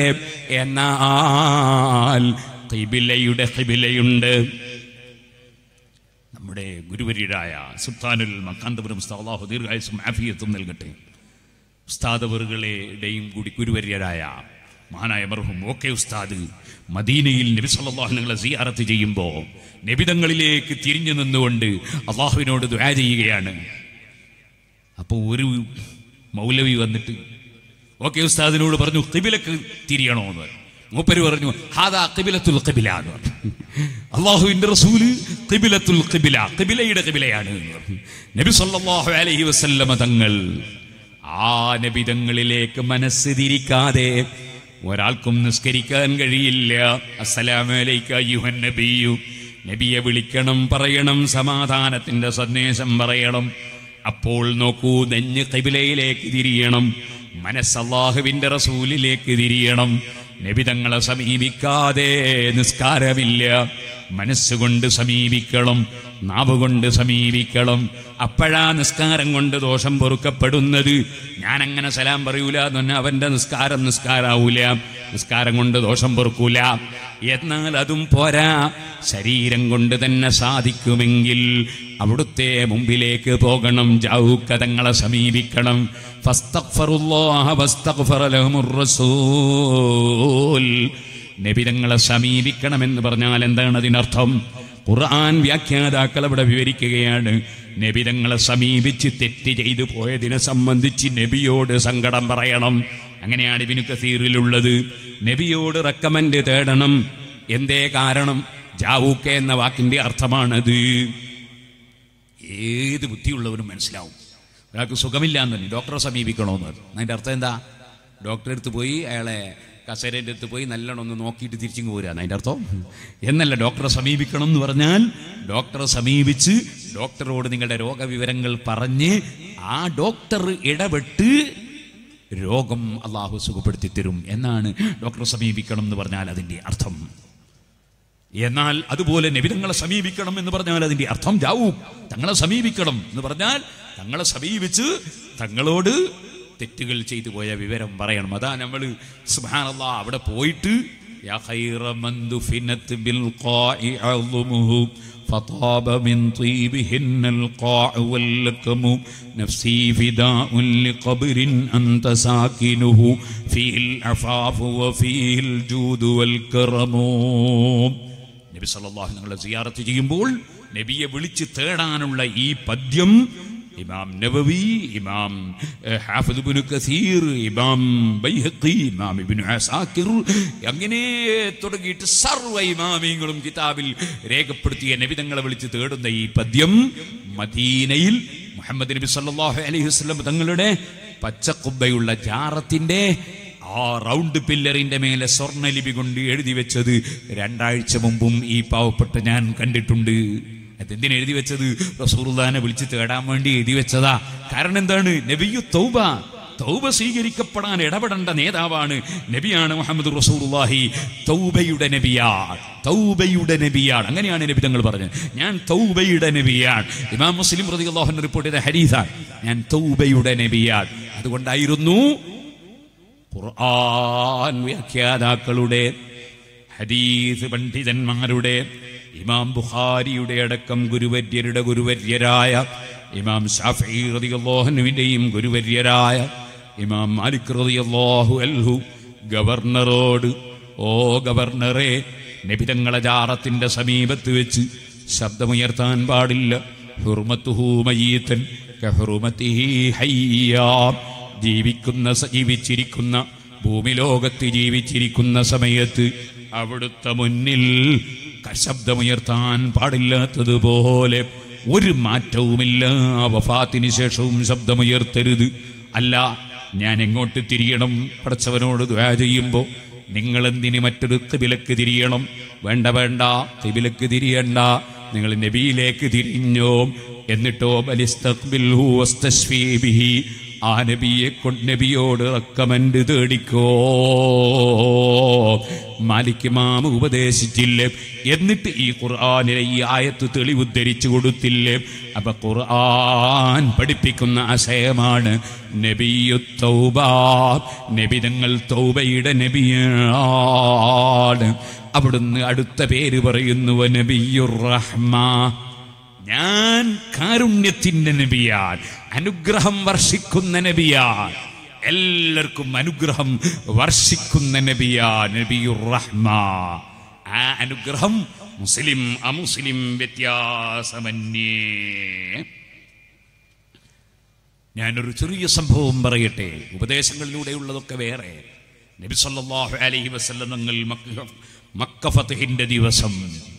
എന്നാൽ കിബിലയുടെ കിബിലയുണ്ട് നമ്മുടെ ഗുരുവര്യരായ സുൽത്താനുൽ മക്കാന്തപുരം അള്ളാഹു ദീർഘായുസും ആഫിയത്തും നൽകട്ടെ ഉസ്താദവറുകളുടെയും കൂടി ഗുരുവര്യരായ മഹാനായ മർഹും ഓക്കെ ഉസ്താദ് മദീനയിൽ നബി സല്ലല്ലാഹു നിങ്ങളെ സിയാറത്ത് ചെയ്യുമ്പോൾ നബിതങ്ങളിലേക്ക് തിരിഞ്ഞു നിന്നുകൊണ്ട് അള്ളാഹുവിനോട് ദുആ ചെയ്യുകയാണ് അപ്പോൾ ഒരു മൗലവി വന്നിട്ട് ഓക്കെ ഉസ്താദിനോട് പറഞ്ഞു കിബിലക്ക് തിരിയണോ എന്ന് മൂപ്പര് പറഞ്ഞു ഹാദാ കിബിലത്തുൽ കിബില എന്ന് പറഞ്ഞു അള്ളാഹുവിന്റെ റസൂല് കിബിലത്തുൽ കിബില കിബിലയുടെ കിബിലയാണ് എന്ന് പറഞ്ഞു. നബി സല്ലല്ലാഹു അലൈഹി വസല്ലമ തങ്ങൾ ആ നബിതങ്ങളിലേക്ക് മനസ്സ് തിരിക്കാതെ ഒരാൾക്കും നിസ്കരിക്കാൻ കഴിയില്ല അസ്സലാമലൈക്ക യുഹൻ നബിയു നബിയെ വിളിക്കണം പറയണം സമാധാനത്തിന്റെ സന്ദേശം പറയണം അപ്പോൾ നോക്കൂ നെഞ്ഞ് കൈബിലയിലേക്ക് തിരിയണം മനസ്സ് അള്ളാഹുവിന്റെ റസൂലിലേക്ക് തിരിയണം നബിതങ്ങളെ സമീപിക്കാതെ നിസ്കാരമില്ല മനസ്സുകൊണ്ട് സമീപിക്കണം നാവ് കൊണ്ട് സമീപിക്കണം അപ്പോഴാ നിസ്കാരം കൊണ്ട് ദോഷം പൊറുക്കപ്പെടുന്നത് ഞാൻ അങ്ങനെ സലാം പറയൂല എന്ന് പറഞ്ഞാൽ അവന്റെ നിസ്കാരം നിസ്കാരാവൂല നിസ്കാരം കൊണ്ട് ദോഷം പൊറുക്കൂല എന്നാൽ അതും പോരാ ശരീരം കൊണ്ട് തന്നെ സാധിക്കുമെങ്കിൽ അവിടുത്തെ മുമ്പിലേക്ക് പോകണം ജാവുക്കതങ്ങളെ സമീപിക്കണം ഫസ്തഗ്ഫറുല്ലാഹ വസ്തഗ്ഫറ ലഹുമുർ റസൂൽ നബിതങ്ങളെ സമീപിക്കണമെന്ന് പറഞ്ഞാൽ എന്താണ് അതിനർത്ഥം ഖുർആൻ വ്യാഖ്യാതാക്കൾ അവിടെ വിവരിക്കുകയാണ് നബിതങ്ങളെ സമീപിച്ച് തെറ്റ് ചെയ്തു പോയതിനെ സംബന്ധിച്ച് നബിയോട് സങ്കടം പറയണം അങ്ങനെയാണ് ഇബിനു കസീറിലുള്ളത് നബിയോട് റെക്കമെൻഡ് തേടണം എന്തേ കാരണം ജാവൂക്ക എന്ന വാക്കിന്റെ അർത്ഥമാണത് ഏത് ബുദ്ധിയുള്ളവരും മനസ്സിലാവും ഒരാൾക്ക് സുഖമില്ല എന്ന് പറഞ്ഞു ഡോക്ടറെ സമീപിക്കണമെന്ന് പറഞ്ഞു അതിൻ്റെ അർത്ഥം എന്താ ഡോക്ടറെ അടുത്ത് പോയി അയാളെ കസേരൻ്റെ അടുത്ത് പോയി നല്ലോണം ഒന്ന് നോക്കിയിട്ട് തിരിച്ചിങ് പോരുക അതിൻ്റെ അർത്ഥം എന്നല്ല ഡോക്ടറെ സമീപിക്കണം എന്ന് പറഞ്ഞാൽ ഡോക്ടറെ സമീപിച്ച് ഡോക്ടറോട് നിങ്ങളുടെ രോഗവിവരങ്ങൾ പറഞ്ഞ് ആ ഡോക്ടർ ഇടപെട്ട് രോഗം അള്ളാഹു സുഖപ്പെടുത്തി തരും എന്നാണ് ഡോക്ടറെ സമീപിക്കണം എന്ന് പറഞ്ഞാൽ അതിൻ്റെ അർത്ഥം എന്നാൽ അതുപോലെ നബിതങ്ങളെ സമീപിക്കണം എന്ന് പറഞ്ഞാൽ അതിന്റെ അർത്ഥം ജാവൂ തങ്ങളെ സമീപിക്കണം എന്ന് പറഞ്ഞാൽ തങ്ങളെ സമീപിച്ച് തങ്ങളോട് തെറ്റുകൾ ചെയ്തു പോയ വിവരം പറയണം അതാ നമ്മൾ സുബ്ഹാനല്ലാ അവിടെ പോയിട്ട് യാ ഖൈറ മൻ ദുഫിനത് ബിൽ ഖാഇ അളുമുഹു فطاب من طيبهن القاع واللكم نفسي فداء لقبر أنت ساكنه فيه العفاف وفيه الجود والكرم നബി സല്ലല്ലാഹു നിങ്ങളെ സിയാറത്ത് ചെയ്യുമ്പോൾ നബിയെ വിളിച്ച് തേടാനുള്ള ഈ പദ്യം ഇമാം നവവി ഇമാം ഏഹ്, ഹാഫിദ് ഇബ്നു കസീർ ഇമാം ബൈഹഖി ഇമാം ഇബ്നു അസാക്കിർ അങ്ങനെ തുടങ്ങിയിട്ട് സർവ്വ ഇമാമിയങ്ങളും കിതാബിൽ രേഖപ്പെടുത്തിയ നബിതങ്ങളെ വിളിച്ച് തേടുന്ന ഈ പദ്യം മദീനയിൽ മുഹമ്മദ് നബി സല്ലല്ലാഹു അലൈഹി വസല്ലം തങ്ങളുടെ പച്ചക്കുബ്ബയുള്ള ജാറത്തിന്റെ ആ റൗണ്ട് പില്ലറിന്റെ മേലെ സ്വർണ്ണലിപി കൊണ്ട് എഴുതി വെച്ചത് രണ്ടാഴ്ച മുമ്പും ഈ പാവപ്പെട്ട ഞാൻ കണ്ടിട്ടുണ്ട് അതെന്തിനാ എഴുതി വെച്ചത് റസൂറുല്ലാനെ വിളിച്ച് തേടാൻ വേണ്ടി എഴുതി വെച്ചതാ കാരണം എന്താണ് നബിയു തൗബ തൗബ സ്വീകരിക്കപ്പെടാൻ ഇടപെടേണ്ട നേതാവാണ് നബിയാണ് മുഹമ്മദ് റസൂലുള്ളാഹി തൗബയുടെ നബിയാണ് തൗബയുടെ നബിയാണ് അങ്ങനെയാണ് നബി തങ്ങൾ പറഞ്ഞത് ഞാൻ തൗബയുടെ നബിയാണ് ഇമാം മുസ്ലിം റളിയല്ലാഹു അൻഹു റിപ്പോർട്ട് ചെയ്ത ഹദീസാണ് ഞാൻ തൗബയുടെ നബിയാണ് അതുകൊണ്ടായിരുന്നു ഖുർആൻ വ്യാഖ്യാതാക്കളുടെ ഹദീസ് പണ്ഡിതന്മാരുടെ ഇമാം ബുഖാരിയുടെ അടക്കം ഗുരുവര്യരുടെ ഗുരുവര്യരായ ഇമാം ഷാഫി റളിയല്ലാഹുവിൻ്റെയും ഗുരുവര്യരായ ഇമാം മാലിക് റളിയല്ലാഹു അൻഹു ഗവർണറോട് ഓ ഗവർണറെ നബിതങ്ങളെ ജാറത്തിന്റെ സമീപത്ത് വെച്ച് ശബ്ദമുയർത്താൻ പാടില്ല ഹുർമത്തുഹു മയ്യത്തൻ കഹുറുമത്തിഹി ഹയ്യാ ജീവിക്കുന്ന സ- ജീവിച്ചിരിക്കുന്ന ഭൂമി ലോകത്ത് ജീവിച്ചിരിക്കുന്ന സമയത്ത് അവിടുത്തെ മുന്നിൽ ക- ശബ്ദമുയർത്താൻ പാടില്ലാത്തതുപോലെ ഒരു മാറ്റവുമില്ല വഫാത്തിന് ശേഷവും ശബ്ദമുയർത്തരുത് അല്ല ഞാൻ എങ്ങോട്ട് തിരിയണം പടച്ചവനോട് ദ്വാ ചെയ്യുമ്പോൾ നിങ്ങൾ എന്തിന് മറ്റൊരു തിബിലക്ക് തിരിയണം വേണ്ട വേണ്ട തിബിലക്ക് തിരിയണ്ട നിങ്ങൾ നബിയിലേക്ക് തിരിഞ്ഞോ എന്നിട്ടോ ബലിസ്തഖ്ബിൽഹു വസ്തശ്ഫീ ബിഹി ആ നബിയെ കൊണ്ട് നബിയോട് റക്കമന്റ് തേടിക്കോ മാലിക് മാമ ഉപദേശിച്ചില്ലേ എന്നിട്ട് ഈ ഖുർആാനിലെ ഈ ആയത്ത് തെളിവുദ്ധരിച്ചു കൊടുത്തില്ലേ അപ്പൊ ഖുർആൻ പഠിപ്പിക്കുന്ന ആശയമാണ് നബിയു തൗബ നബിതങ്ങൾ തൗബയുടെ നബിയാണ് അവിടുന്ന് അടുത്ത പേര് പറയുന്നു നബിയുർ റഹ്മ ഞാൻ കാരുണ്യത്തിന്റെ നബിയാൻ അനുഗ്രഹം വർഷിക്കുന്ന നബിയാൻ എല്ലാവർക്കും അനുഗ്രഹം വർഷിക്കുന്ന നബിയാൻ നബിയുർ റഹ്മ ആ അനുഗ്രഹം മുസ്ലിം അമുസ്ലിം വ്യത്യാസമന്യേ ഞാനൊരു ചെറിയ സംഭവം പറയട്ടെ ഉപദേശങ്ങളിലൂടെയുള്ളതൊക്കെ വേറെ നബി സല്ലല്ലാഹു അലൈഹി വസല്ലം തങ്ങൾ മക്ക മക്ക ഫതഹിന്റെ ദിവസം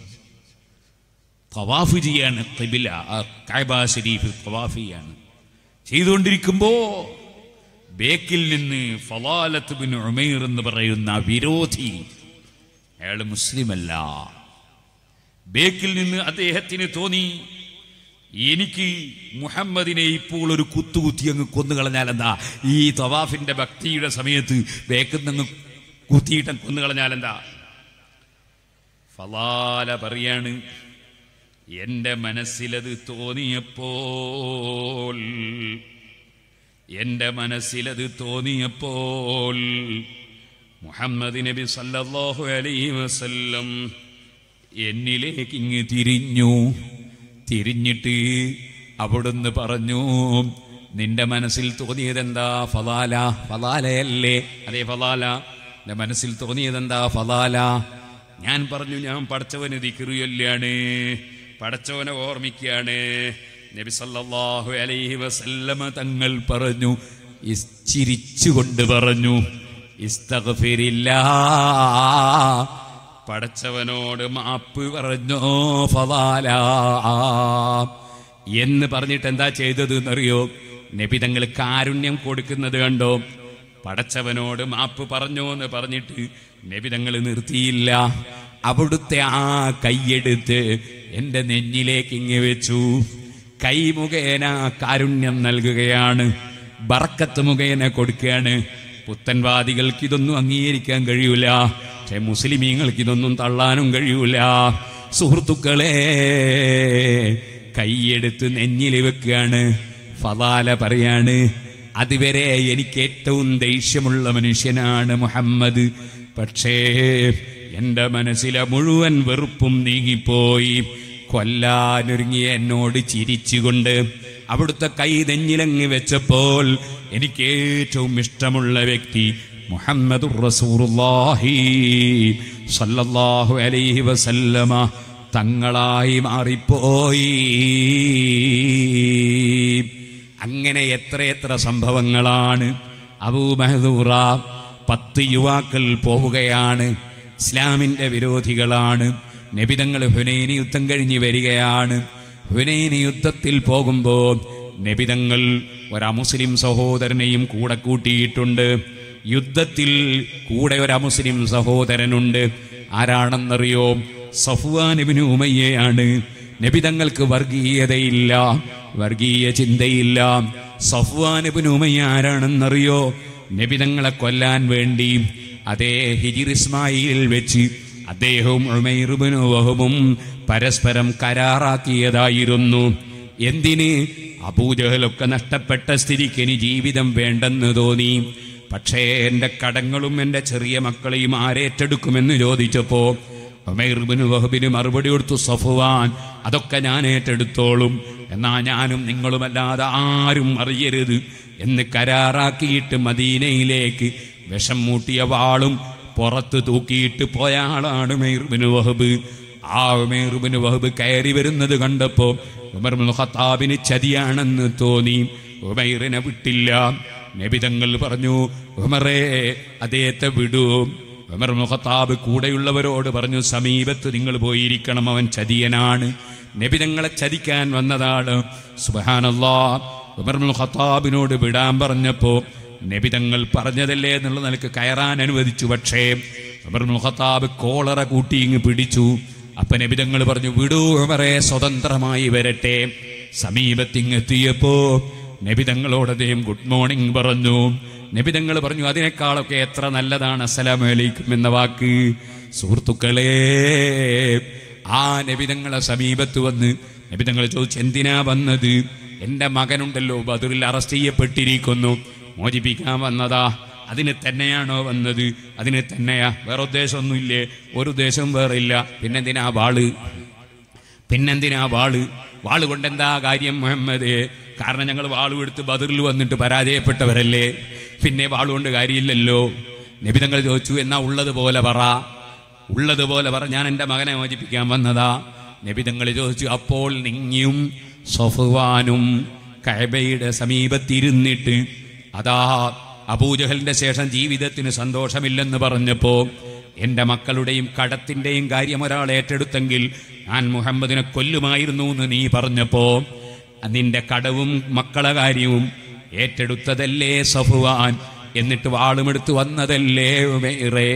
തവാഫ് ചെയ്യാണ് ഖിബില ആ കഅബ ശരീഫ് തവാഫ് ചെയ്യാണ് ചെയ്തുകൊണ്ടിരിക്കുമ്പോ ബേക്കിൽ നിന്ന് ഫലാലത്ത് ബിൻ ഉമൈർ എന്ന് പറയുന്ന വിരോധി അയാൾ മുസ്ലിമല്ല ബേക്കിൽ നിന്ന് അദ്ദേഹത്തിന് തോന്നി എനിക്ക് മുഹമ്മദിനെ ഇപ്പോൾ ഒരു കുത്തുകുത്തി അങ്ങ് കൊന്നുകളഞ്ഞാൽ എന്താ ഈ തവാഫിന്റെ ഭക്തിയുടെ സമയത്ത് ബേക്കിൽ നിന്ന് കുത്തിയിട്ട് കൊന്നുകളഞ്ഞാൽ എന്താ ഫലാല പറയാണ് എന്റെ മനസ്സിലത് തോന്നിയപ്പോൾ എന്റെ മനസ്സിലത് തോന്നിയപ്പോൾ മുഹമ്മദ് നബി സല്ലല്ലാഹു അലൈഹി വസല്ലം എന്നിലേക്ക് ഇങ്ങ് തിരിഞ്ഞു തിരിഞ്ഞിട്ട് അവിടുന്ന് പറഞ്ഞു നിന്റെ മനസ്സിൽ തോന്നിയതെന്താ ഫലാല ഫലാലയല്ലേ അതെ ഫലാല എന്റെ മനസ്സിൽ തോന്നിയതെന്താ ഫലാല ഞാൻ പറഞ്ഞു ഞാൻ പടച്ചവന് ദിക്റിയല്ലാണ് പടച്ചവനെ ഓർമ്മിക്കുകയാണ് നബി സല്ലല്ലാഹു അലൈഹി വസല്ലമ തങ്ങൾ പറഞ്ഞു ഇസ് ചിരിച്ചുകൊണ്ട് പറഞ്ഞു ഇസ്തഗ്ഫിരില്ലാ പടച്ചവനോട് മാപ്പ് പറഞ്ഞോ ഫലാല എന്ന് പറഞ്ഞിട്ട് എന്താ ചെയ്തത് എന്നറിയോ നബി തങ്ങൾ കാരുണ്യം കൊടുക്കുന്നത് കണ്ടോ പടച്ചവനോട് മാപ്പ് പറഞ്ഞോ എന്ന് പറഞ്ഞിട്ട് നബി തങ്ങൾ നിർത്തിയില്ല അവിടുത്തെ ആ കൈയെടുത്ത് എൻ്റെ നെഞ്ഞിലേക്ക് ഇങ്ങ് വെച്ചു കൈ മുഖേന കാരുണ്യം നൽകുകയാണ് ബർക്കത്ത് മുഖേന കൊടുക്കുകയാണ് പുത്തൻവാദികൾക്ക് ഇതൊന്നും അംഗീകരിക്കാൻ കഴിയൂല പക്ഷെ മുസ്ലിമീങ്ങൾക്ക് ഇതൊന്നും തള്ളാനും കഴിയൂല സുഹൃത്തുക്കളെ കൈയെടുത്ത് നെഞ്ഞിൽ വെക്കുകയാണ് ഫലാല പറയാണ് അതുവരെ എനിക്ക് ഏറ്റവും ദേഷ്യമുള്ള മനുഷ്യനാണ് മുഹമ്മദ് പക്ഷേ എൻ്റെ മനസ്സിലെ മുഴുവൻ വെറുപ്പും നീങ്ങിപ്പോയി കൊല്ലാനൊരുങ്ങിയ എന്നോട് ചിരിച്ചുകൊണ്ട് അവിടുത്തെ കൈ നെഞ്ഞിലങ്ങ് വെച്ചപ്പോൾ എനിക്ക് ഏറ്റവും ഇഷ്ടമുള്ള വ്യക്തി മുഹമ്മദ് റസൂറുല്ലാഹി സല്ലല്ലാഹു അലൈഹി വസല്ലമ തങ്ങളായി മാറിപ്പോയി അങ്ങനെ എത്രയെത്ര സംഭവങ്ങളാണ് അബൂ മെഹദൂറ പത്ത് യുവാക്കൾ പോവുകയാണ് ഇസ്ലാമിന്റെ വിരോധികളാണ് നബിതങ്ങൾ ഹുനൈനി യുദ്ധം കഴിഞ്ഞ് വരികയാണ് ഹുനൈനി യുദ്ധത്തിൽ പോകുമ്പോൾ നബിതങ്ങൾ ഒരമുസ്ലിം സഹോദരനെയും കൂടെ കൂട്ടിയിട്ടുണ്ട് യുദ്ധത്തിൽ കൂടെ ഒരമുസ്ലിം സഹോദരനുണ്ട് ആരാണെന്നറിയോ സഫ്വാനിബിന് ഉമയ്യയാണ് നബിതങ്ങൾക്ക് വർഗീയതയില്ല വർഗീയ ചിന്തയില്ല സഫ്വാനിബിന് ഉമയ്യ ആരാണെന്നറിയോ നബിതങ്ങളെ കൊല്ലാൻ വേണ്ടി അതേ ഹിജിർ ഇസ്മായിൽ വെച്ച് അദ്ദേഹവും ഉമൈറുബിന് വഹുബും പരസ്പരം കരാറാക്കിയതായിരുന്നു എന്തിന് അബൂജഹലൊക്കെ നഷ്ടപ്പെട്ട സ്ഥിതിക്ക് ഇനി ജീവിതം വേണ്ടെന്ന് തോന്നി പക്ഷേ എൻ്റെ കടങ്ങളും എൻ്റെ ചെറിയ മക്കളെയും ആരേറ്റെടുക്കുമെന്ന് ചോദിച്ചപ്പോ ഉമൈർബിന് വഹബിന് മറുപടി കൊടുത്തു സഫുവാൻ അതൊക്കെ ഞാൻ ഏറ്റെടുത്തോളും എന്നാ ഞാനും നിങ്ങളുമല്ലാതെ ആരും അറിയരുത് എന്ന് കരാറാക്കിയിട്ട് മദീനയിലേക്ക് വിഷം മൂട്ടിയ വാളും പുറത്ത് തൂക്കിയിട്ട് പോയ ആളാണ് ഉമൈർബിന് വഹബ് ആ ഉമൈർബിന് വഹബ് കയറി വരുന്നത് കണ്ടപ്പോ ഉമർ ഖത്താബിന് ചതിയാണെന്ന് തോന്നി ഉമൈറിനെ വിട്ടില്ല നബിതങ്ങൾ പറഞ്ഞു ഉമറേ അദ്ദേഹത്തെ വിടൂ ഉമർ ഖത്താബ് കൂടെയുള്ളവരോട് പറഞ്ഞു സമീപത്ത് നിങ്ങൾ പോയിരിക്കണം അവൻ ചതിയനാണ് നബിതങ്ങളെ ചതിക്കാൻ വന്നതാണ് സുബഹാനല്ലാ ഉമർ ഖത്താബിനോട് വിടാൻ പറഞ്ഞപ്പോ നബിതങ്ങൾ പറഞ്ഞതല്ലേ എന്നുള്ള നിലക്ക് കയറാൻ അനുവദിച്ചു പക്ഷേ ഉമർ ഖത്താബ് കോളറ കൂട്ടി ഇങ്ങ് പിടിച്ചു അപ്പൊ നബിതങ്ങൾ പറഞ്ഞു വിടൂ ഉമറെ സ്വതന്ത്രമായി വരട്ടെ സമീപത്തിങ്ങെത്തിയപ്പോ നബിതങ്ങളോട് അദ്ദേഹം ഗുഡ് മോർണിംഗ് പറഞ്ഞു നബിതങ്ങൾ പറഞ്ഞു അതിനേക്കാളൊക്കെ എത്ര നല്ലതാണ് അസ്സലാമലൈക്കും എന്ന വാക്ക് സുഹൃത്തുക്കളെ ആ നബിതങ്ങളെ സമീപത്ത് വന്ന് നബിതങ്ങൾ ചോദിച്ചു എന്തിനാ വന്നത് എന്റെ മകനുണ്ടല്ലോ ബദറിൽ അറസ്റ്റ് ചെയ്യപ്പെട്ടിരിക്കുന്നു മോചിപ്പിക്കാൻ വന്നതാ അതിന് തന്നെയാണോ വന്നത് അതിന് തന്നെയാ വേറെ ഉദ്ദേശമൊന്നുമില്ലേ ഒരു ഉദ്ദേശവും വേറെ ഇല്ല പിന്നെന്തിനാ വാള് പിന്നെന്തിനാ വാള് വാള് കൊണ്ട് എന്താ കാര്യം മുഹമ്മദേ കാരണം ഞങ്ങൾ വാളും എടുത്ത് ബദറിൽ വന്നിട്ട് പരാജയപ്പെട്ടവരല്ലേ പിന്നെ വാളുകൊണ്ട് കാര്യമില്ലല്ലോ നബിതങ്ങൾ ചോദിച്ചു എന്നാ ഉള്ളതുപോലെ പറ ഉള്ളതുപോലെ പറ ഞാൻ എൻ്റെ മകനെ മോചിപ്പിക്കാൻ വന്നതാ നബിതങ്ങൾ ചോദിച്ചു അപ്പോൾ നിങ്ങിയും സൊഫുവാനും കഅബയുടെ സമീപത്തിരുന്നിട്ട് അതാ അബൂജഹലിന്റെ ശേഷം ജീവിതത്തിന് സന്തോഷമില്ലെന്ന് പറഞ്ഞപ്പോ എന്റെ മക്കളുടെയും കടത്തിന്റെയും കാര്യം ഒരാൾ ഏറ്റെടുത്തെങ്കിൽ ഞാൻ മുഹമ്മദിനെ കൊല്ലുമായിരുന്നു എന്ന് നീ പറഞ്ഞപ്പോ നിന്റെ കടവും മക്കളെ കാര്യവും ഏറ്റെടുത്തതല്ലേ സഫുവാൻ എന്നിട്ട് വാളുമെടുത്ത് വന്നതല്ലേ ഉമൈറേ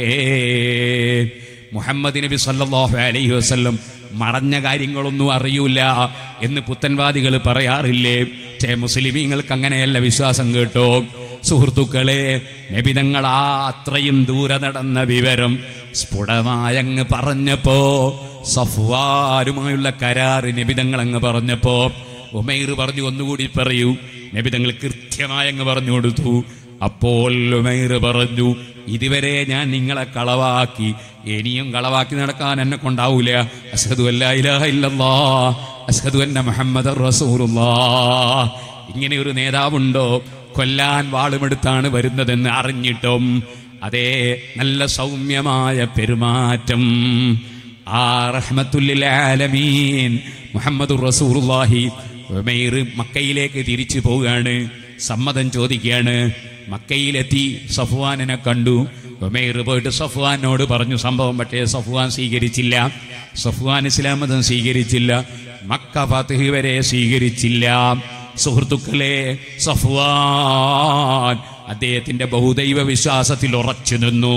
മുഹമ്മദ് നബി സല്ലല്ലാഹു അലൈഹി വസല്ലം മറഞ്ഞ കാര്യങ്ങളൊന്നും അറിയൂല എന്ന് പുത്തൻവാദികൾ പറയാറില്ലേ ചേ മുസ്ലിമീങ്ങൾക്ക് അങ്ങനെയല്ല വിശ്വാസം കേട്ടോ സുഹൃത്തുക്കളെ നബിതങ്ങൾ ആ അത്രയും ദൂരെ നടന്ന വിവരം സ്ഫുടമായങ്ങ് പറഞ്ഞപ്പോ സഫ്വാരുമായുള്ള കരാറ് നബിതങ്ങൾ അങ്ങ് പറഞ്ഞപ്പോ ഉമൈർ പറഞ്ഞു ഒന്നുകൂടി പറയൂ നബിതങ്ങൾ കൃത്യമായങ്ങ് പറഞ്ഞു കൊടുത്തു അപ്പോൾ ഉമൈർ പറഞ്ഞു ഇതുവരെ ഞാൻ നിങ്ങളെ കളവാക്കി ഇനിയും കളവാക്കി നടക്കാൻ എന്നെ കൊണ്ടാവൂല അസ്ഹദു അല്ലാ ഇലാഹ ഇല്ലല്ലാ അസ്ഹദു അന്ന മുഹമ്മദ് റസൂലുള്ളാ ഇങ്ങനെ ഒരു നേതാവുണ്ടോ കൊല്ലാൻ വാളുമെടുത്താണ് വരുന്നതെന്ന് അറിഞ്ഞിട്ടും അതേ നല്ല സൗമ്യമായ പെരുമാറ്റം ആ റഹ്മത്തുല്ലിൽ ആലമീൻ മുഹമ്മദ് റസൂലുള്ളാഹി ഉമൈർ മക്കയിലേക്ക് തിരിച്ചു പോവുകയാണ് സമ്മതം ചോദിക്കുകയാണ് മക്കയിലെത്തി സഫ്വാനിനെ കണ്ടു ഉമൈർ പോയിട്ട് സഫ്വാനോട് പറഞ്ഞു സംഭവം പക്ഷേ സഫ്വാൻ സ്വീകരിച്ചില്ല സഫ്വാൻ ഇസ്ലാം മതം സ്വീകരിച്ചില്ല മക്ക ഫാത്തിഹ് വരെ സ്വീകരിച്ചില്ല സുഹൃത്തുക്കളെ സഫ്വാൻ അദ്ദേഹത്തിന്റെ ബഹുദൈവ വിശ്വാസത്തിൽ ഉറച്ചു നിന്നു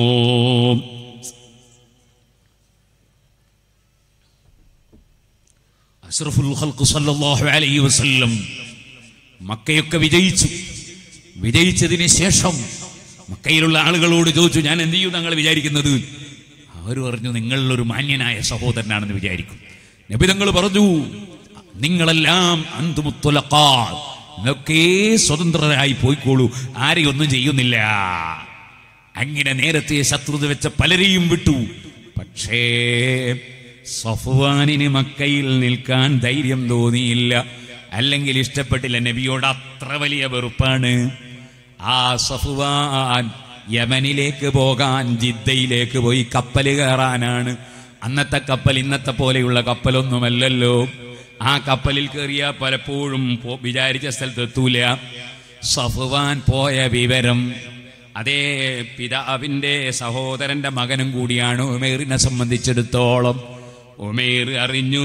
അഷ്റഫുൽ ഖൽഖ് സല്ലല്ലാഹു അലൈഹി വസല്ലം മക്കയൊക്കെ വിജയിച്ചു വിജയിച്ചതിന് ശേഷം മക്കയിലുള്ള ആളുകളോട് ചോദിച്ചു ഞാൻ എന്ത് ചെയ്യും ഞങ്ങൾ വിചാരിക്കുന്നത് അവർ പറഞ്ഞു നിങ്ങളൊരു മാന്യനായ സഹോദരനാണെന്ന് വിചാരിക്കും നബിതങ്ങൾ പറഞ്ഞു നിങ്ങളെല്ലാം അന്തുമുത്തുലക്കാ നിങ്ങളൊക്കെ സ്വതന്ത്രരായി പോയിക്കോളൂ ആരെയും ഒന്നും ചെയ്യുന്നില്ല അങ്ങനെ നേരത്തെ ശത്രുത വെച്ച പലരെയും വിട്ടു പക്ഷേ സഫ്വാനിന് മക്കയിൽ നിൽക്കാൻ ധൈര്യം തോന്നിയില്ല അല്ലെങ്കിൽ ഇഷ്ടപ്പെട്ടില്ല നബിയോട് അത്ര വലിയ വെറുപ്പാണ് ആ സഫ്വാൻ യമനിലേക്ക് പോകാൻ ജിദ്ദയിലേക്ക് പോയി കപ്പൽ കയറാനാണ് അന്നത്തെ കപ്പൽ ഇന്നത്തെ പോലെയുള്ള കപ്പലൊന്നുമല്ലല്ലോ ആ കപ്പലിൽ കയറിയ പലപ്പോഴും പോ- വിചാരിച്ച സ്ഥലത്ത് എത്തൂല സഫ്വാൻ പോയ വിവരം അതേ പിതാവിന്റെ സഹോദരന്റെ മകനും കൂടിയാണ് ഉമേറിനെ സംബന്ധിച്ചിടത്തോളം ഉമേർ അറിഞ്ഞു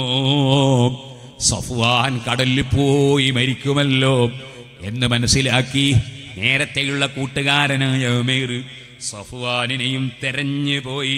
സഫ്വാൻ കടലിൽ പോയി മരിക്കുമല്ലോ എന്ന് മനസ്സിലാക്കി നേരത്തെയുള്ള കൂട്ടുകാരനായ ഉമേർ സഫ്വാനിനെയും തെരഞ്ഞു പോയി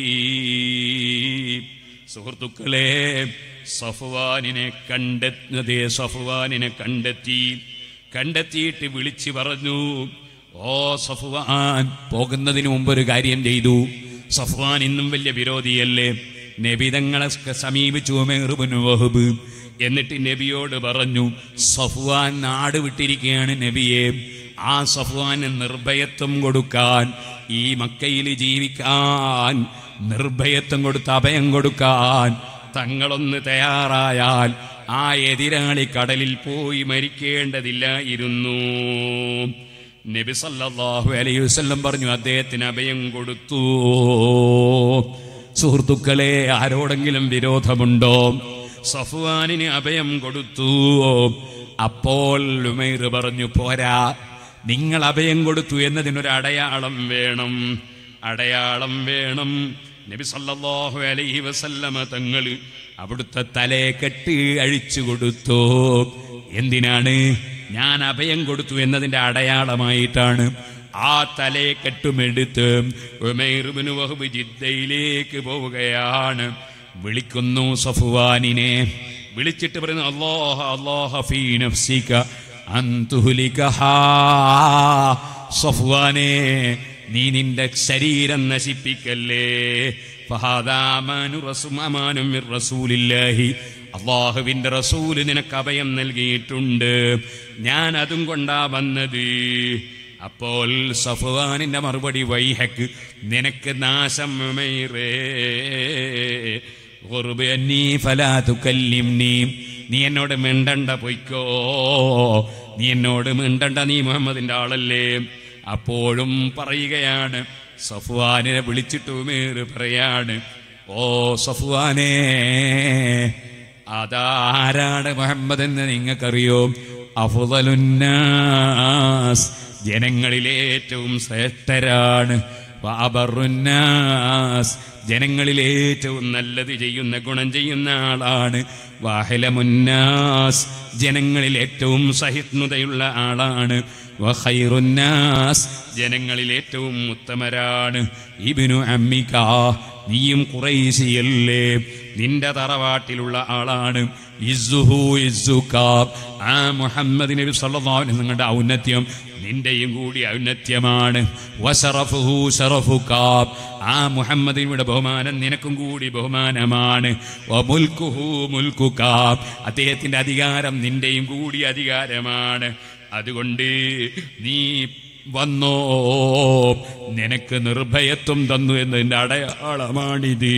സുഹൃത്തുക്കളെ സഫ്വാനിനെ കണ്ടെത്തതേ സഫ്വാനിനെ കണ്ടെത്തി കണ്ടെത്തിയിട്ട് വിളിച്ചു പറഞ്ഞു ഓ സഫ്വാൻ പോകുന്നതിന് മുമ്പ് ഒരു കാര്യം ചെയ്തു സഫ്വാൻ ഇന്നും വലിയ വിരോധിയല്ലേ നബി തങ്ങളെ സമീപിച്ചു ഉമേറുബിന് വഹബ് എന്നിട്ട് നബിയോട് പറഞ്ഞു സഫ്വാൻ നാട് വിട്ടിരിക്കുകയാണ് നബിയെ ആ സഫ്വാന് നിർഭയത്വം കൊടുക്കാൻ ഈ മക്കയിൽ ജീവിക്കാൻ നിർഭയത്വം കൊടുത്ത് അഭയം കൊടുക്കാൻ തങ്ങളൊന്ന് തയ്യാറായാൽ ആ എതിരാളി കടലിൽ പോയി മരിക്കേണ്ടതില്ലായിരുന്നു നബി സല്ലല്ലാഹു അലൈഹി വസല്ലം പറഞ്ഞു അദ്ദേഹത്തിന് അഭയം കൊടുത്തു സുഹൃത്തുക്കളെ ആരോടെങ്കിലും വിരോധമുണ്ടോ സഫ്വാനിന് അഭയം കൊടുത്തു അപ്പോൾ ഉമൈർ പറഞ്ഞു പോരാ നിങ്ങൾ അഭയം കൊടുത്തു എന്നതിനൊരു അടയാളം വേണം അടയാളം വേണം നബി സല്ലല്ലാഹു അലൈഹി വസല്ലമ തങ്ങൾ അവിടുത്തെ തലേ കെട്ടി അഴിച്ചു കൊടുത്തു എന്തിനാണ് ഞാൻ അഭയം കൊടുത്തു എന്നതിന്റെ അടയാളമായിട്ടാണ് ആ തലയെ കെട്ടുമെടുത്ത് ഉമൈറുബിന് വഹബ് ജിദ്ദയിലേക്ക് പോവുകയാണ് വിളിക്കുന്നു സഫുവാനിനെ വിളിച്ചിട്ട് പറയുന്നു അല്ലാഹ അല്ലാഹ ഫീ നഫ്സിക അന്തുഹുലികഹാ സഫ്വാനെ നീ നിന്റെ ശരീരം നശിപ്പിക്കല്ലേ ഫഹാദാമാനു റസു- അമാനും മിർ റസൂലില്ലാഹി അള്ളാഹുവിന്റെ റസൂല് നിനക്ക് അഭയം നൽകിയിട്ടുണ്ട് ഞാൻ അതും കൊണ്ടാ വന്നത് അപ്പോൾ സഫ്വാനിന്റെ മറുപടി വൈഹക്ക് നിനക്ക് നാശം ഉമൈറേ. ഖുർബ് അന്നീ ഫലാ തുകല്ലിംനീ. നീ എന്നോട് മിണ്ടണ്ട പൊയ്ക്കോ നീ എന്നോട് മിണ്ടണ്ട നീ മുഹമ്മദിന്റെ ആളല്ലേ അപ്പോഴും പറയുകയാണ് സഫ്വാനിനെ വിളിച്ചിട്ട് ഉമേർ പറയാണ് ഓ സഫ്വാനേ അതാരാണ് മുഹമ്മദ് എന്ന് നിങ്ങൾക്കറിയോ അഫുദലുന്നാസ് ജനങ്ങളിലെ ഏറ്റവും ശ്രേഷ്ഠരാണ് വാബറുന്നാസ് ജനങ്ങളിൽ ഏറ്റവും നല്ലത് ചെയ്യുന്ന ഗുണം ചെയ്യുന്ന ആളാണ് വാഹലമുന്നാസ് ജനങ്ങളിൽ ഏറ്റവും സഹിഷ്ണുതയുള്ള ആളാണ് വഖൈറുന്നാസ് ജനങ്ങളിൽ ഏറ്റവും ഉത്തമരാണ് ഇബിനു അമ്മിക നീയും കുറൈശിയല്ലേ നിന്റെ തറവാട്ടിലുള്ള ആളാണ് ഇസ്സുഹു ഇസ്സുകാബ് ആ മുഹമ്മദ് നബി സല്ലല്ലാഹു അലൈഹി നിങ്ങളുടെ ഔന്നത്യം നിന്റെയും കൂടി ഔന്നത്യമാണ് വശറഫുഹു ശറഫുകാബ് ആ മുഹമ്മദിനുടെ ബഹുമാനം നിനക്കും കൂടി ബഹുമാനമാണ് വമുൽക്കുഹു മുൽക്കുകാബ് അദ്ദേഹത്തിന്റെ അധികാരം നിന്റെയും കൂടി അധികാരമാണ് അതുകൊണ്ട് നീ വന്നോ നിനക്ക് നിർഭയത്വം തന്നു എന്നതിന്റെ അടയാളമാണിത്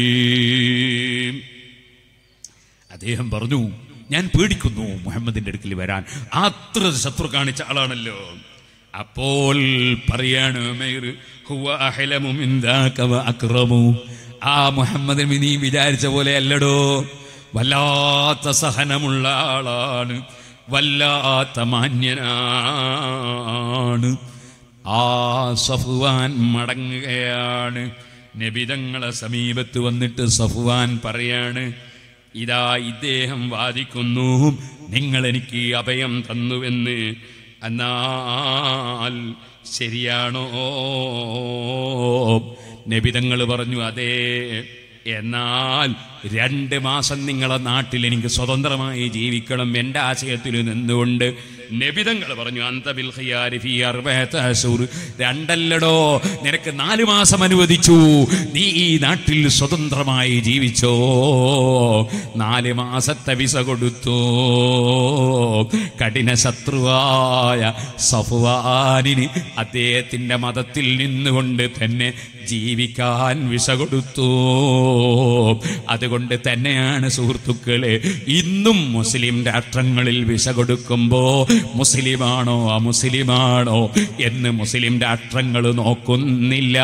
അദ്ദേഹം പറഞ്ഞു ഞാൻ പേടിക്കുന്നു മുഹമ്മദിന്റെ അടുക്കൽ വരാൻ അത്ര ശത്രു കാണിച്ച ആളാണല്ലോ അപ്പോൾ പറയാണ് ഉമൈർ, "ഹുവ അഹ്ലമു മിൻ ദാക വ അക്രമു." ആ മുഹമ്മദ് നബി നീ വിചാരിച്ച പോലെ അല്ലടോ വല്ലാത്ത സഹനമുള്ള ആളാണ് വല്ലാത്ത മാന്യനാണ് ആ സഫുവാൻ മടങ്ങുകയാണ് നബിതങ്ങളെ സമീപത്ത് വന്നിട്ട് സഫുവാൻ പറയാണ് ഇതാ ഇദ്ദേഹം വാദിക്കുന്നു നിങ്ങൾ എനിക്ക് അഭയം തന്നുവെന്ന് എന്നാൽ ശരിയാണോ നബിതങ്ങൾ പറഞ്ഞു അതേ എന്നാൽ രണ്ട് മാസം നിങ്ങളെ നാട്ടിൽ എനിക്ക് സ്വതന്ത്രമായി ജീവിക്കണം എൻ്റെ ആശയത്തിൽ നിന്നുകൊണ്ട് നബിതങ്ങൾ പറഞ്ഞു അന്തബിൽ ഖിയാരി ഫീ അർബഅത അശൂർ. രണ്ടല്ലടോ നിനക്ക് നാല് മാസം അനുവദിച്ചു നീ ഈ നാട്ടിൽ സ്വതന്ത്രമായി ജീവിച്ചോ നാല് മാസത്തെ വിസ കൊടുത്തു കഠിന ശത്രുവായ സഫ്വാനിന് അദ്ദേഹത്തിന്റെ മതത്തിൽ നിന്നുകൊണ്ട് തന്നെ ജീവിക്കാൻ വിസ കൊടുത്തു അതുകൊണ്ട് തന്നെയാണ് സുഹൃത്തുക്കളെ ഇന്നും മുസ്ലിം രാഷ്ട്രങ്ങളിൽ വിസ കൊടുക്കുമ്പോ മുസ്ലിമാണോ അമുസ്ലിമാണോ എന്ന് മുസ്ലിം രാഷ്ട്രങ്ങൾ നോക്കുന്നില്ല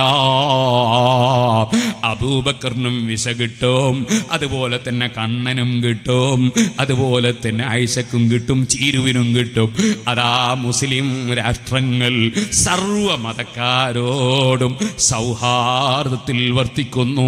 അബൂബക്കറിനും വിസ കിട്ടും അതുപോലെ തന്നെ കണ്ണനും കിട്ടും അതുപോലെ തന്നെ ഐസക്കും കിട്ടും ചീരുവിനും കിട്ടും അതാ മുസ്ലിം രാഷ്ട്രങ്ങൾ സർവ മതക്കാരോടും സൗഹാർദ്ദത്തിൽ വർത്തിക്കുന്നു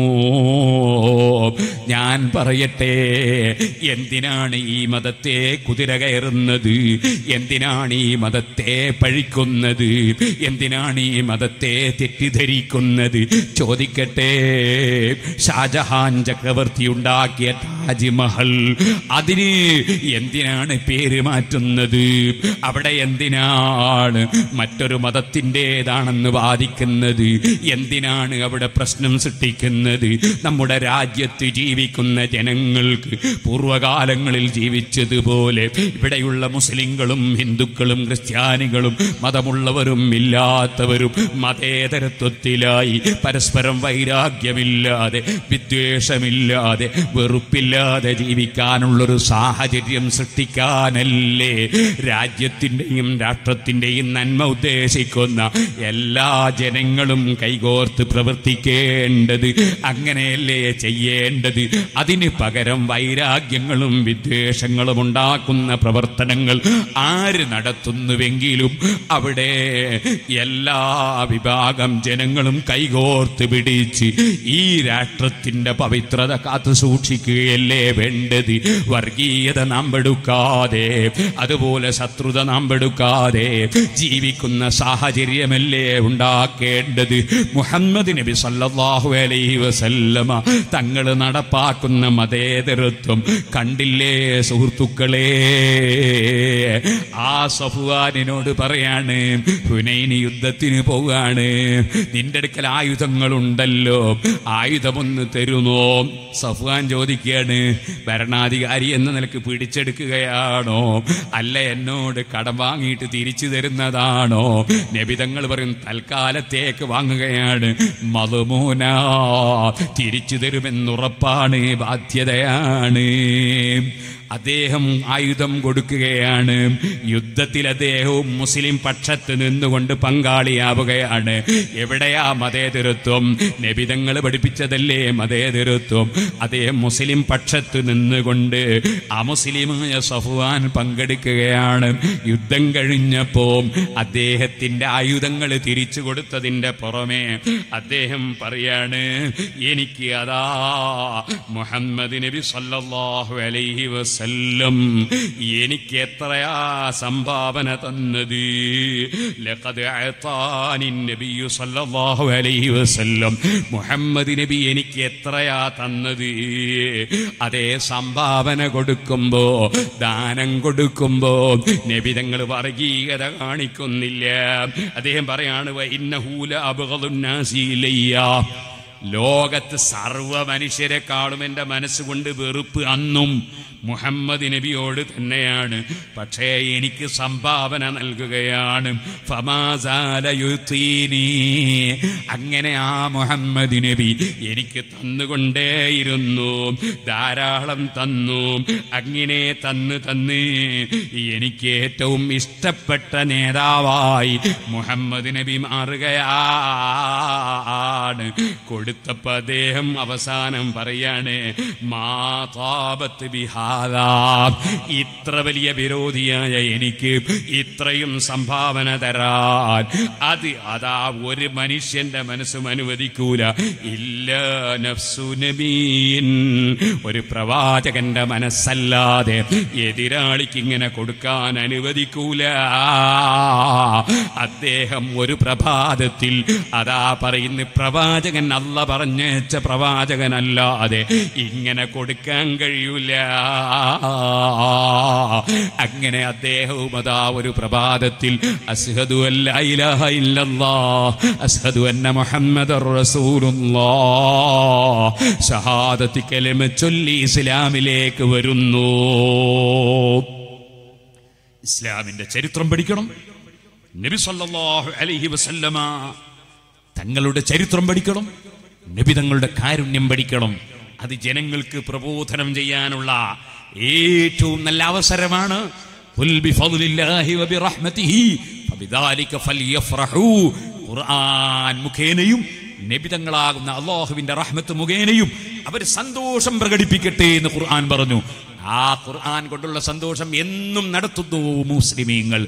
ഞാൻ പറയട്ടെ എന്തിനാണ് ഈ മതത്തെ കുതിര കയറുന്നത് എന്തിനാണ് ഈ മതത്തെ പഴിക്കുന്നത് എന്തിനാണ് ഈ മതത്തെ തെറ്റിദ്ധരിക്കുന്നത് ചോദിക്കട്ടെ ഷാജഹാൻ ചക്രവർത്തി ഉണ്ടാക്കിയ താജ്മഹൽ അതിന് എന്തിനാണ് പേര് മാറ്റുന്നത് അവിടെ എന്തിനാണ് മറ്റൊരു മതത്തിൻ്റെതാണെന്ന് വാദിക്കുന്നത് എന്തിനാണ് അവിടെ പ്രശ്നം സൃഷ്ടിക്കുന്നത് നമ്മുടെ രാജ്യത്ത് ജീവിക്കുന്ന ജനങ്ങൾക്ക് പൂർവകാലങ്ങളിൽ ജീവിച്ചതുപോലെ ഇവിടെയുള്ള മുസ്ലിങ്ങളും ഹിന്ദുക്കളും ക്രിസ്ത്യാനികളും മതമുള്ളവരും ഇല്ലാത്തവരും മതേതരത്വത്തിലായി പരസ്പരം വൈരാഗ്യമില്ലാതെ വിദ്വേഷമില്ലാതെ വെറുപ്പില്ലാതെ ജീവിക്കാനുള്ളൊരു സാഹചര്യം സൃഷ്ടിക്കാനല്ലേ രാജ്യത്തിൻ്റെയും രാഷ്ട്രത്തിൻ്റെയും നന്മ ഉദ്ദേശിക്കുന്ന എല്ലാ ജനങ്ങളും കൈകോർത്ത് പ്രവർത്തിക്കേണ്ടത് അങ്ങനെയല്ലേ ചെയ്യേണ്ടത് അതിന് പകരം വൈരാഗ്യങ്ങളും വിദ്വേഷങ്ങളും ഉണ്ടാക്കുന്ന പ്രവർത്തനങ്ങൾ ആര് നടത്തുന്നുവെങ്കിലും അവിടെ എല്ലാ വിഭാഗം ജനങ്ങളും കൈകോർത്ത് പിടിച്ച് ഈ രാഷ്ട്രത്തിന്റെ പവിത്രത കാത്തു സൂക്ഷിക്കുകയല്ലേ വേണ്ടത് വർഗീയത നാം എടുക്കാതെ അതുപോലെ ശത്രുത നാം എടുക്കാതെ ജീവിക്കുന്ന സാഹചര്യമല്ലേ ഉണ്ടാക്കേണ്ടത് മുഹമ്മദ് നബി സല്ലല്ലാഹു അലൈഹി വസല്ലമ തങ്ങൾ നടപ്പാക്കുന്ന മതേതരത്വം കണ്ടില്ലേ സുഹൃത്തുക്കളെ ആ സഫുവാനിനോട് പറയാണ് ഹുനൈനി യുദ്ധത്തിന് പോവാണ് നിന്റെ അടുക്കൽ ആയുധങ്ങളുണ്ടല്ലോ ആയുധമൊന്ന് തരുമോ സഫ്വാൻ ചോദിക്കുകയാണ് ഭരണാധികാരി എന്ന നിലക്ക് പിടിച്ചെടുക്കുകയാണോ അല്ല എന്നോട് കടം വാങ്ങിയിട്ട് തിരിച്ചു തരുന്നതാണോ നബിതങ്ങൾ പറയും തൽക്കാലത്തേക്ക് വാങ്ങുകയാണ് മധുമൂന തിരിച്ചു തരുമെന്നുറപ്പാണ് ബാധ്യതയാണ് അദ്ദേഹം ആയുധം കൊടുക്കുകയാണ് യുദ്ധത്തിൽ അദ്ദേഹവും മുസ്ലിം പക്ഷത്ത് നിന്നുകൊണ്ട് പങ്കാളിയാവുകയാണ് എവിടെയാ മതേതരത്വം നബിതങ്ങൾ പഠിപ്പിച്ചതല്ലേ മതേതരത്വം അദ്ദേഹം മുസ്ലിം പക്ഷത്ത് നിന്നുകൊണ്ട് അമുസ്ലിമായ സഫുവാൻ പങ്കെടുക്കുകയാണ് യുദ്ധം കഴിഞ്ഞപ്പോ അദ്ദേഹത്തിന്റെ ആയുധങ്ങൾ തിരിച്ചു കൊടുത്തതിന്റെ പുറമെ അദ്ദേഹം പറയാണ് എനിക്ക് അതാ മുഹമ്മദ് നബി സല്ലല്ലാഹു അലൈഹി വസല്ലം എനിക്ക് എത്രയാ സംഭാവന തന്നത് ലഖദ് അഅതാനി നബിയു സല്ലല്ലാഹു അലൈഹി വസല്ലം മുഹമ്മദ് നബി എനിക്ക് എത്രയാ തന്നത് അതേ സംഭാവന കൊടുക്കുമ്പോ ദാനം കൊടുക്കുമ്പോ നബി തങ്ങൾ വർഗീയത കാണിക്കുന്നില്ല അദ്ദേഹം പറയാണ് "വ ഇന്നഹു ലഅബ്ഗദുന്നാസി ഇലയ്യ." ലോകത്ത് സർവ മനുഷ്യരെക്കാളും എൻ്റെ മനസ്സുകൊണ്ട് വെറുപ്പ് അന്നും മുഹമ്മദ് നബിയോട് തന്നെയാണ് പക്ഷേ എനിക്ക് സംഭാവന നൽകുകയാണ് ഫമാസാല യുത്തീനി. അങ്ങനെ ആ മുഹമ്മദ് നബി എനിക്ക് തന്നുകൊണ്ടേയിരുന്നു ധാരാളം തന്നു അങ്ങനെ തന്ന് തന്ന് എനിക്ക് ഏറ്റവും ഇഷ്ടപ്പെട്ട നേതാവായി മുഹമ്മദ് നബി മാറുകയാണ് കൊടുത്തപ്പോ അദ്ദേഹം അവസാനം പറയാണ് മാതാപത്ത് ബിഹാദ ഇത്ര വലിയ വിരോധിയായ എനിക്ക് ഇത്രയും സംഭാവന തരാൻ അത് അതാ ഒരു മനുഷ്യന്റെ മനസ്സും അനുവദിക്കൂല ഇല്ല നഫ്സു നബീൻ ഒരു പ്രവാചകന്റെ മനസ്സല്ലാതെ എതിരാളിക്ക് ഇങ്ങനെ കൊടുക്കാൻ അനുവദിക്കൂല അദ്ദേഹം ഒരു പ്രഭാതത്തിൽ അതാ പറയുന്ന പ്രവാചകൻ അല്ല പറഞ്ഞേച്ച പ്രവാചകനല്ലാതെ ഇങ്ങനെ കൊടുക്കാൻ കഴിയൂല അങ്ങനെ അദ്ദേഹവും അതാ ഒരു പ്രഭാതത്തിൽ അസ്ഹദു അല്ല ഇലാഹ ഇല്ലല്ലാ അസ്ഹദു അന്ന മുഹമ്മദർ റസൂലുള്ളാ ഷഹാദത്തി കലിമ ചൊല്ലി ഇസ്ലാമിലേക്ക് വരുന്നു ഇസ്ലാമിന്റെ ചരിത്രം പഠിക്കണം നബി സല്ലല്ലാഹു അലൈഹി വസല്ലമ തങ്ങളുടെ ചരിത്രം പഠിക്കണം നബി തങ്ങളുടെ കാരുണ്യം പഠിക്കണം അത് ജനങ്ങൾക്ക് പ്രബോധനം ചെയ്യാനുള്ള ഏറ്റവും നല്ല അവസരമാണ് ഖുൽ ബിഫദ്ലില്ലാഹി വബിറഹ്മതിഹി ഫബിദാലിക ഫൽയഫ്റഹൂ ഖുർആൻ മുഖേനയും നബിതങ്ങളാകുന്ന അള്ളാഹുവിന്റെ റഹ്മത്ത് മുഖേനയും അവർ സന്തോഷം പ്രകടിപ്പിക്കട്ടെ എന്ന് ഖുർആൻ പറഞ്ഞു ആ ഖുർആൻ കൊണ്ടുള്ള സന്തോഷം എന്നും നടത്തുന്നു മുസ്ലിമീങ്ങൾ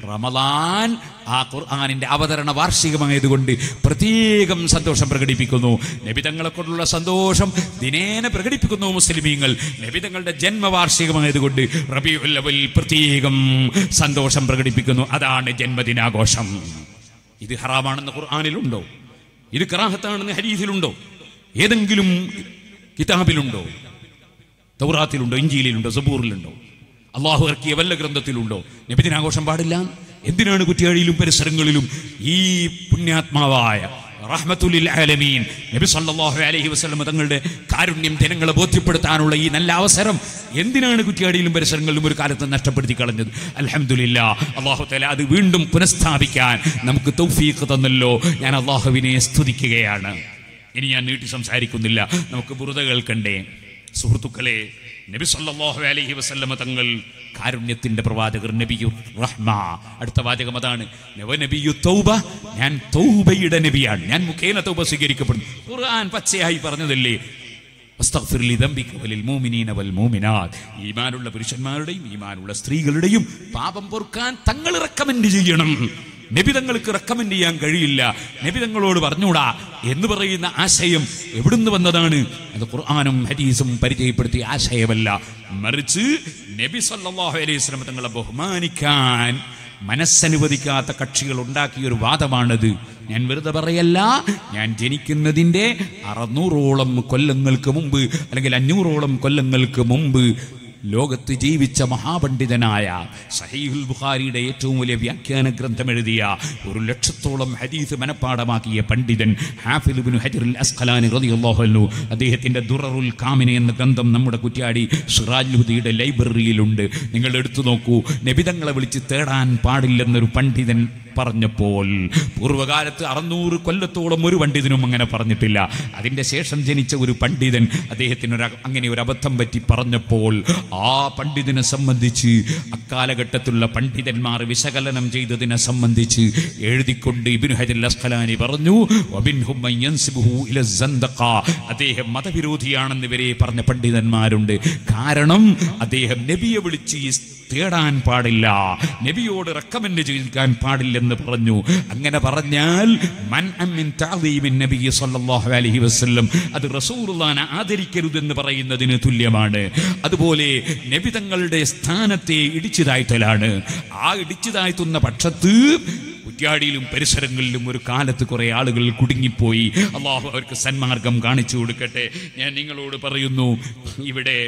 റമദാൻ ആ ഖുർആനിന്റെ അവതരണ വാർഷികമായതുകൊണ്ട് പ്രത്യേകം സന്തോഷം പ്രകടിപ്പിക്കുന്നു നബിതങ്ങളെ കൊണ്ടുള്ള സന്തോഷം ദിനേന പ്രകടിപ്പിക്കുന്നു മുസ്ലിമീങ്ങൾ നബിതങ്ങളുടെ ജന്മവാർഷികമായതുകൊണ്ട് റബിയുൽ അവൽ പ്രത്യേകം സന്തോഷം പ്രകടിപ്പിക്കുന്നു അതാണ് ജന്മദിനാഘോഷം ഇത് ഹറാമാണെന്ന് ഖുർആനിലുണ്ടോ ഇത് കറാഹത്താണെന്ന് ഹരീതിലുണ്ടോ ഏതെങ്കിലും കിതാബിലുണ്ടോ തൗറാത്തിലുണ്ടോ ഇഞ്ചിയിലുണ്ടോ സബൂറിലുണ്ടോ അള്ളാഹു ഇറക്കിയ വല്ല ഗ്രന്ഥത്തിലുണ്ടോ നബിദിനാഘോഷം പാടില്ല എന്തിനാണ് കുറ്റിയാഴിയിലും പരിസരങ്ങളിലും ഈ പുണ്യാത്മാവായ റഹ്മത്തുലിൽ ആലമീൻ നബി സല്ലല്ലാഹു അലൈഹി വസല്ലം തങ്ങളുടെ കാരുണ്യം ജനങ്ങളെ ബോധ്യപ്പെടുത്താനുള്ള ഈ നല്ല അവസരം എന്തിനാണ് കുറ്റിയാടിയിലും പരിസരങ്ങളിലും ഒരു കാലത്ത് നഷ്ടപ്പെടുത്തി കളഞ്ഞത് അൽഹംദുലില്ല അള്ളാഹു തല അത് വീണ്ടും പുനഃസ്ഥാപിക്കാൻ നമുക്ക് തൗഫീഖ് തന്നല്ലോ ഞാൻ അള്ളാഹുവിനെ സ്തുതിക്കുകയാണ് ഇനി ഞാൻ നീട്ടി സംസാരിക്കുന്നില്ല നമുക്ക് ബുറുത കേൾക്കണ്ടേ സുഹൃത്തുക്കളെ നബി സല്ലല്ലാഹു അലൈഹി വസല്ലമ തങ്ങൾ കാരുണ്യത്തിന്റെ പ്രവാചകർ നബിയു റഹ്മ അടുത്ത വാചകം അതാണ് നവ നബിയു തൗബ ഞാൻ തൗബയുടെ നബിയാണ് ഞാൻ മുഖേന തൗബ സ്വീകരിക്കപ്പെടുന്നു ഖുർആൻ പച്ചയായി പറഞ്ഞതല്ലേ വസ്തഗ്ഫിർ ലിദംബിക വലിൽ മുഅ്മിനീന വൽ മുഅ്മിനാത്ത് ഈമാനുള്ള പുരുഷന്മാരുടെയും ഈമാനുള്ള സ്ത്രീകളുടെയും പാപം പൊറുക്കാൻ തങ്ങൾ റെക്കമെൻഡ് ചെയ്യണം നബിതങ്ങൾക്ക് റെക്കമെൻഡ് ചെയ്യാൻ കഴിയില്ല നബിതങ്ങളോട് പറഞ്ഞൂടാ എന്ന് പറയുന്ന ആശയം എവിടുന്ന് വന്നതാണ് അത് ഖുർആാനും ഹദീസും പരിചയപ്പെടുത്തിയ ആശയമല്ല മറിച്ച് നബി സല്ലല്ലാഹു അലൈഹി വസല്ലം തങ്ങളെ ബഹുമാനിക്കാൻ മനസ്സനുവദിക്കാത്ത കക്ഷികൾ ഉണ്ടാക്കിയ ഒരു വാദമാണത് ഞാൻ വെറുതെ പറയല്ല ഞാൻ ജനിക്കുന്നതിൻ്റെ അറുന്നൂറോളം കൊല്ലങ്ങൾക്ക് മുമ്പ് അല്ലെങ്കിൽ അഞ്ഞൂറോളം കൊല്ലങ്ങൾക്ക് മുമ്പ് ലോകത്ത് ജീവിച്ച മഹാപണ്ഡിതനായ സഹീഹുൽ ബുഖാരിയുടെ ഏറ്റവും വലിയ വ്യാഖ്യാന ഗ്രന്ഥം എഴുതിയ ഒരു ലക്ഷത്തോളം ഹദീസ് മനഃപ്പാടമാക്കിയ പണ്ഡിതൻ ഹാഫിൽ ബിൻ ഹജറുൽ അസ്ഖലാനി റളിയല്ലാഹു അൻഹു അദ്ദേഹത്തിന്റെ ദുററുൽ കാമിന എന്ന ഗ്രന്ഥം നമ്മുടെ കുറ്റ്യാടി സിറാജ് ഹുദിയുടെ ലൈബ്രറിയിലുണ്ട് നിങ്ങൾ എടുത്തു നോക്കൂ നബിതങ്ങളെ വിളിച്ച് തേടാൻ പാടില്ലെന്നൊരു പണ്ഡിതൻ പറഞ്ഞപ്പോൾ പൂർവ്വകാലത്ത് അറുന്നൂറ് കൊല്ലത്തോളം ഒരു പണ്ഡിതനും അങ്ങനെ പറഞ്ഞിട്ടില്ല അതിന്റെ ശേഷം ജനിച്ച ഒരു പണ്ഡിതൻ അദ്ദേഹത്തിന് ഒരു അങ്ങനെ ഒരു അബദ്ധം പറ്റി പറഞ്ഞപ്പോൾ ആ പണ്ഡിതനെ സംബന്ധിച്ച് അക്കാലഘട്ടത്തിലുള്ള പണ്ഡിതന്മാർ വിശകലനം ചെയ്തതിനെ സംബന്ധിച്ച് എഴുതിക്കൊണ്ട് ഇബിൻ ഹജൽ അസ്ഖലാനി പറഞ്ഞു "വമിൻഹും മൻ യൻസിബുഹു ഇല സന്ദഖ." അദ്ദേഹം മതവിരോധിയാണെന്ന് ഇവരെ പറഞ്ഞ പണ്ഡിതന്മാരുണ്ട് കാരണം അദ്ദേഹം നബിയെ വിളിച്ച് ഈ തേടാൻ പാടില്ല നബിയോട് റെക്കമെൻഡ് ചെയ്യിക്കാൻ പാടില്ലെന്ന് പറഞ്ഞു അങ്ങനെ പറഞ്ഞാൽ മൻ അമിൻ തഅദീമിൻ നബി സല്ലല്ലാഹു അലൈഹി വസല്ലം അത് റസൂലുള്ളാനെ ആദരിക്കരുതെന്ന് പറയുന്നതിന് തുല്യമാണ് അതുപോലെ നബി തങ്ങളുടെ സ്ഥാനത്തെ ഇടിച്ചുതാഴ്ത്തലാണ് ആ ഇടിച്ചുതാഴ്ത്തുന്ന പക്ഷത്ത് കുറ്റ്യാടിയിലും പരിസരങ്ങളിലും ഒരു കാലത്ത് കുറെ ആളുകൾ കുടുങ്ങിപ്പോയി അള്ളാഹു അവർക്ക് സന്മാർഗം കാണിച്ചു കൊടുക്കട്ടെ ഞാൻ നിങ്ങളോട് പറയുന്നു ഇവിടെ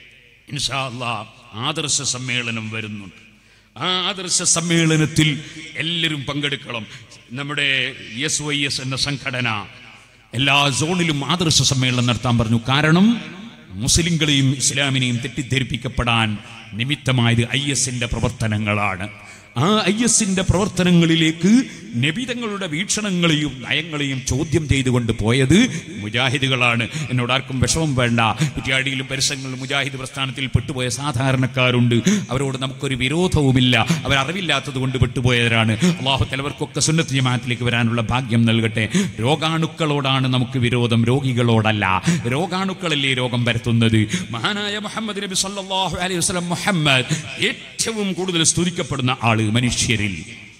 ഇൻഷാ അല്ലാ ആദർശ സമ്മേളനം വരുന്നുണ്ട് ആ ആദർശ സമ്മേളനത്തിൽ എല്ലാവരും പങ്കെടുക്കണം നമ്മുടെ എസ് വൈ എസ് എന്ന സംഘടന എല്ലാ സോണിലും ആദർശ സമ്മേളനം നടത്താൻ പറഞ്ഞു കാരണം മുസ്ലിങ്ങളെയും ഇസ്ലാമിനെയും തെറ്റിദ്ധരിപ്പിക്കപ്പെടാൻ നിമിത്തമായത് ഐ എസിന്റെ പ്രവർത്തനങ്ങളാണ് ആ ഐ എസിന്റെ പ്രവർത്തനങ്ങളിലേക്ക് നബിതങ്ങളുടെ വീക്ഷണങ്ങളെയും നയങ്ങളെയും ചോദ്യം ചെയ്തുകൊണ്ട് പോയത് മുജാഹിദുകളാണ് എന്നോട് ആർക്കും വിഷമം വേണ്ട കുറ്റിയാടിയിലും പരിസരങ്ങളിലും മുജാഹിദ് പ്രസ്ഥാനത്തിൽ പെട്ടുപോയ സാധാരണക്കാരുണ്ട് അവരോട് നമുക്കൊരു വിരോധവുമില്ല അവർ അറിവില്ലാത്തത് കൊണ്ട് പെട്ടുപോയവരാണ് അള്ളാഹു തലവർക്കൊക്കെ സുന്നത്ത് ജമാഅത്തിലേക്ക് വരാനുള്ള ഭാഗ്യം നൽകട്ടെ രോഗാണുക്കളോടാണ് നമുക്ക് വിരോധം രോഗികളോടല്ല രോഗാണുക്കളല്ലേ രോഗം പരത്തുന്നത് മഹാനായ മുഹമ്മദ് നബി സല്ലല്ലാഹു അലൈഹി വസല്ലം മുഹമ്മദ് ഏറ്റവും കൂടുതൽ സ്തുതിക്കപ്പെടുന്ന ആള് മനുഷ്യരിൽ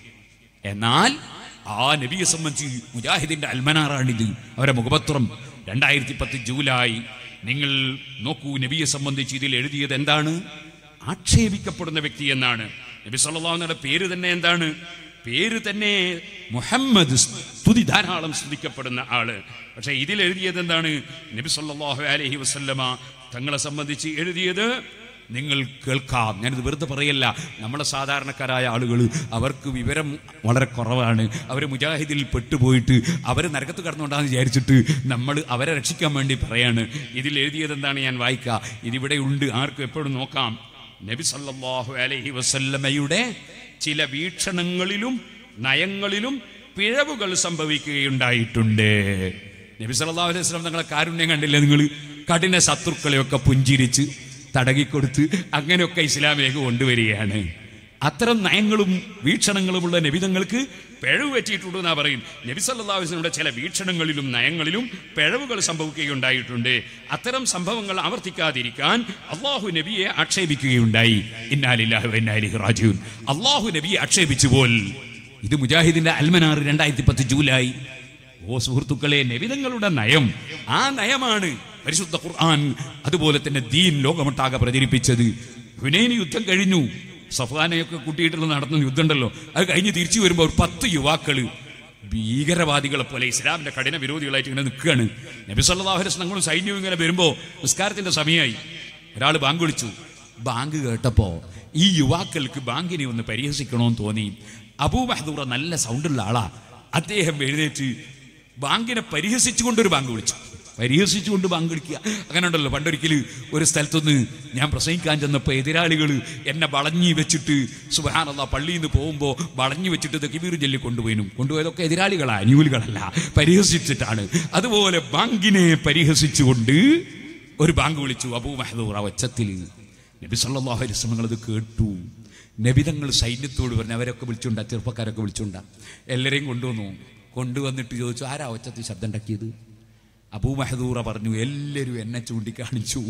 എന്നാൽ ആ നബിയെ സംബന്ധിച്ച് മുജാഹിദിന്റെ അൽമനാറാണിത് അവരെ മുഖപത്രം രണ്ടായിരത്തി പത്ത് ജൂലൈ നിങ്ങൾ നോക്കൂ നബിയെ സംബന്ധിച്ച് ഇതിൽ എഴുതിയത് എന്താണ് ആക്ഷേപിക്കപ്പെടുന്ന വ്യക്തി എന്നാണ് നബി സല്ലല്ലാഹുവിന്റെ പേര് തന്നെ എന്താണ് പേര് തന്നെ മുഹമ്മദ് സ്തുതി ധാരാളം സ്തുതിക്കപ്പെടുന്ന ആള് പക്ഷെ ഇതിൽ എഴുതിയത് എന്താണ് നബി സല്ലല്ലാഹു അലൈഹി വസല്ലമ തങ്ങളെ സംബന്ധിച്ച് എഴുതിയത് നിങ്ങൾ കേൾക്കാം ഞാനിത് വെറുതെ പറയല്ല നമ്മളെ സാധാരണക്കാരായ ആളുകൾ അവർക്ക് വിവരം വളരെ കുറവാണ് അവർ മുജാഹിദിൽ പെട്ടുപോയിട്ട് അവർ നരകത്ത് കടന്നുകൊണ്ടാന്ന് വിചാരിച്ചിട്ട് നമ്മൾ അവരെ രക്ഷിക്കാൻ വേണ്ടി പറയാണ് ഇതിൽ എഴുതിയത് എന്താണ് ഞാൻ വായിക്കുക ഇതിവിടെ ഉണ്ട് ആർക്കും എപ്പോഴും നോക്കാം നബി സല്ലല്ലാഹു അലൈഹി വസല്ലമയുടെ ചില വീക്ഷണങ്ങളിലും നയങ്ങളിലും പിഴവുകൾ സംഭവിക്കുകയുണ്ടായിട്ടുണ്ട് നബി സല്ലല്ലാഹു അലൈഹി വസല്ലം തങ്ങളെ കാരുണ്യം കണ്ടില്ലേ നിങ്ങൾ കഠിന ശത്രുക്കളെയൊക്കെ പുഞ്ചിരിച്ച് തടകിക്കൊടുത്ത് അങ്ങനെയൊക്കെ ഇസ്ലാമിലേക്ക് കൊണ്ടുവരികയാണ് അത്തരം നയങ്ങളും വീക്ഷണങ്ങളുമുള്ള നബിതങ്ങൾക്ക് പിഴവ് പറ്റിയിട്ടുണ്ടെന്നാ പറയും നബി സല്ലാസ്ലമിയുടെ ചില വീക്ഷണങ്ങളിലും നയങ്ങളിലും പിഴവുകൾ സംഭവിക്കുകയുണ്ടായിട്ടുണ്ട് അത്തരം സംഭവങ്ങൾ ആവർത്തിക്കാതിരിക്കാൻ അള്ളാഹു നബിയെ ആക്ഷേപിക്കുകയുണ്ടായി ഇന്നാലില്ലാഹു ഇന്നാലിഹി റാജിഊൻ അള്ളാഹു നബിയെ ആക്ഷേപിച്ചു പോൽ ഇത് മുജാഹിദിന്റെ അൽമനാർ രണ്ടായിരത്തി പത്ത് ജൂലൈ ഓ സുഹൃത്തുക്കളെ നബിതങ്ങളുടെ നയം ആ നയമാണ് പരിശുദ്ധ ഖുർആൻ അതുപോലെ തന്നെ ദീൻ ലോകമൊട്ടാകെ പ്രചരിപ്പിച്ചത് ഹുനൈൻ യുദ്ധം കഴിഞ്ഞു സഫാനെയൊക്കെ കൂട്ടിയിട്ടുള്ള നടത്തുന്ന യുദ്ധം ഉണ്ടല്ലോ അത് കഴിഞ്ഞ് തിരിച്ചു വരുമ്പോൾ ഒരു പത്ത് യുവാക്കള് ഭീകരവാദികളെ പോലെ ഇസ്ലാമിന്റെ കഠിന വിരോധികളായിട്ട് ഇങ്ങനെ നിൽക്കുകയാണ് നബി സല്ലല്ലാഹു അലൈഹി വസല്ലം സൈന്യവും ഇങ്ങനെ വരുമ്പോൾ നിസ്കാരത്തിന്റെ സമയമായി ഒരാൾ ബാങ്ക് വിളിച്ചു ബാങ്ക് കേട്ടപ്പോ ഈ യുവാക്കൾക്ക് ബാങ്കിനെ ഒന്ന് പരിഹസിക്കണമെന്ന് തോന്നി അബൂ മഹദൂറ നല്ല സൗണ്ടുള്ള ആളാ അദ്ദേഹം എഴുന്നേറ്റ് ബാങ്കിനെ പരിഹസിച്ചുകൊണ്ടൊരു ബാങ്ക് വിളിച്ചു പരിഹസിച്ചുകൊണ്ട് ബാങ്ക് വിളിക്കുക അങ്ങനെ ഉണ്ടല്ലോ പണ്ടൊരിക്കൽ ഒരു സ്ഥലത്തുനിന്ന് ഞാൻ പ്രസംഗിക്കാൻ ചെന്നപ്പോൾ എതിരാളികൾ എന്നെ വളഞ്ഞി വെച്ചിട്ട് സുബഹാനല്ല പള്ളിയിൽ നിന്ന് പോകുമ്പോൾ വളഞ്ഞു വെച്ചിട്ട് തെക്കിബീർ ജല്ലി കൊണ്ടുപോയിനും കൊണ്ടുപോയതൊക്കെ എതിരാളികളാ അന്യൂലുകളല്ല പരിഹസിച്ചിട്ടാണ് അതുപോലെ ബാങ്കിനെ പരിഹസിച്ചുകൊണ്ട് ഒരു ബാങ്ക് വിളിച്ചു അബൂ മഹദൂർ ആ ഒച്ചത്തിൽ നബി സല്ലല്ലാഹു അലൈഹി വസല്ലം അത് കേട്ടു നബിതങ്ങൾ സൈന്യത്തോട് പറഞ്ഞു അവരൊക്കെ വിളിച്ചുണ്ട ചെറുപ്പക്കാരൊക്കെ വിളിച്ചുണ്ട എല്ലാവരെയും കൊണ്ടുവന്നു കൊണ്ടുവന്നിട്ട് ചോദിച്ചു ആരാ ഒച്ചത്തിൽ ശബ്ദം ഉണ്ടാക്കിയത് അബൂ മഹദൂറ പറഞ്ഞു എല്ലാവരും എന്നെ ചൂണ്ടിക്കാണിച്ചു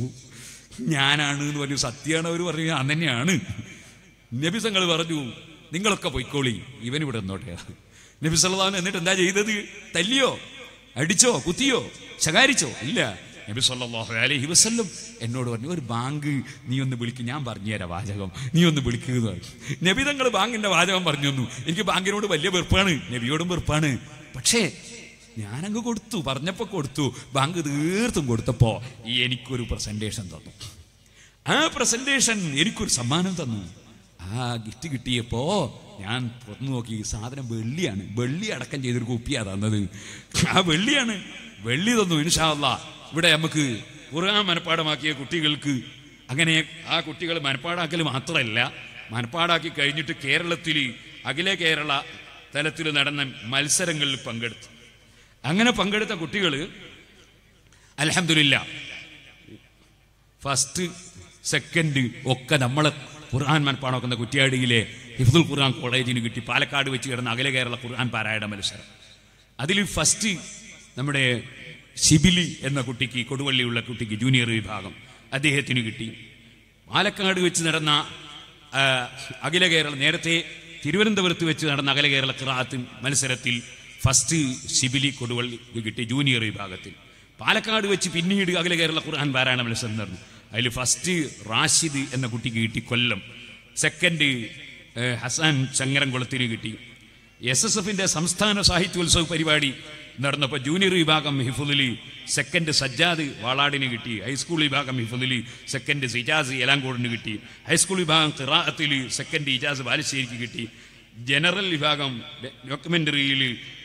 ഞാനാണ് എന്ന് പറഞ്ഞു സത്യമാണ് അവർ പറഞ്ഞു ഞാൻ തന്നെയാണ് നബിസങ്ങൾ പറഞ്ഞു നിങ്ങളൊക്കെ പൊയ്ക്കോളി ഇവൻ ഇവിടെ നിന്നോട്ടെ നബി സല്ലല്ലാഹു എന്നിട്ട് എന്താ ചെയ്തത് തല്ലിയോ അടിച്ചോ കുത്തിയോ ശകാരിച്ചോ ഇല്ല നബി സല്ലല്ലാഹു അലൈഹി വസല്ലം എന്നോട് പറഞ്ഞു ഒരു ബാങ്ക് നീ ഒന്ന് വിളിക്കും ഞാൻ പറഞ്ഞു തരാം വാചകം നീ ഒന്ന് വിളിക്കുക എന്ന് പറഞ്ഞു നബി തങ്ങൾ ബാങ്കിന്റെ വാചകം പറഞ്ഞു തന്നു എനിക്ക് ബാങ്കിനോട് വലിയ വെറുപ്പാണ് നബിയോടും വെറുപ്പാണ് പക്ഷേ ഞാനങ്ങ് കൊടുത്തു പറഞ്ഞപ്പോ കൊടുത്തു ബാങ്ക് തീർത്തും കൊടുത്തപ്പോ എനിക്കൊരു പ്രസന്റേഷൻ തന്നു ആ പ്രസന്റേഷൻ എനിക്കൊരു സമ്മാനം തന്നു ആ ഗിഫ്റ്റ് കിട്ടിയപ്പോ ഞാൻ തുറന്നു നോക്കി ഈ സാധനം വെള്ളിയാണ് വെള്ളി അടക്കം ചെയ്തൊരു കുപ്പിയാ തന്നത് ആ വെള്ളിയാണ് വെള്ളി തന്നു ഇൻഷാല്ല ഇവിടെ നമുക്ക് ഖുർആൻ മനപ്പാടമാക്കിയ കുട്ടികൾക്ക് അങ്ങനെ ആ കുട്ടികൾ മനപ്പാടാക്കൽ മാത്രമല്ല മനപ്പാടാക്കി കഴിഞ്ഞിട്ട് കേരളത്തിൽ അഖില കേരള തലത്തിൽ നടന്ന മത്സരങ്ങളിൽ പങ്കെടുത്തു അങ്ങനെ പങ്കെടുത്ത കുട്ടികൾ അലഹമില്ല ഫസ്റ്റ് സെക്കൻഡ് ഒക്കെ നമ്മളെ ഖുർആൻ മനപ്പാടാക്കുന്ന കുറ്റിയാടിയിലെ ഹിഫ്ദുൽ ഖുർആൻ കോളേജിന് കിട്ടി പാലക്കാട് വെച്ച് കിടന്ന അഖില കേരള ഖുർആൻ പാരായണ മത്സരം അതിൽ ഫസ്റ്റ് നമ്മുടെ ശിബിലി എന്ന കുട്ടിക്ക് കൊടുവള്ളിയുള്ള കുട്ടിക്ക് ജൂനിയർ വിഭാഗം അദ്ദേഹത്തിന് കിട്ടി പാലക്കാട് വെച്ച് നടന്ന ആ, അഖില കേരള നേരത്തെ തിരുവനന്തപുരത്ത് വെച്ച് നടന്ന അഖില കേരള ഖിറാത്ത് മത്സരത്തിൽ ഫസ്റ്റ് ശിബിലി കൊടുവള്ളി കിട്ടി ജൂനിയർ വിഭാഗത്തിൽ പാലക്കാട് വെച്ച് പിന്നീട് അഖില കേരള ഖുർആൻ പാരായണ മത്സരം നടന്നു അതിൽ ഫസ്റ്റ് റാഷിദ് എന്ന കുട്ടിക്ക് കിട്ടി കൊല്ലം സെക്കൻഡ് ഏഹ്, ഹസൻ ചങ്ങരംകുളത്തിന് കിട്ടി എസ് എസ് എഫിന്റെ സംസ്ഥാന സാഹിത്യോത്സവ പരിപാടി നടന്നപ്പോൾ ജൂനിയർ വിഭാഗം ഹിഫുദലി സെക്കൻഡ് സജ്ജാദ് വാളാടിന് കിട്ടി ഹൈസ്കൂൾ വിഭാഗം ഹിഫുദലി സെക്കൻഡ് സിജാസ് എലാങ്കോടിന് കിട്ടി ഹൈസ്കൂൾ വിഭാഗം ഖിറാഅത്തിൽ സെക്കൻഡ് ഇജാസ് ബാലുശ്ശേരിക്ക് കിട്ടി ജനറൽ വിഭാഗം ഡോക്യുമെന്ററിയിൽ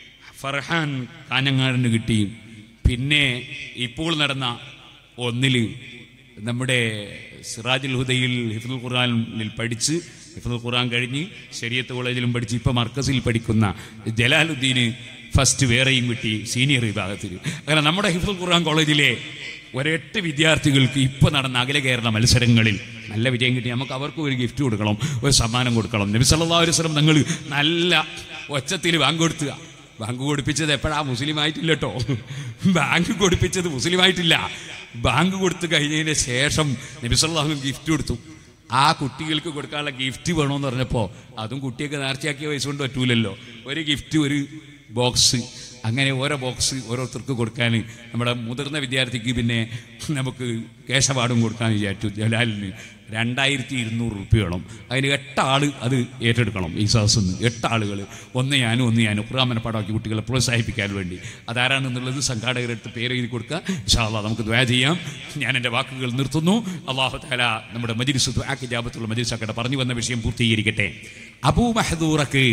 ഫർഹാൻ കാഞ്ഞങ്ങാടിന് കിട്ടി പിന്നെ ഇപ്പോൾ നടന്ന ഒന്നില് നമ്മുടെ സിറാജുൽ ഹുദയിൽ ഹിഫ്ദുൽ ഖുർആനിൽ പഠിച്ച് ഹിഫ്ദുൽ ഖുർആൻ കഴിഞ്ഞ് ശരീഅത്ത് കോളേജിലും പഠിച്ച് ഇപ്പം മർക്കസിൽ പഠിക്കുന്ന ജലാലുദ്ദീന് ഫസ്റ്റ് വേറെയും കിട്ടി സീനിയർ വിഭാഗത്തിൽ അങ്ങനെ നമ്മുടെ ഹിഫ്ദുൽ ഖുർആൻ കോളേജിലെ ഒരെട്ട് വിദ്യാർത്ഥികൾക്ക് ഇപ്പോൾ നടന്ന അഖില കേരള മത്സരങ്ങളിൽ നല്ല വിജയം കിട്ടി നമുക്ക് അവർക്ക് ഒരു ഗിഫ്റ്റ് കൊടുക്കണം ഒരു സമ്മാനം കൊടുക്കണം നബി സല്ലല്ലാഹു അലൈഹി വസല്ലം നിങ്ങൾ നല്ല ഒച്ചത്തിൽ ബാങ്ക് കൊടുത്തുക ബാങ്ക് കൊടുപ്പിച്ചത് എപ്പോഴാ മുസ്ലിം ആയിട്ടില്ല കേട്ടോ ബാങ്ക് കൊടുപ്പിച്ചത് മുസ്ലിം ആയിട്ടില്ല ബാങ്ക് കൊടുത്തു കഴിഞ്ഞതിന് ശേഷം നബിസ്വല്ലാഹു ഗിഫ്റ്റ് കൊടുത്തു ആ കുട്ടികൾക്ക് കൊടുക്കാനുള്ള ഗിഫ്റ്റ് വേണമെന്ന് പറഞ്ഞപ്പോൾ അതും കുട്ടിയൊക്കെ നേർച്ചയാക്കിയ വയസ്സ് കൊണ്ട് പറ്റൂലല്ലോ ഒരു ഗിഫ്റ്റ് ഒരു ബോക്സ് അങ്ങനെ ഓരോ ബോക്സ് ഓരോരുത്തർക്ക് കൊടുക്കാൻ നമ്മുടെ മുതിർന്ന വിദ്യാർത്ഥിക്ക് പിന്നെ നമുക്ക് കേശപാടും കൊടുക്കാൻ വിചാരിച്ചു ജലാലിന് രണ്ടായിരത്തി ഇരുന്നൂറ് റുപ്യ വേണം അതിന് എട്ടാൾ അത് ഏറ്റെടുക്കണം ഈ സദസ്സിൽ നിന്ന് എട്ടാളുകൾ ഒന്ന് ഞാനും ഒന്ന് ഞാനും ഖുറാമനപ്പാടാക്കി കുട്ടികളെ പ്രോത്സാഹിപ്പിക്കാൻ വേണ്ടി അതാരാണെന്നുള്ളത് സംഘാടകരെടുത്ത് പേര് എഴുതി കൊടുക്കുക ഇൻഷാല്ലാ നമുക്ക് ദ്വാ ചെയ്യാം ഞാൻ എൻ്റെ വാക്കുകൾ നിർത്തുന്നു അള്ളാഹു താല നമ്മുടെ മജിലിസ് ദ്വാക്ക് ജാപത്തുള്ള മജിലിസ് അക്കടെ പറഞ്ഞു വന്ന വിഷയം പൂർത്തീകരിക്കട്ടെ അബൂ മഹദൂറക്ക്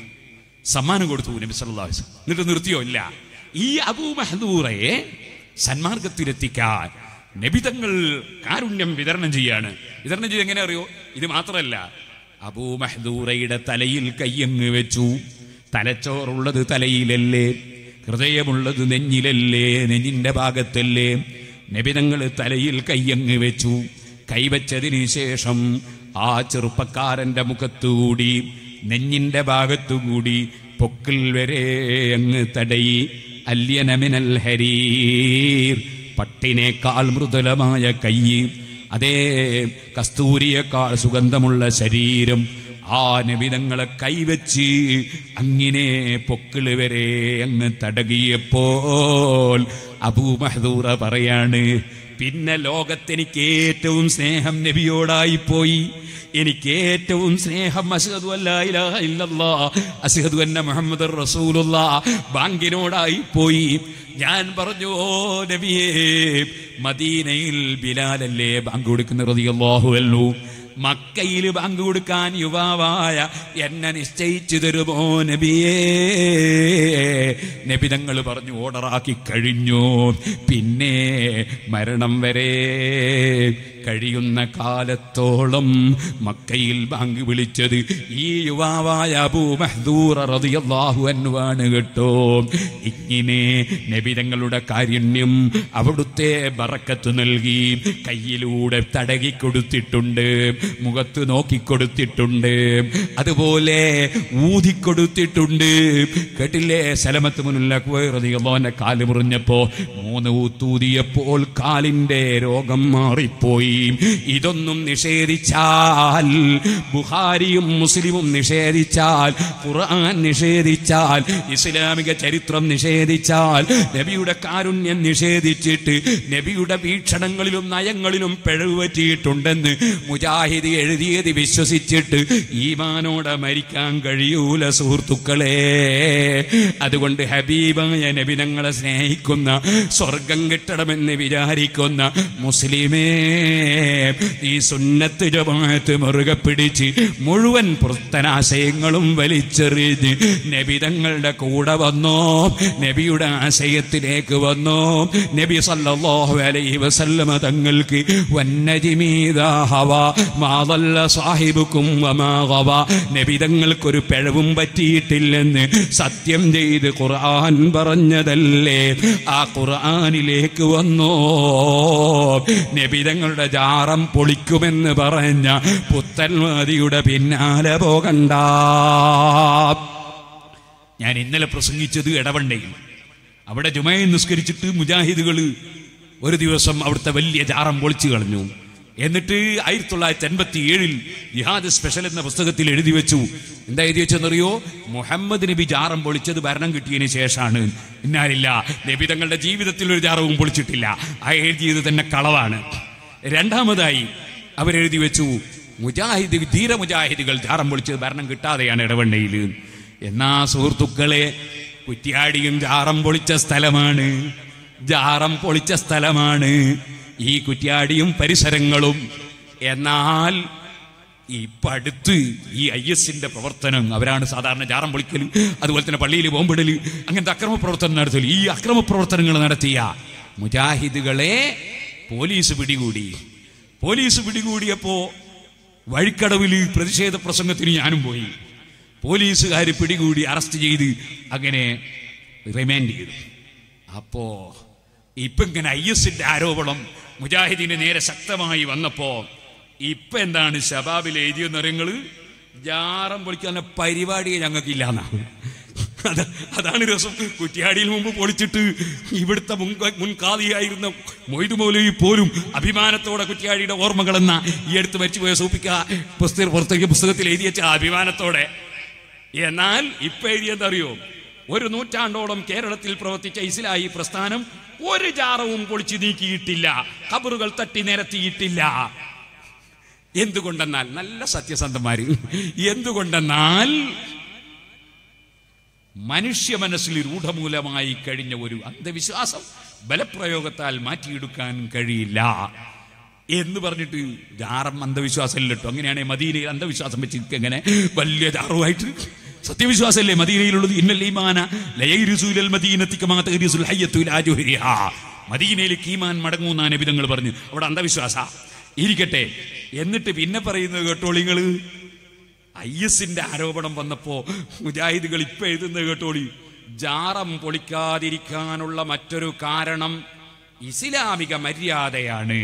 സമ്മാനം കൊടുത്തു നബി സല്ലല്ലാഹു അലൈഹി വസല്ലം എന്നിട്ട് നിർത്തിയോ ഇല്ല ഈ അബൂ മഹദൂറയെ സന്മാർഗത്തിലെത്തിക്കാൻ നബിതങ്ങൾ കാരുണ്യം വിതരണം ചെയ്യാണ് വിതരണം ചെയ്ത് എങ്ങനെ അറിയോ ഇത് മാത്രമല്ല അബൂ മഹദൂറയുടെ തലയിൽ കയ്യങ്ങ് വെച്ചു തലച്ചോറുള്ളത് തലയിലല്ലേ ഹൃദയമുള്ളത് നെഞ്ഞിലല്ലേ നെഞ്ഞിന്റെ ഭാഗത്തല്ലേ നബിതങ്ങൾ തലയിൽ കയ്യങ്ങ് വെച്ചു കൈവച്ചതിന് ശേഷം ആ ചെറുപ്പക്കാരന്റെ മുഖത്തുകൂടി നെഞ്ഞിന്റെ ഭാഗത്തുകൂടി പൊക്കിൽ വരെ അങ്ങ് തടയി അല്യനമിനൽ ഹരീർ പട്ടിനേക്കാൾ മൃദുലമായ കൈ അതേ കസ്തൂരിയേക്കാൾ സുഗന്ധമുള്ള ശരീരം ആ നബിതങ്ങളെ കൈവച്ച് അങ്ങനെ പൊക്കിള് വരെ അങ്ങ് തടകിയപ്പോൾ അബൂ മഹദൂറ പറയാണ് പിന്നെ ലോകത്തെനിക്ക് ഏറ്റവും സ്നേഹം നബിയോടായി പോയി എനിക്ക് ഏറ്റവും സ്നേഹം അസ്ഹദു അല്ലാ ഇലാഹ ഇല്ലല്ലാ അസ്ഹദു അന്ന മുഹമ്മദ് റസൂലുള്ള ബാങ്കിനോടായി പോയി ഞാൻ പറഞ്ഞു ഓ നബിയേ മദീനയിൽ ബിലാലല്ലേ ബാങ്ക് കൊടുക്കുന്ന റളിയല്ലാഹു അൻഹു മക്കയിൽ ബാങ്ക് കൊടുക്കാൻ യുവാവായ എന്നെ നിശ്ചയിച്ചു തരുമോ നബിയേ നബി തങ്ങൾ പറഞ്ഞു ഓർഡറാക്കി കഴിഞ്ഞു പിന്നെ മരണം വരെ കഴിയുന്ന കാലത്തോളം മക്കയിൽ ബാങ്ക് വിളിച്ചത് ഈ യുവാവായ അബൂ മഹ്ദൂർ റളിയല്ലാഹു അൻഹു ആണ് കേട്ടോ ഇങ്ങനെ നബി തങ്ങളുടെ കാരുണ്യം അവിടുത്തെ ബറക്കത്ത് നൽകി കയ്യിലൂടെ തടകി കൊടുത്തിട്ടുണ്ട് മുഖത്ത് നോക്കിക്കൊടുത്തിട്ടുണ്ട് അതുപോലെ ഊതിക്കൊടുത്തിട്ടുണ്ട് കേട്ടില്ലേ സലമത്ത് മുന്നിലെ കാല് മുറിഞ്ഞപ്പോ മൂന്ന് ഊത്തൂതിയപ്പോൾ കാലിന്റെ രോഗം മാറിപ്പോയി ഇതൊന്നും നിഷേധിച്ചാൽ ബുഹാരിയും മുസ്ലിമും നിഷേധിച്ചാൽ ഖുർആൻ നിഷേധിച്ചാൽ ഇസ്ലാമിക ചരിത്രം നിഷേധിച്ചാൽ നബിയുടെ കാരുണ്യം നിഷേധിച്ചിട്ട് നബിയുടെ വീക്ഷണങ്ങളിലും നയങ്ങളിലും പിഴവ് പറ്റിയിട്ടുണ്ടെന്ന് മുജാഹിദ് എഴുതിയത് വിശ്വസിച്ചിട്ട് ഈമാനോടെ മരിക്കാൻ കഴിയൂല സുഹൃത്തുക്കളെ അതുകൊണ്ട് ഹബീബായ നബിനങ്ങളെ സ്നേഹിക്കുന്ന സ്വർഗം കിട്ടണമെന്ന് വിചാരിക്കുന്ന മുസ്ലിമേ ഈ സുന്നത്ത് ജമാഅത്ത് മുറുകെ പിടിച്ച് മുഴുവൻ പുത്തനാശയങ്ങളും വലിച്ചെറിഞ്ഞ് നബിതങ്ങളുടെ കൂടെ വന്നോ നബിയുടെ ആശയത്തിലേക്ക് വന്നോ നബി സല്ലല്ലാഹു അലൈഹി വസല്ലമ തങ്ങൾക്ക് വന്നജിമീദാ ഹവ മാതല്ല സാഹിബുക്കും വമാ ഗവ നബി തങ്ങൾക്കൊരു പിഴവും പറ്റിയിട്ടില്ലെന്ന് സത്യം ചെയ്ത് ഖുർആൻ പറഞ്ഞതല്ലേ ആ ഖുർആനിലേക്ക് വന്നോ നബിതങ്ങളുടെ ജാറം പൊളിക്കുമെന്ന് പറഞ്ഞ പുത്തൻവാദിയുടെ പിന്നാലെ പോകണ്ട ഞാൻ ഇന്നലെ പ്രസംഗിച്ചത് ഇടവണ്ണയിൽ അവിടെ ജുമയിൽ നിസ്കരിച്ചിട്ട് മുജാഹിദുകൾ ഒരു ദിവസം അവിടുത്തെ വലിയ ജാറം പൊളിച്ചു കളഞ്ഞു എന്നിട്ട് ആയിരത്തി തൊള്ളായിരത്തി എൺപത്തി ഏഴിൽ ജിഹാദ് സ്പെഷ്യൽ എന്ന പുസ്തകത്തിൽ എഴുതി വെച്ചു എന്താ എഴുതി വെച്ചെന്നറിയോ മുഹമ്മദ് നബി ജാറം പൊളിച്ചത് ഭരണം കിട്ടിയതിന് ശേഷമാണ് ഇന്നാലില്ല നബി തങ്ങളുടെ ജീവിതത്തിൽ ഒരു ജാറവും പൊളിച്ചിട്ടില്ല ആ എഴുതിയത് തന്നെ കളവാണ് രണ്ടാമതായി അവരെഴുതി വെച്ചു മുജാഹിദ് ധീര മുജാഹിദുകൾ ജാറം പൊളിച്ചത് ഭരണം കിട്ടാതെയാണ് ഇടവണ്ണയിൽ എന്നാ സുഹൃത്തുക്കളെ കുറ്റിയാടിയും ജാറം പൊളിച്ച സ്ഥലമാണ് ജാറം പൊളിച്ച സ്ഥലമാണ് ഈ കുറ്റ്യാടിയും പരിസരങ്ങളും എന്നാൽ ഇപ്പൊ അടുത്ത് ഈ ഐ എസിന്റെ പ്രവർത്തനം അവരാണ് സാധാരണ ജാറം പൊളിക്കൽ അതുപോലെ തന്നെ പള്ളിയിൽ ബോംബിടൽ അങ്ങനത്തെ അക്രമ പ്രവർത്തനം നടത്തൽ ഈ അക്രമ പ്രവർത്തനങ്ങൾ നടത്തിയ മുജാഹിദുകളെ പോലീസ് പിടികൂടി പോലീസ് പിടികൂടിയപ്പോ വഴിക്കടവിൽ പ്രതിഷേധ പ്രസംഗത്തിന് ഞാനും പോയി പോലീസുകാർ പിടികൂടി അറസ്റ്റ് ചെയ്ത് അങ്ങനെ റിമാൻഡ് ചെയ്തു അപ്പോ ഇപ്പൊ ഇങ്ങനെ ഐ എസിന്റെ ആരോപണം മുജാഹിദീന് നേരെ ശക്തമായി വന്നപ്പോ ഇപ്പൊ എന്താണ് ഷബാബിൽ എഴുതിയെന്ന് പറയുന്നത് ജാറം പൊളിക്കാൻ പരിപാടിയെ ഞങ്ങൾക്കില്ലാന്നാണ് അത് അതാണ് രസം കുറ്റിയാടിയിൽ മുമ്പ് പൊളിച്ചിട്ട് ഇവിടുത്തെ മുൻ മുൻകാതിയായിരുന്ന മൊയ്തു മൗലവി പോലും അഭിമാനത്തോടെ കുറ്റിയാടിയുടെ ഓർമ്മകളെന്ന ഈ അടുത്ത് മരിച്ചുപോയ സൂപ്പിക്ക പുസ്തക പുറത്തേക്ക് പുസ്തകത്തിൽ എഴുതി വെച്ച ആ അഭിമാനത്തോടെ എന്നാൽ ഇപ്പൊ എഴുതിയെന്തറിയോ ഒരു നൂറ്റാണ്ടോളം കേരളത്തിൽ പ്രവർത്തിച്ച ഇസ്ലാഹി പ്രസ്ഥാനം ഒരു ജാറവും പൊളിച്ചു നീക്കിയിട്ടില്ല ഖബറുകൾ തട്ടി നിരത്തിയിട്ടില്ല എന്തുകൊണ്ടെന്നാൽ നല്ല സത്യസന്ധന്മാര് എന്തുകൊണ്ടെന്നാൽ മനുഷ്യ മനസ്സിൽ രൂഢമൂലമായി കഴിഞ്ഞ ഒരു അന്ധവിശ്വാസം ബലപ്രയോഗത്താൽ മാറ്റിയെടുക്കാൻ കഴിയില്ല എന്ന് പറഞ്ഞിട്ട് ജാറം അന്ധവിശ്വാസം ഇട്ടോ അങ്ങനെയാണെങ്കിൽ മദീനയിൽ അന്ധവിശ്വാസം വെച്ച് എങ്ങനെ വലിയ ജാറുമായിട്ട് സത്യവിശ്വാസമല്ലേ മദീനയിലുള്ളത് ഇന്നൽ ഈമാന ലയൈരിസൂലൽ മദീനത്തിക്ക് മാതരിസുൽ ഹയ്യത്തുൽ ആജുഹരിഹാ മദീനയിലേക്ക് ഈമാൻ മടങ്ങൂന്നാ നബിതങ്ങൾ പറഞ്ഞു അവിടെ അന്ധവിശ്വാസ ഇരിക്കട്ടെ എന്നിട്ട് പിന്നെ പറയുന്നത് കേട്ടോളിങ്ങള് ഐ എസിന്റെ ആരോപണം വന്നപ്പോ മുജാഹിദുകൾ ഇപ്പൊ എഴുതുന്നത് കേട്ടോളി ജാറം പൊളിക്കാതിരിക്കാനുള്ള മറ്റൊരു കാരണം ഇസ്ലാമിക മര്യാദയാണ്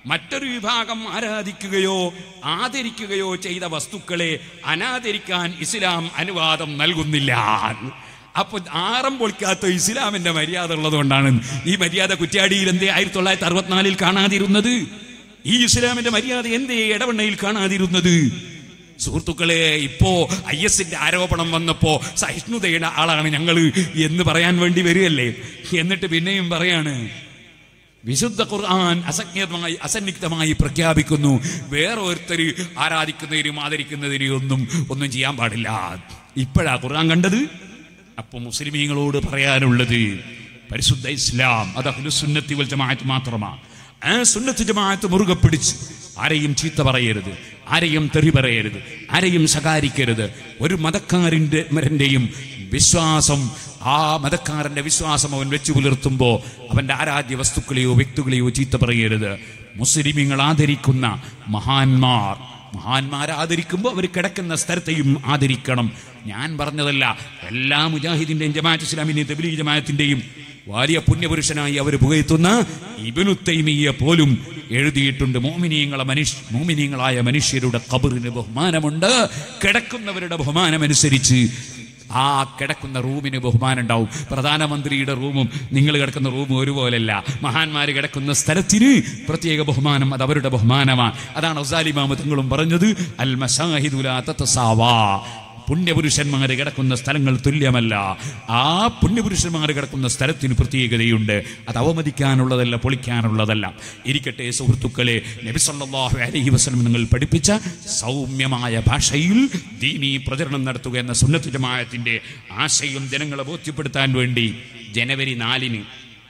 മറ്റൊരു വിഭാഗം ആരാധിക്കുകയോ ആദരിക്കുകയോ ചെയ്ത വസ്തുക്കളെ അനാദരിക്കാൻ ഇസ്ലാം അനുവാദം നൽകുന്നില്ല അപ്പൊ ആറം പൊളിക്കാത്ത ഇസ്ലാമിന്റെ മര്യാദ ഉള്ളതുകൊണ്ടാണ് ഈ മര്യാദ കുറ്റ്യാടിയിൽ എന്തേ ആയിരത്തി തൊള്ളായിരത്തി അറുപത്തിനാലിൽ കാണാതിരുന്നത് ഈ ഇസ്ലാമിന്റെ മര്യാദ എന്തേ ഇടവണ്ണയിൽ കാണാതിരുന്നത് സുഹൃത്തുക്കളെ ഇപ്പോ ഐ എസിന്റെ ആരോപണം വന്നപ്പോ സഹിഷ്ണുതയുടെ ആളാണ് ഞങ്ങൾ എന്ന് പറയാൻ വേണ്ടി വരികയല്ലേ എന്നിട്ട് പിന്നെയും പറയാണ് വിശുദ്ധ ഖുർആൻ അസജ്ഞമായി അസന്നിഗ്ധമായി പ്രഖ്യാപിക്കുന്നു വേറെ ഒരുത്തര് ആരാധിക്കുന്നതിനും ആദരിക്കുന്നതിനും ഒന്നും ഒന്നും ചെയ്യാൻ പാടില്ല ഇപ്പോഴാ ഖുർആൻ കണ്ടത് അപ്പൊ മുസ്ലിമീങ്ങളോട് പറയാനുള്ളത് പരിശുദ്ധ ഇസ്ലാം അത് അഹ്ലുസുന്നത്തി വൽ ജമാഅത്ത് മാത്രമാണ് ആ സുന്നത്ത് ജമാഅത്ത് മുറുകെ പിടിച്ച് ആരെയും ചീത്ത പറയരുത് ആരെയും തെറി പറയരുത് ആരെയും ശകാരിക്കരുത് ഒരു മതക്കാരൻ്റെ മരൻ്റെയും വിശ്വാസം ആ മതക്കാരന്റെ വിശ്വാസം അവൻ വെച്ചു പുലർത്തുമ്പോൾ അവന്റെ ആരാധ്യ വസ്തുക്കളെയോ വ്യക്തികളെയോ ചീത്ത പറയരുത് മുസ്ലിമീങ്ങൾ ആദരിക്കുന്ന മഹാന്മാർ മഹാന്മാർ ആദരിക്കുമ്പോൾ അവർ കിടക്കുന്ന സ്ഥലത്തെയും ആദരിക്കണം ഞാൻ പറഞ്ഞതല്ല എല്ലാ മുജാഹിദിന്റെയും ജമാഅത്ത് ഇസ്ലാമിന്റെയും തബ്ലീഗ് ജമാഅത്തിന്റെയും വലിയ പുണ്യപുരുഷനായി അവർ പുകയത്തുന്ന ഇബിനു തൈമിയ പോലും എഴുതിയിട്ടുണ്ട് മോമിനീങ്ങളെ മനുഷ്യ മോമിനീങ്ങളായ മനുഷ്യരുടെ കബറിന് ബഹുമാനമുണ്ട് കിടക്കുന്നവരുടെ ബഹുമാനമനുസരിച്ച് ആ കിടക്കുന്ന റൂമിന് ബഹുമാനം ഉണ്ടാവും പ്രധാനമന്ത്രിയുടെ റൂമും നിങ്ങൾ കിടക്കുന്ന റൂമും ഒരുപോലല്ല മഹാന്മാർ കിടക്കുന്ന സ്ഥലത്തിന് പ്രത്യേക ബഹുമാനം അത് അവരുടെ ബഹുമാനമാണ് അതാണ് ഒസാലിമാമ തങ്ങളും പറഞ്ഞത് അൽ മസാഹിദുലാ തത്തസാവാ പുണ്യപുരുഷന്മാർ കിടക്കുന്ന സ്ഥലങ്ങൾ തുല്യമല്ല ആ പുണ്യപുരുഷന്മാർ കിടക്കുന്ന സ്ഥലത്തിന് പ്രത്യേകതയുണ്ട് അത് അവമതിക്കാനുള്ളതല്ല പൊളിക്കാനുള്ളതല്ല ഇരിക്കട്ടെ സുഹൃത്തുക്കളെ നബിസല്ലാഹു അലഹി വസ്ലം നിങ്ങൾ പഠിപ്പിച്ച സൗമ്യമായ ഭാഷയിൽ ദീനീ പ്രചരണം നടത്തുക എന്ന സുന്നത്ത് ജമാഅത്തിന്റെ ആശയം ജനങ്ങളെ ബോധ്യപ്പെടുത്താൻ വേണ്ടി ജനുവരി നാലിന്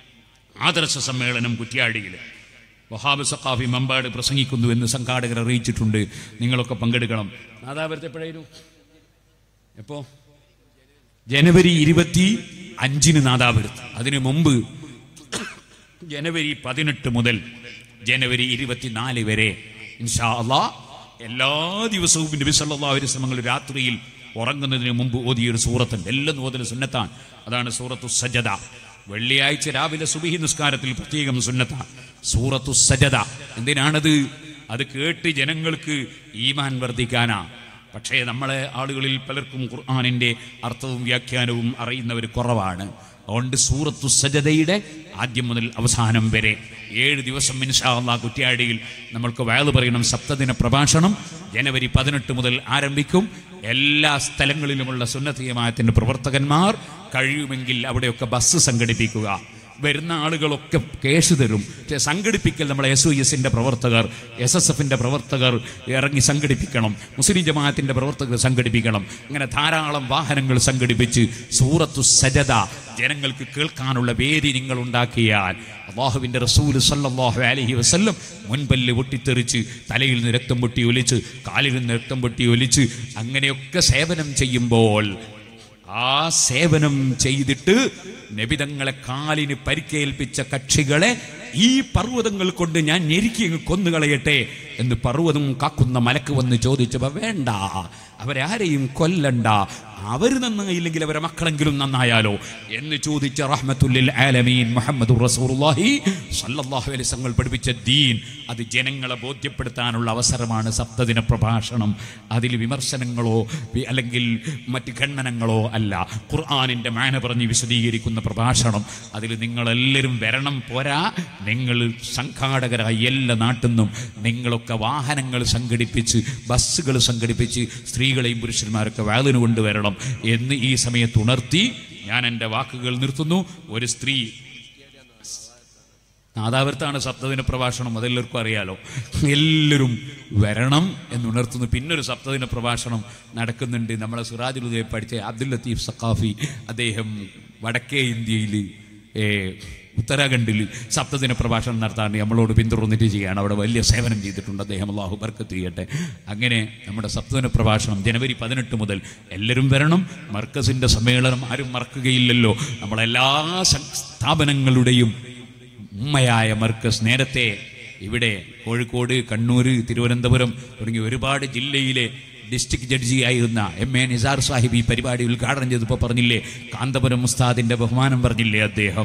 ആദർശ സമ്മേളനം കുറ്റ്യാടിയിൽ വഹാബ് സഖാഫി മമ്പാട് പ്രസംഗിക്കുന്നു എന്ന് സംഘാടകർ അറിയിച്ചിട്ടുണ്ട് നിങ്ങളൊക്കെ പങ്കെടുക്കണം നാദാപുരത്ത് എപ്പോഴായിരുന്നു എപ്പോ ജനുവരി ഇരുപത്തി അഞ്ചിന് നാദാപുരത്ത് അതിനു മുമ്പ് ജനുവരി പതിനെട്ട് മുതൽ ജനുവരി ഇരുപത്തിനാല് വരെ ഇൻഷാ അള്ളാ എല്ലാ ദിവസവും നബി സല്ലല്ലാഹു അലൈഹി വസല്ലം രാത്രിയിൽ ഉറങ്ങുന്നതിന് മുമ്പ് ഓതിയ ഒരു സൂറത്തുണ്ട് എല്ലാം ഓതൽ സുന്നത്താണ് അതാണ് സൂറത്തു സജദ വെള്ളിയാഴ്ച രാവിലെ സുബഹി നിസ്കാരത്തിൽ പ്രത്യേകം സുന്നത്താണ് സൂറത്തു സജദ എന്തിനാണത് അത് കേട്ട് ജനങ്ങൾക്ക് ഈമാൻ വർദ്ധിക്കാനാ പക്ഷേ നമ്മളെ ആളുകളിൽ പലർക്കും ഖുർആാനിന്റെ അർത്ഥവും വ്യാഖ്യാനവും അറിയുന്നവർ കുറവാണ് അതുകൊണ്ട് സൂറത്തു സജദയുടെ ആദ്യം മുതൽ അവസാനം വരെ ഏഴ് ദിവസം മിൻഷാള്ള കുറ്റ്യാടിയിൽ നമ്മൾക്ക് വയല് പറയണം സപ്തദിന പ്രഭാഷണം ജനുവരി പതിനെട്ട് മുതൽ ആരംഭിക്കും എല്ലാ സ്ഥലങ്ങളിലുമുള്ള സുന്നതീയമായത്തിൻ്റെ പ്രവർത്തകന്മാർ കഴിയുമെങ്കിൽ അവിടെയൊക്കെ ബസ് സംഘടിപ്പിക്കുക വരുന്ന ആളുകളൊക്കെ കേസ് തരും പക്ഷേ സംഘടിപ്പിക്കൽ നമ്മളെ എസ് ഒ എസിന്റെ പ്രവർത്തകർ എസ് എസ് എഫിന്റെ പ്രവർത്തകർ ഇറങ്ങി സംഘടിപ്പിക്കണം മുസ്ലിം ജമാഅത്തിന്റെ പ്രവർത്തകർ സംഘടിപ്പിക്കണം അങ്ങനെ ധാരാളം വാഹനങ്ങൾ സംഘടിപ്പിച്ച് സൂറത്തു സജദ ജനങ്ങൾക്ക് കേൾക്കാനുള്ള വേദി നിങ്ങൾ ഉണ്ടാക്കിയാൽ അള്ളാഹുവിന്റെ റസൂൽ സല്ലല്ലാഹു അലൈഹി വസല്ലം മുൻപല്ല് പൊട്ടിത്തെറിച്ച് തലയിൽ നിന്ന് രക്തം പൊട്ടി ഒലിച്ച് കാലിൽ നിന്ന് രക്തം പൊട്ടി ഒലിച്ച് അങ്ങനെയൊക്കെ സേവനം ചെയ്യുമ്പോൾ ആ സേവനം ചെയ്തിട്ട് നബിതങ്ങളെ കാലിന് പരിക്കേൽപ്പിച്ച കക്ഷികളെ ഈ പർവ്വതങ്ങൾ കൊണ്ട് ഞാൻ ഞെരുക്കി അങ്ങ് കൊന്നുകളയട്ടെ എന്ന് പർവ്വതം കാക്കുന്ന മലക്ക് വന്ന് ചോദിച്ചപ്പോ വേണ്ട അവരെ ആരെയും കൊല്ലണ്ട അവർ നന്നായില്ലെങ്കിൽ അവരെ മക്കളെങ്കിലും നന്നായാലോ എന്ന് ചോദിച്ച റഹ്മത്തുല്ലിൽ ആലമീൻ മുഹമ്മദ് റസൂലുള്ളാഹി സല്ലല്ലാഹു അലൈഹി വസല്ലം പഠിപ്പിച്ച ദീൻ അത് ജനങ്ങളെ ബോധ്യപ്പെടുത്താനുള്ള അവസരമാണ് സപ്തദിന പ്രഭാഷണം അതിൽ വിമർശനങ്ങളോ വി- അല്ലെങ്കിൽ മറ്റ് ഖണ്ഡനങ്ങളോ അല്ല ഖുർആാനിന്റെ മാന പറഞ്ഞ് വിശദീകരിക്കുന്ന പ്രഭാഷണം അതിൽ നിങ്ങളെല്ലാവരും വരണം പോരാ നിങ്ങൾ സംഘാടകരായി എല്ലാ നാട്ടിൽ നിന്നും നിങ്ങളൊക്കെ വാഹനങ്ങൾ സംഘടിപ്പിച്ച് ബസ്സുകൾ സംഘടിപ്പിച്ച് സ്ത്രീകളെയും പുരുഷന്മാരൊക്കെ വാലിന് കൊണ്ടുവരണം എന്ന് ഈ സമയത്ത് ഉണർത്തി ഞാൻ എൻ്റെ വാക്കുകൾ നിർത്തുന്നു ഒരു സ്ത്രീ നാദാപുരത്താണ് സപ്തദിന പ്രഭാഷണം അതെല്ലാവർക്കും അറിയാലോ എല്ലാവരും വരണം എന്ന് ഉണർത്തുന്നു പിന്നൊരു സപ്തദിന പ്രഭാഷണം നടക്കുന്നുണ്ട് നമ്മളെ സിറാജുൽ ഉദയ പഠിച്ച അബ്ദുൽ ലത്തീഫ് സഖാഫി അദ്ദേഹം വടക്കേ ഇന്ത്യയിൽ ഏ, ഉത്തരാഖണ്ഡിൽ സപ്തദിന പ്രഭാഷണം നടത്താൻ നമ്മളോട് പിന്തുടർന്നിട്ട് ചെയ്യുകയാണ് അവിടെ വലിയ സേവനം ചെയ്തിട്ടുണ്ട് അദ്ദേഹം അള്ളാഹു ബർക്കത്ത് ചെയ്യട്ടെ അങ്ങനെ നമ്മുടെ സപ്തദിന പ്രഭാഷണം ജനുവരി പതിനെട്ട് മുതൽ എല്ലാവരും വരണം മർക്കസിൻ്റെ സമ്മേളനം ആരും മറക്കുകയില്ലല്ലോ നമ്മളെല്ലാ സം- സ്ഥാപനങ്ങളുടെയും ഉമ്മയായ മർക്കസ് നേരത്തെ ഇവിടെ കോഴിക്കോട് കണ്ണൂർ തിരുവനന്തപുരം തുടങ്ങിയ ഒരുപാട് ജില്ലയിലെ ഡിസ്ട്രിക്ട് ജഡ്ജിയായിരുന്ന എം എ നിസാർ സാഹിബ് ഈ പരിപാടി ഉദ്ഘാടനം ചെയ്തപ്പോൾ പറഞ്ഞില്ലേ കാന്തപുരം ഉസ്താദിന്റെ ബഹുമാനം പറഞ്ഞില്ലേ അദ്ദേഹം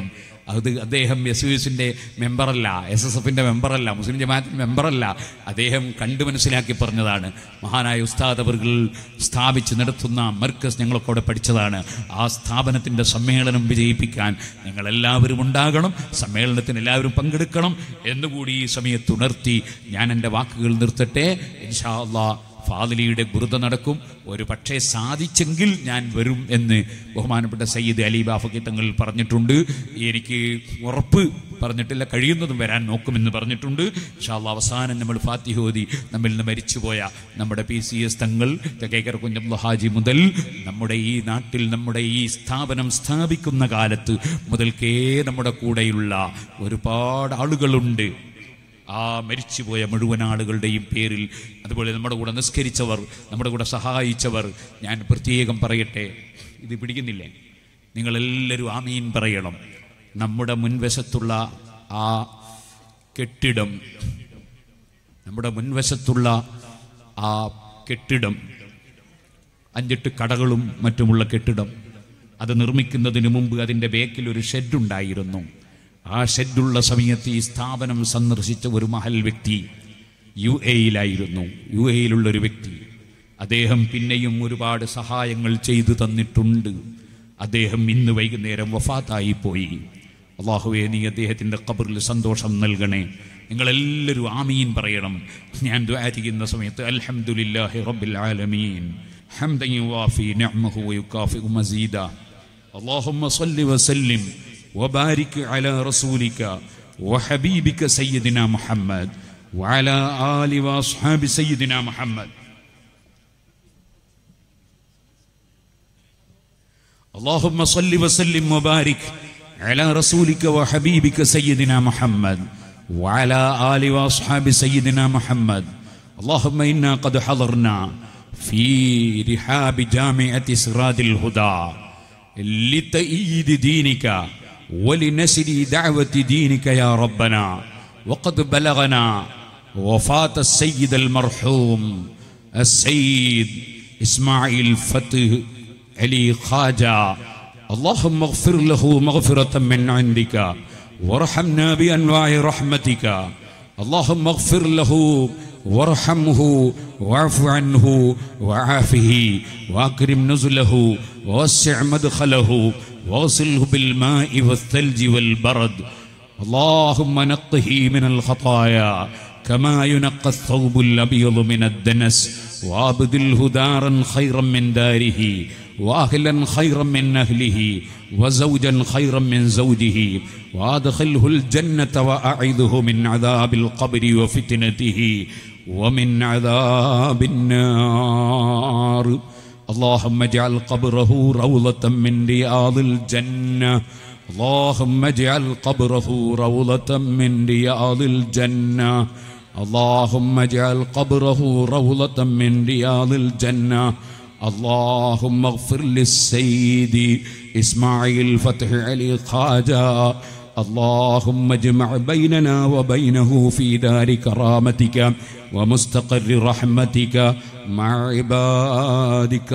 അത് അദ്ദേഹം എസ് യു എസിൻ്റെ മെമ്പറല്ല എസ് എസ് എഫിൻ്റെ മെമ്പറല്ല മുസ്ലിം ജമാഅത്തിൻ്റെ മെമ്പറല്ല അദ്ദേഹം കണ്ടു മനസ്സിലാക്കി പറഞ്ഞതാണ് മഹാനായ ഉസ്താദ് അവർകൾ സ്ഥാപിച്ച് നടത്തുന്ന മർക്കസ് ഞങ്ങളൊക്കെ അവിടെ പഠിച്ചതാണ് ആ സ്ഥാപനത്തിൻ്റെ സമ്മേളനം വിജയിപ്പിക്കാൻ ഞങ്ങളെല്ലാവരും ഉണ്ടാകണം സമ്മേളനത്തിന് എല്ലാവരും പങ്കെടുക്കണം എന്നുകൂടി ഈ സമയത്ത് ഉണർത്തി ഞാൻ എൻ്റെ വാക്കുകൾ നിർത്തട്ടെ ഇൻഷാ അള്ളാ ഫാദിലിയുടെ ബുറുദ നടക്കും ഒരു പക്ഷേ സാധിച്ചെങ്കിൽ ഞാൻ വരും എന്ന് ബഹുമാനപ്പെട്ട സയ്യിദ് അലി ബാഫക്കി തങ്ങൾ പറഞ്ഞിട്ടുണ്ട് എനിക്ക് ഉറപ്പ് പറഞ്ഞിട്ടില്ല കഴിയുന്നതും വരാൻ നോക്കുമെന്ന് പറഞ്ഞിട്ടുണ്ട് ഇൻഷാല്ല അവസാനം നമ്മൾ ഫാത്തിഹ ഓതി നമ്മിൽ നിന്ന് മരിച്ചുപോയ നമ്മുടെ പി സി എസ് തങ്ങൾ തെക്കേക്കര കുഞ്ഞബ്ദുൽ ഹാജി മുതൽ നമ്മുടെ ഈ നാട്ടിൽ നമ്മുടെ ഈ സ്ഥാപനം സ്ഥാപിക്കുന്ന കാലത്ത് മുതൽക്കേ നമ്മുടെ കൂടെയുള്ള ഒരുപാട് ആളുകളുണ്ട് ആ മരിച്ചുപോയ മുഴുവൻ ആളുകളുടെയും പേരിൽ അതുപോലെ നമ്മുടെ കൂടെ നിസ്കരിച്ചവർ നമ്മുടെ കൂടെ സഹായിച്ചവർ ഞാൻ പ്രത്യേകം പറയട്ടെ ഇത് പിടിക്കുന്നില്ലേ നിങ്ങളെല്ലാവരും ആമീൻ പറയണം നമ്മുടെ മുൻവശത്തുള്ള ആ കെട്ടിടം നമ്മുടെ മുൻവശത്തുള്ള ആ കെട്ടിടം അഞ്ചെട്ട് കടകളും മറ്റുമുള്ള കെട്ടിടം അത് നിർമ്മിക്കുന്നതിന് മുമ്പ് അതിൻ്റെ ബേക്കിൽ ഒരു ഷെഡുണ്ടായിരുന്നു ആ ഷെഡുള്ള സമയത്ത് ഈ സ്ഥാപനം സന്ദർശിച്ച ഒരു മഹൽ വ്യക്തി യു എയിലായിരുന്നു യു എയിലുള്ള ഒരു വ്യക്തി അദ്ദേഹം പിന്നെയും ഒരുപാട് സഹായങ്ങൾ ചെയ്തു തന്നിട്ടുണ്ട് അദ്ദേഹം ഇന്ന് വൈകുന്നേരം വഫാത്തായി പോയി അള്ളാഹുവെ നീ അദ്ദേഹത്തിൻ്റെ ഖബറിൽ സന്തോഷം നൽകണേ നിങ്ങളെല്ലാവരും ആമീൻ പറയണം ഞാൻ ദ്വാ ചെയ്യുന്ന സമയത്ത് അൽഹംദുലില്ലാഹി റബ്ബിൽ ആലമീൻ ഹംദൻ യുവാഫി നിഅമഹു വയുകാഫിഉ മസീദ اللهم صل وسلم وبارك على رسولك وحبيبك سيدنا محمد وعلى آل وأصحاب سيدنا محمد اللهم صل وسلم وبارك على رسولك وحبيبك سيدنا محمد وعلى آل وأصحاب سيدنا محمد اللهم إنا قد حضرنا في رحاب جامعة سراد الهدى لتأييد دينك ولنشر دعوة دينك يا ربنا وقد بلغنا وفاة السيد المرحوم السيد إسماعيل فتح علي خاجة اللهم اغفر له مغفرة من عندك وارحمنا بأنواع رحمتك اللهم اغفر له وارحمه واعف عنه وعافه واكرم نزله ووسع مدخله واغسله بالماء والثلج والبرد اللهم نقه من الخطايا كما ينقى الثوب الابيض من الدنس وابدله دارا خيرا من داره واهلا خيرا من اهله وزوجا خيرا من زوجه وادخله الجنه واعذه من عذاب القبر وفتنته ومن عذاب النار اللهم اجعل قبره روضه من رياض الجنه اللهم اجعل قبره روضه من رياض الجنه اللهم اجعل قبره روضه من رياض الجنه اللهم اغفر للسيد اسماعيل فتح علي خاجه اللهم اجمع بيننا وبينه في دار كرامتك ومستقر رحمتك مع عبادك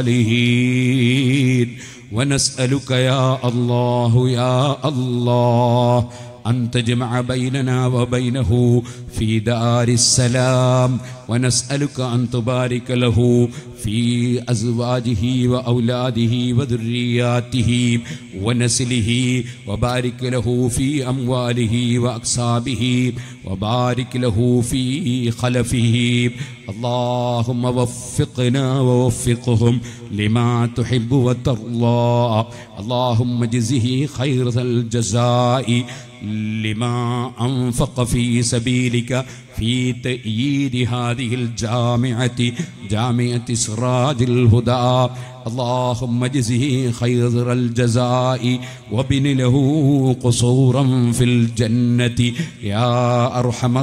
الصالحين ونسألك يا الله يا الله أن تجمع بيننا وبينه في دار السلام ونسألك أن تبارك له في أزواجه وأولاده وذرياته ونسله وبارك له في أمواله وأكسابه وبارك له في خلفه اللهم وفقنا ووفقهم لما تحب وترضى اللهم جزه خير الجزاء لما أنفق في سبيلك في تأييد هذه الجامعة جامعة سراج الهدى اللهم اجزه خير الجزاء وابن له قصورا في الجنة يا أرحم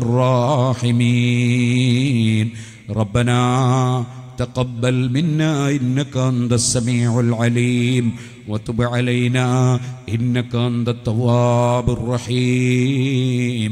الراحمين ربنا تقبل منا إنك أنت السميع العليم وتب علينا إنك أنت التواب الرحيم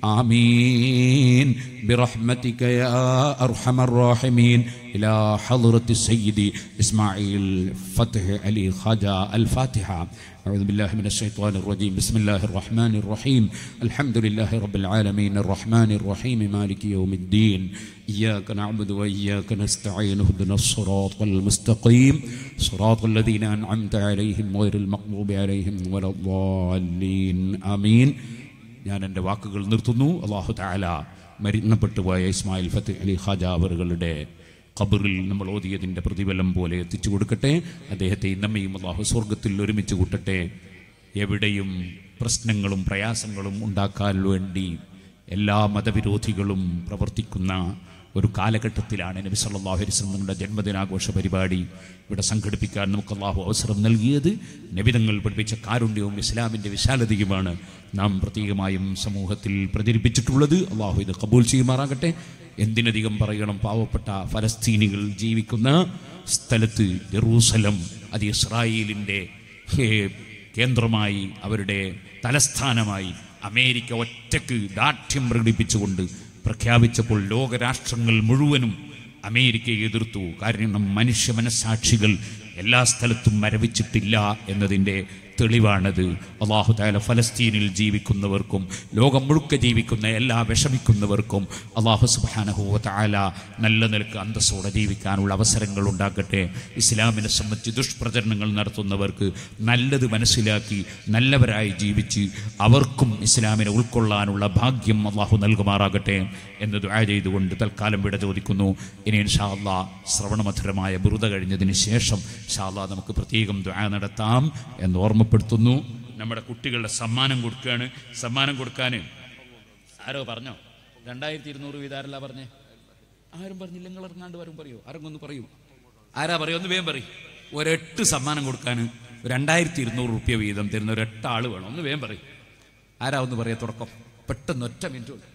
آمين برحمتك يا أرحم الراحمين إلى حضرة السيد إسماعيل فتح علي خاجة الفاتحة أعوذ بالله من الشيطان الرجيم بسم الله الرحمن الرحيم الحمد لله رب العالمين الرحمن الرحيم مالك يوم الدين إياك نعبد وإياك نستعين اهدنا الصراط المستقيم صراط الذين أنعمت عليهم غير المغضوب عليهم ولا الضالين آمين ഞാൻ എൻ്റെ വാക്കുകൾ നിർത്തുന്നു അള്ളാഹു താല മരണപ്പെട്ടു പോയ ഇസ്മായിൽ ഫത്ത് അലി ഖാജ അവറുകളുടെ ഖബറിൽ നമ്മൾ ഓതിയതിൻ്റെ പ്രതിഫലം പോലെ എത്തിച്ചു കൊടുക്കട്ടെ അദ്ദേഹത്തെ നമ്മയും അള്ളാഹു സ്വർഗത്തിൽ ഒരുമിച്ച് കൂട്ടട്ടെ എവിടെയും പ്രശ്നങ്ങളും പ്രയാസങ്ങളും ഉണ്ടാക്കാൻ വേണ്ടി എല്ലാ മതവിരോധികളും പ്രവർത്തിക്കുന്ന ഒരു കാലഘട്ടത്തിലാണ് നബി സല്ലല്ലാഹു അലൈഹി വസല്ലമയുടെ ജന്മദിനാഘോഷ പരിപാടി ഇവിടെ സംഘടിപ്പിക്കാൻ നമുക്ക് അള്ളാഹു അവസരം നൽകിയത് നബിതങ്ങൾ പഠിപ്പിച്ച കാരുണ്യവും ഇസ്ലാമിൻ്റെ വിശാലതയുമാണ് നാം പ്രത്യേകമായും സമൂഹത്തിൽ പ്രചരിപ്പിച്ചിട്ടുള്ളത് അള്ളാഹു ഇത് കബൂൽ ചെയ്യുമാറാകട്ടെ എന്തിനധികം പറയണം പാവപ്പെട്ട ഫലസ്തീനികൾ ജീവിക്കുന്ന സ്ഥലത്ത് ജെറൂസലം അത് ഇസ്രായേലിൻ്റെ ഹേ, കേന്ദ്രമായി അവരുടെ തലസ്ഥാനമായി അമേരിക്ക ഒറ്റക്ക് ദാർഢ്യം പ്രകടിപ്പിച്ചുകൊണ്ട് പ്രഖ്യാപിച്ചപ്പോൾ ലോകരാഷ്ട്രങ്ങൾ മുഴുവനും അമേരിക്കയെ എതിർത്തു കാരണം മനുഷ്യ മനസാക്ഷികൾ എല്ലാ സ്ഥലത്തും മരവിച്ചിട്ടില്ല എന്നതിൻ്റെ തെളിവാണത് അള്ളാഹു താല ഫലസ്തീനിൽ ജീവിക്കുന്നവർക്കും ലോകം മുഴുക്ക ജീവിക്കുന്ന എല്ലാ വിഷമിക്കുന്നവർക്കും അള്ളാഹു സുബാനഹുവ താല നല്ല നിലക്ക് അന്തസ്സോടെ ജീവിക്കാനുള്ള അവസരങ്ങൾ ഉണ്ടാക്കട്ടെ ഇസ്ലാമിനെ സംബന്ധിച്ച് ദുഷ്പ്രചരണങ്ങൾ നടത്തുന്നവർക്ക് നല്ലത് മനസ്സിലാക്കി നല്ലവരായി ജീവിച്ച് അവർക്കും ഇസ്ലാമിനെ ഉൾക്കൊള്ളാനുള്ള ഭാഗ്യം അള്ളാഹു നൽകുമാറാകട്ടെ എന്ന് ദുആ ചെയ്തുകൊണ്ട് തൽക്കാലം വിട ചോദിക്കുന്നു ഇനി ഇൻഷാ അള്ളാ ശ്രവണമധുരമായ ബുറുത കഴിഞ്ഞതിന് ശേഷം ഇൻഷാ അള്ളാ നമുക്ക് പ്രത്യേകം ദുആ നടത്താം എന്ന് ഓർമ്മപ്പെടുത്തുന്നു നമ്മുടെ കുട്ടികളുടെ സമ്മാനം കൊടുക്കുകയാണ് സമ്മാനം കൊടുക്കാൻ ആരോ പറഞ്ഞോ രണ്ടായിരത്തി ഇരുന്നൂറ് വീതാരല്ല പറഞ്ഞേ ആരും പറഞ്ഞില്ല നിങ്ങൾ ഇറങ്ങാണ്ട് വരും പറയൂ ആരെങ്കിലും പറയൂ ആരാ പറയൂ ഒന്ന് വേഗം പറയും ഒരെട്ട് സമ്മാനം കൊടുക്കാൻ രണ്ടായിരത്തി ഇരുന്നൂറ് റുപ്യ വീതം തരുന്ന ഒരു എട്ട് ആള് വേണം ഒന്ന് വേഗം പറയും ആരാ ഒന്ന് പറയാ തുടക്കം പെട്ടെന്ന് ഒറ്റ മിനിറ്റ് കൊണ്ട്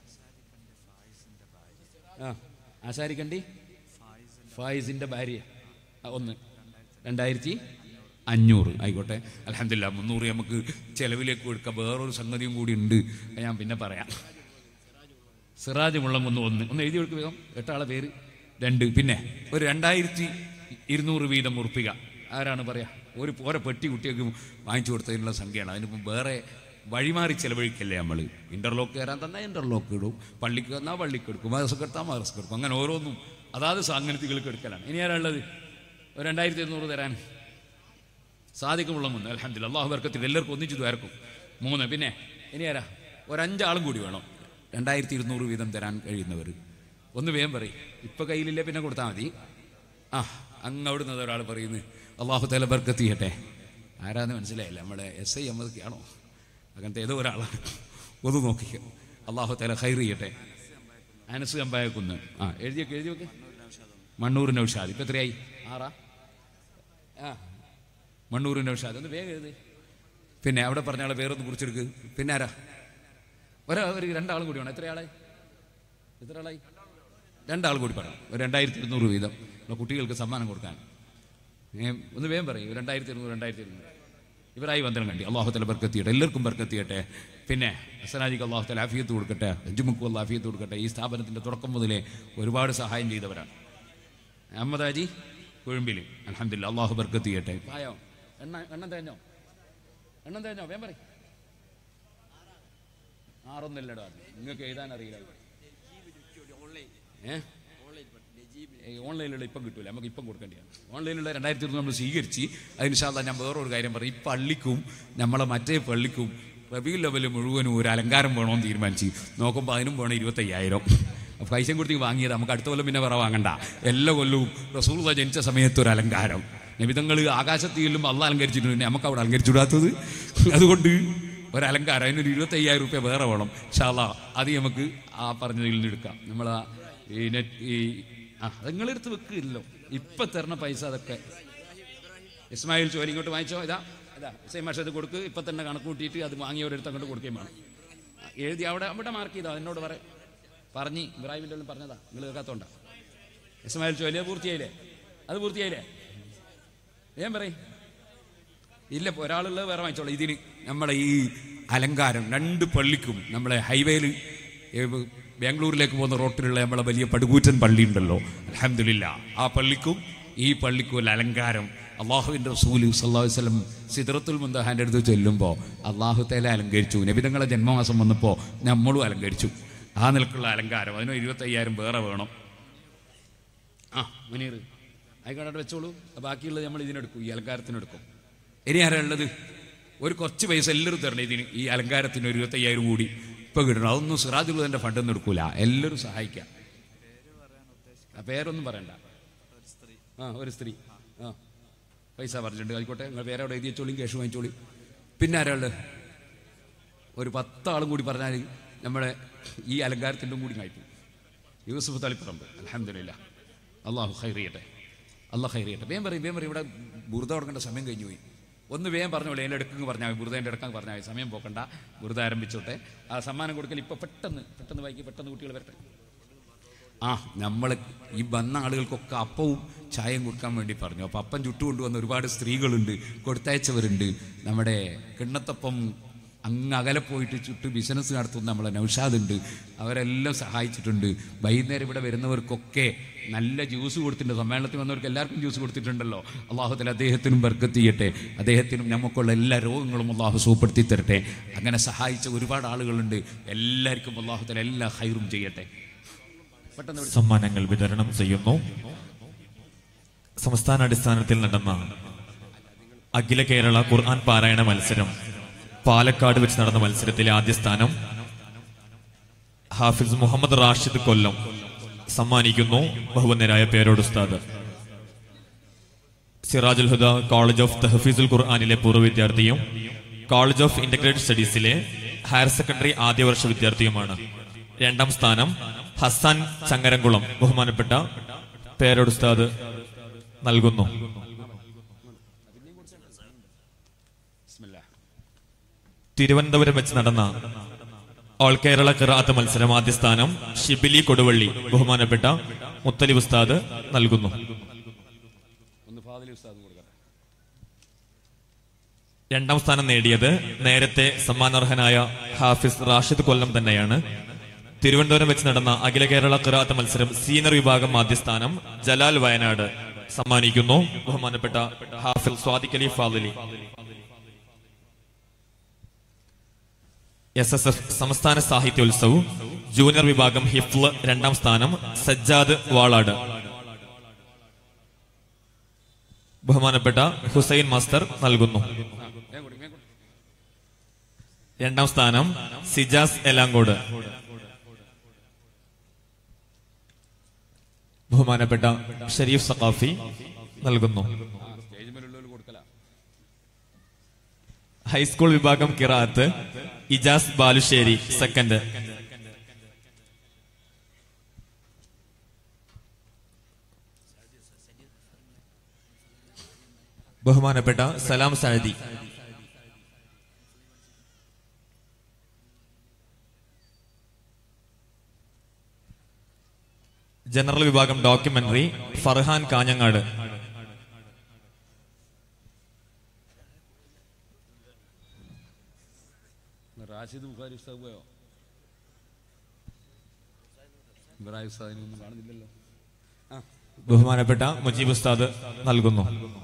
ആ ആശാരിക്കണ്ടി ഫായിസിന്റെ ഭാര്യ ആ, ഒന്ന് രണ്ടായിരത്തി അഞ്ഞൂറ് ആയിക്കോട്ടെ അലഹമില്ല മുന്നൂറ് നമുക്ക് ചെലവിലേക്ക് കൊടുക്കാം വേറൊരു സംഗതിയും കൂടി ഉണ്ട് അത് ഞാൻ പിന്നെ പറയാം സിറാജ് മുള്ളംകുന്ന് ഒന്ന് ഒന്ന് എഴുതി കൊടുക്കുക വേഗം എട്ടാളെ പേര് രണ്ട് പിന്നെ ഒരു രണ്ടായിരത്തി ഇരുന്നൂറ് വീതം ഉറപ്പിക ആരാണ് പറയാ ഒരു ഓരോ പെട്ടി കുട്ടിയൊക്കെ വാങ്ങിച്ചു കൊടുത്തതിനുള്ള സംഖ്യയാണ് അതിനിപ്പം വേറെ വഴിമാറി ചെലവഴിക്കല്ലേ നമ്മൾ ഇന്റർലോക്ക് കയറാൻ തന്നാൽ ഇന്റർലോക്ക് ഇടും പള്ളിക്ക് തന്നാൽ പള്ളിക്ക് എടുക്കും മദ്രസക്ക് എടുത്താൽ മദ്രസക്ക് എടുക്കും അങ്ങനെ ഓരോന്നും അതാത് സംഗതികൾക്ക് എടുക്കലാണ് ഇനി ആരാളുള്ളത് ഒരു രണ്ടായിരത്തി ഇരുന്നൂറ് തരാൻ സാധിക്കുമുള്ള മുന്ന് അലഹമില്ല അള്ളാഹു വർക്കത്തിൽ എല്ലാവർക്കും ഒന്നിച്ചു ദ്വാരക്കും മൂന്ന് പിന്നെ ഇനി ആരാ ഒരഞ്ചാളും കൂടി വേണം രണ്ടായിരത്തി ഇരുന്നൂറ് വീതം തരാൻ കഴിയുന്നവർ ഒന്ന് വേഗം പറയും ഇപ്പൊ കയ്യിലില്ലേ പിന്നെ കൊടുത്താൽ മതി ആ അങ്ങ് അവിടുന്ന് ഒരാൾ പറയുന്നു അള്ളാഹു തല ബർക്കത്ത് ചെയ്യട്ടെ ആരാന്ന് മനസ്സിലായില്ല നമ്മുടെ എസ് ഐ അമ്മദൊക്കെയാണോ അങ്ങനത്തെ ഏതോ ഒരാളാണ് ഒന്ന് നോക്കിക്ക അള്ളാഹു തല ഹൈർ ചെയ്യട്ടെ അനസ് അമ്പായക്കുന്ന് ആ എഴുതിയൊക്കെ എഴുതി വെക്ക് മണ്ണൂർ നൗഷാദ് ഇപ്പൊ എത്രയായി ആറാ ആ മണ്ണൂർ നൗഷാദ് ഒന്ന് വേഗം എഴുതി പിന്നെ അവിടെ പറഞ്ഞ ആളെ വേറൊന്ന് കുറിച്ചെടുക്ക് പിന്നെ ആരാ ഒരാ ഒരു രണ്ടാളും കൂടി വേണം എത്ര ആളായി എത്ര ആളായി രണ്ടാൾ കൂടി പറയണം ഒരു രണ്ടായിരത്തി ഇരുന്നൂറ് വീതം നമ്മുടെ കുട്ടികൾക്ക് സമ്മാനം കൊടുക്കാൻ ഏ, ഒന്ന് വേഗം പറയും രണ്ടായിരത്തി ഇരുന്നൂറ് രണ്ടായിരത്തി ഇരുന്നൂറ് ഇവരായി വന്ദനം കണ്ടി അള്ളാഹു തല ബർക്കത്തിയട്ടെ എല്ലാവർക്കും ബർക്കത്തിയട്ടെ പിന്നെ ഹസനാജിക്ക് അള്ളാഹു തല ആഫിയത്ത് കൊടുക്കട്ടെ അജുമുക്കും അള്ളാഹ് ആഫിയത്ത് കൊടുക്കട്ടെ ഈ സ്ഥാപനത്തിൻ്റെ തുടക്കം മുതലേ ഒരുപാട് സഹായം ചെയ്തവരാണ് അഹമ്മദാജി കുഴമ്പിൽ അലഹമില്ല അള്ളാഹു ബർക്കത്ത് ചെയ്യട്ടെ ആയോ എണ്ണ എണ്ണം തേഞ്ഞോ എണ്ണം തേഞ്ഞോ വേം പറ ആറൊന്നല്ലടോ നിങ്ങൾക്ക് എഴുതാൻ അറിയില്ല ഏ ഏയ് ഓൺലൈനിലുള്ള ഇപ്പം കിട്ടൂല നമുക്ക് ഇപ്പം കൊടുക്കേണ്ടിയാണ് ഓൺലൈനിലുള്ള രണ്ടായിരത്തി ഇരുന്നൂറ് നമ്മൾ സ്വീകരിച്ച് അതിന് ശാല ഞാൻ വേറൊരു കാര്യം പറയും ഈ പള്ളിക്കും നമ്മളെ മറ്റേ പള്ളിക്കും റബി ലെവൽ മുഴുവനും ഒരു അലങ്കാരം വേണമെന്ന് തീരുമാനിച്ച് നോക്കുമ്പോൾ അതിനും വേണം ഇരുപത്തയ്യായിരം അപ്പോൾ പൈസ കൊടുത്ത് വാങ്ങിയത് നമുക്ക് അടുത്ത കൊല്ലം പിന്നെ വേറെ വാങ്ങണ്ട എല്ലാ കൊല്ലവും റസൂള്ള ജനിച്ച സമയത്ത് ഒരു അലങ്കാരം നിമിതങ്ങൾ ആകാശത്ത് ചെല്ലുമ്പോൾ അള്ള അലങ്കരിച്ചിട്ടുണ്ട് നമുക്ക് അവിടെ അലങ്കരിച്ചുവിടാത്തത് അതുകൊണ്ട് ഒരലങ്കാരം അതിനൊരു ഇരുപത്തയ്യായിരം റുപ്യ വേറെ വേണം ഷാള അത് നമുക്ക് ആ പറഞ്ഞതിൽ നിന്ന് എടുക്കാം നമ്മൾ ഈ നെറ്റ് ഈ ആ നിങ്ങളെടുത്ത് വെക്കില്ലല്ലോ ഇപ്പൊ തരണ പൈസ അതൊക്കെ ഇസ്മായിൽ ചോരി ഇങ്ങോട്ട് വാങ്ങിച്ചോ ഇതാ ഇതാ സെയിം മാഷ ഇത് കൊടുക്ക് ഇപ്പൊ തന്നെ കണക്ക് കൂട്ടിയിട്ട് അത് വാങ്ങിയവരെടുത്ത് അങ്ങോട്ട് കൊടുക്കുകയും വേണം ആ, എഴുതി അവിടെ അവിടെ മാർക്ക് ചെയ്തോ എന്നോട് പറ പറഞ്ഞ് ഇബ്രാഹിമിൻ്റെ ഉള്ളിൽ പറഞ്ഞതാ നിങ്ങൾ കേൾക്കാത്തോണ്ട ഇസ്മായിൽ ചോലി അത് പൂർത്തിയായില്ലേ അത് പൂർത്തിയായില്ലേ ഞാൻ പറയും ഇല്ല ഒരാളുള്ളത് വേറെ വാങ്ങിച്ചോളാം ഇതിന് നമ്മുടെ ഈ അലങ്കാരം രണ്ട് പള്ളിക്കും നമ്മളെ ഹൈവേയിൽ ബാംഗ്ലൂരിലേക്ക് പോകുന്ന റോട്ടിലുള്ള നമ്മളെ വലിയ പടുകൂറ്റൻ പള്ളി ഉണ്ടല്ലോ അലഹമില്ല ആ പള്ളിക്കും ഈ പള്ളിക്കും ഒരു അലങ്കാരം അള്ളാഹുവിൻ്റെ റസൂല് സല്ലാഹു വല്ലം സിദ്രത്തുൽ മുന്തഹാൻ്റെ അടുത്ത് ചെല്ലുമ്പോൾ അള്ളാഹു തേല അലങ്കരിച്ചു നബിതങ്ങളുടെ ജന്മമാസം വന്നപ്പോൾ നമ്മളും അലങ്കരിച്ചു ആ നിലക്കുള്ള അലങ്കാരം അതിന് ഇരുപത്തയ്യായിരം വേറെ വേണം ആ മുനീർ ആയിക്കോട്ടെ വെച്ചോളൂ ബാക്കിയുള്ളത് നമ്മൾ ഇതിനെടുക്കും ഈ അലങ്കാരത്തിനെടുക്കും ഇനി ആരാ ഉള്ളത് ഒരു കുറച്ച് പൈസ എല്ലാവരും തരണം ഇതിന് ഈ അലങ്കാരത്തിന് ഒരു ഇരുപത്തയ്യായിരം കൂടി ഇപ്പൊ കിട്ടണം അതൊന്നും സിറാജുൽ എൻ്റെ ഫണ്ടൊന്നും എടുക്കൂല എല്ലാവരും സഹായിക്കാം ആ പേരൊന്നും പറയണ്ട ആ ഒരു സ്ത്രീ ആ പൈസ പറഞ്ഞിട്ടുണ്ട് ആയിക്കോട്ടെ നിങ്ങൾ പേരെ അവിടെ എഴുതി വെച്ചോളി ക്യാഷ് വാങ്ങിച്ചോളി പിന്നെ ആരാ ഉള്ളത് ഒരു പത്താളും കൂടി പറഞ്ഞാൽ നമ്മുടെ ഈ അലങ്കാരത്തിൻ്റെ കൂടി കഴിക്കും യൂസുഫ് തളിപ്പറമ്പ് അലഹമില്ല അള്ളാഹു ഹൈർ ചെയ്യട്ടെ അള്ളാഹ് ഹൈർ ചെയ്യട്ടെ വേഗം പറയും വേഗം പറയും ഇവിടെ ബുറുത തുടങ്ങേണ്ട സമയം കഴിഞ്ഞു പോയി ഒന്ന് വേഗം പറഞ്ഞോളൂ എൻ്റെ അടുക്കെന്ന് പറഞ്ഞാൽ മതി ബുറുതേൻ്റെ അടുക്കാൻ പറഞ്ഞാൽ മതി സമയം പോക്കണ്ട ബുറുത ആരംഭിച്ചോട്ടെ ആ സമ്മാനം കൊടുക്കൽ ഇപ്പോൾ പെട്ടെന്ന് പെട്ടെന്ന് വായിക്കും പെട്ടെന്ന് കുട്ടികൾ വരട്ടെ ആ നമ്മൾ ഈ വന്ന ആളുകൾക്കൊക്കെ അപ്പവും ചായയും കൊടുക്കാൻ വേണ്ടി പറഞ്ഞു അപ്പോൾ അപ്പം ചുട്ടുകൊണ്ടുവന്ന ഒരുപാട് സ്ത്രീകളുണ്ട് കൊടുത്തയച്ചവരുണ്ട് നമ്മുടെ കിണ്ണത്തപ്പം അങ്ങ് അകലെ പോയിട്ട് ചുട്ട് ബിസിനസ് നടത്തുന്ന നമ്മളെ നൗഷാദ് ഉണ്ട് അവരെല്ലാം സഹായിച്ചിട്ടുണ്ട് വൈകുന്നേരം ഇവിടെ വരുന്നവർക്കൊക്കെ നല്ല ജ്യൂസ് കൊടുത്തിട്ടുണ്ട് സമ്മേളനത്തിൽ വന്നവർക്ക് എല്ലാവർക്കും ജ്യൂസ് കൊടുത്തിട്ടുണ്ടല്ലോ അള്ളാഹുത്തല അദ്ദേഹത്തിനും ബർക്കത്ത് ചെയ്യട്ടെ അദ്ദേഹത്തിനും നമുക്കുള്ള എല്ലാ രോഗങ്ങളും അള്ളാഹു സുഖപ്പെടുത്തി തരട്ടെ അങ്ങനെ സഹായിച്ച ഒരുപാട് ആളുകളുണ്ട് എല്ലാവർക്കും അള്ളാഹുത്തല എല്ലാ ഹൈറും ചെയ്യട്ടെ പെട്ടെന്ന് വിളിച്ച് സമ്മാനങ്ങൾ വിതരണം ചെയ്യുന്നു സംസ്ഥാന അടിസ്ഥാനത്തിൽ നടന്ന അഖില കേരള ഖുർആൻ പാരായണ മത്സരം പാലക്കാട് വെച്ച് നടന്ന മത്സരത്തിലെ ആദ്യ സ്ഥാനം ഹാഫിസ് മുഹമ്മദ് റാഷിദ് കൊല്ലം സമ്മാനിക്കുന്നു ബഹുവന്യരായ പേരോട് ഉസ്താദ് സിറാജുൽ ഹുദ കോളേജ് ഓഫ് തഹഫീസുൽ ഖുർആാനിലെ പൂർവ്വ വിദ്യാർത്ഥിയും കോളേജ് ഓഫ് ഇന്റഗ്രേറ്റഡ് സ്റ്റഡീസിലെ ഹയർ സെക്കൻഡറി ആദ്യ വർഷ വിദ്യാർത്ഥിയുമാണ് രണ്ടാം സ്ഥാനം ഹസാൻ ചങ്ങരംകുളം ബഹുമാനപ്പെട്ട പേരോട് ഉസ്താദ് നൽകുന്നു ബിസ്മില്ലാ. തിരുവനന്തപുരം വെച്ച് നടന്ന ഓൾ കേരള ഖിറാത്ത് മത്സരം ആദ്യ സ്ഥാനം ഷിബിലി കൊടുവള്ളി ബഹുമാനപ്പെട്ട മുത്തലിബ് ഉസ്താദ് നൽകുന്നു ഒന്ന് ഫാദിലി ഉസ്താദും കൊടുക്കട്ടെ രണ്ടാം സ്ഥാനം നേടിയത് നേരത്തെ സമ്മാനാർഹനായ ഹാഫിസ് റാഷിദ് കൊല്ലം തന്നെയാണ് തിരുവനന്തപുരം വെച്ച് നടന്ന അഖില കേരള ഖിറാത്ത് മത്സരം സീനിയർ വിഭാഗം ആദ്യ സ്ഥാനം ജലാൽ വയനാട് സമ്മാനിക്കുന്നു ബഹുമാനപ്പെട്ട Hafil Swadiq Ali Fadili S S F സംസ്ഥാന സാഹിത്യോത്സവ് ജൂനിയർ വിഭാഗം ഹിഫ്ല് രണ്ടാം സ്ഥാനം സജ്ജാദ് വാളാട് ബഹുമാനപ്പെട്ട ഹുസൈൻ മാസ്റ്റർ നൽകുന്നു വേഗം കൊടുക്ക്, വേഗം കൊടുക്ക്. രണ്ടാം സ്ഥാനം സിജാസ് എലാങ്കോട് ബഹുമാനപ്പെട്ട ഷരീഫ് സഖാഫി നൽകുന്നു ആ സ്റ്റേജ് മേലുള്ളവർ കൊടുക്കല ഹൈസ്കൂൾ വിഭാഗം കിറാത്ത് ഇജാസ് ബാലുശ്ശേരി സെക്കൻഡ് ബഹുമാനപ്പെട്ട സലാം സാദി ജനറൽ വിഭാഗം ഡോക്യുമെന്ററി ഫർഹാൻ കാഞ്ഞങ്ങാട് റാഷിദ് ബുഖാരി ഉസ്താദ് പോയോ ഇബ്രാഹിം ഉസ്താദിനെ ഒന്നും കാണുന്നില്ലല്ലോ ആ ബഹുമാനപ്പെട്ട മുജീബ് ഉസ്താദ് നൽകുന്നു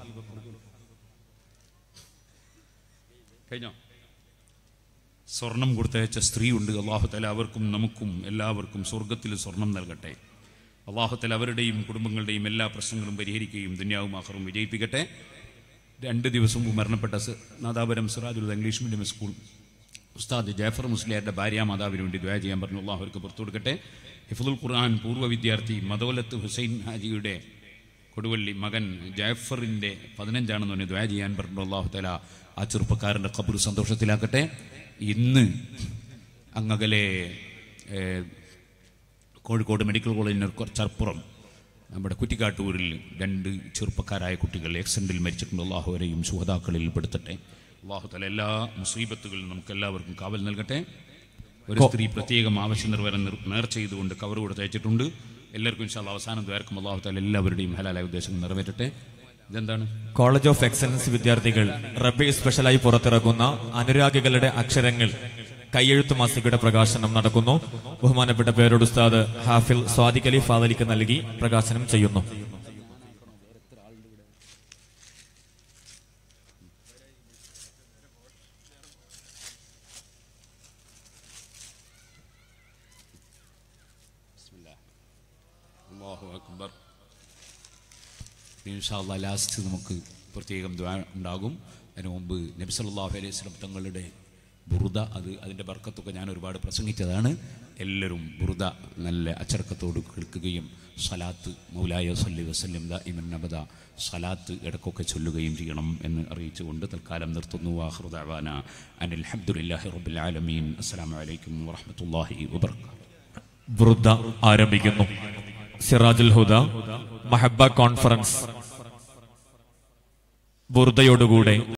കഴിഞ്ഞോ സ്വർണം കൊടുത്തയച്ച സ്ത്രീയുണ്ട് അള്ളാഹുത്തല അവർക്കും നമുക്കും എല്ലാവർക്കും സ്വർഗത്തിൽ സ്വർണം നൽകട്ടെ അള്ളാഹുത്തല അവരുടെയും കുടുംബങ്ങളുടെയും എല്ലാ പ്രശ്നങ്ങളും പരിഹരിക്കുകയും ദുന്യാവും ആഹറും വിജയിപ്പിക്കട്ടെ രണ്ട് ദിവസം മുമ്പ് മരണപ്പെട്ട സ- Nadapuram Sirajul English medium school ഉസ്താദ് ജാഫർ മുസ്ലിയാരുടെ ഭാര്യ മാതാവിന് വേണ്ടി ദ്വാ ചെയ്യാൻ പറഞ്ഞു അള്ളാഹു അവർക്ക് പുറത്തു കൊടുക്കട്ടെ ഹിഫുൽ ഖുർആൻ പൂർവ്വ വിദ്യാർത്ഥി മദോലത്ത് ഹുസൈൻ ഹാജിയുടെ കൊടുവള്ളി മകൻ ജാഫറിൻ്റെ പതിനഞ്ചാണെന്ന് പറഞ്ഞ് ദ്വാ ചെയ്യാൻ പറഞ്ഞു അള്ളാഹു തല ആ ചെറുപ്പക്കാരൻ്റെ ഖബർ സന്തോഷത്തിലാക്കട്ടെ ഇന്ന് അങ്ങകലെ ഏഹ്, കോഴിക്കോട് മെഡിക്കൽ കോളേജിന് കുറച്ചപ്പുറം നമ്മുടെ കുറ്റിക്കാട്ടൂരിൽ രണ്ട് ചെറുപ്പക്കാരായ കുട്ടികൾ ആക്സിഡന്റിൽ മരിച്ചിട്ടുണ്ട് അള്ളാഹുവരെയും സുഹതാക്കളിൽ പെടുത്തട്ടെ അള്ളാഹു തല എല്ലാ മുസീബത്തുകളിലും നമുക്ക് എല്ലാവർക്കും കാവൽ നൽകട്ടെ ഒരു സ്ത്രീ പ്രത്യേകം ആവശ്യം നിറവേറാൻ നിർ- നേർച്ച ചെയ്തുകൊണ്ട് കവർ കൊടുത്തയച്ചിട്ടുണ്ട് എല്ലാവർക്കും ഇൻഷാല്ല അവസാനം ദ്വാരക്കും അള്ളാഹു താല എല്ലാവരുടെയും ഹലാലായ ഉദ്ദേശങ്ങൾ നിറവേറ്റട്ടെ ഇതെന്താണ് കോളേജ് ഓഫ് എക്സലൻസ് വിദ്യാർത്ഥികൾ റബി സ്പെഷ്യലായി പുറത്തിറക്കുന്ന അനുരാഗികളുടെ അക്ഷരങ്ങൾ കൈയെഴുത്ത് മാസികയുടെ പ്രകാശനം നടക്കുന്നു ബഹുമാനപ്പെട്ട പേരോട് ഉസ്താദ് ഹാഫിൽ സ്വാദിഖ് അലി ഫാദലിക്ക് നൽകി പ്രകാശനം ചെയ്യുന്നു അല്ലാഹു അക്ബർ ഇൻഷാല്ല ലാസ്റ്റ് നമുക്ക് പ്രത്യേകം ദ്വാ ഉണ്ടാകും അതിനു മുമ്പ് നബി സല്ലല്ലാഹു അലൈഹി വസല്ലം തങ്ങളുടെ ബുറുദ അത് അതിൻ്റെ ബർക്കത്തൊക്കെ ഞാൻ ഒരുപാട് പ്രസംഗിച്ചതാണ് എല്ലാവരും ബുറുദ നല്ല അച്ചടക്കത്തോട് കേൾക്കുകയും സലാത്ത് മൗലായ സല്ലി വസല്ലം ദ ഇമൻ നബദ സലാത്ത് ഇടക്കൊക്കെ ചൊല്ലുകയും ചെയ്യണം എന്ന് അറിയിച്ചുകൊണ്ട് തൽക്കാലം നിർത്തുന്നു വാഹൃദാന അനിൽ ഹബ്ദുലില്ലാഹി റബ്ബിൽ ആലമീൻ അസ്സലാമു അലൈക്കും വറഹ്മത്തുള്ളാഹി വബറകാതുഹു വൃദ്ധ ആരംഭിക്കുന്നു സിറാജുൽ ഹുദ മഹബ കോൺഫറൻസ് ബുർദയോടുകൂടെ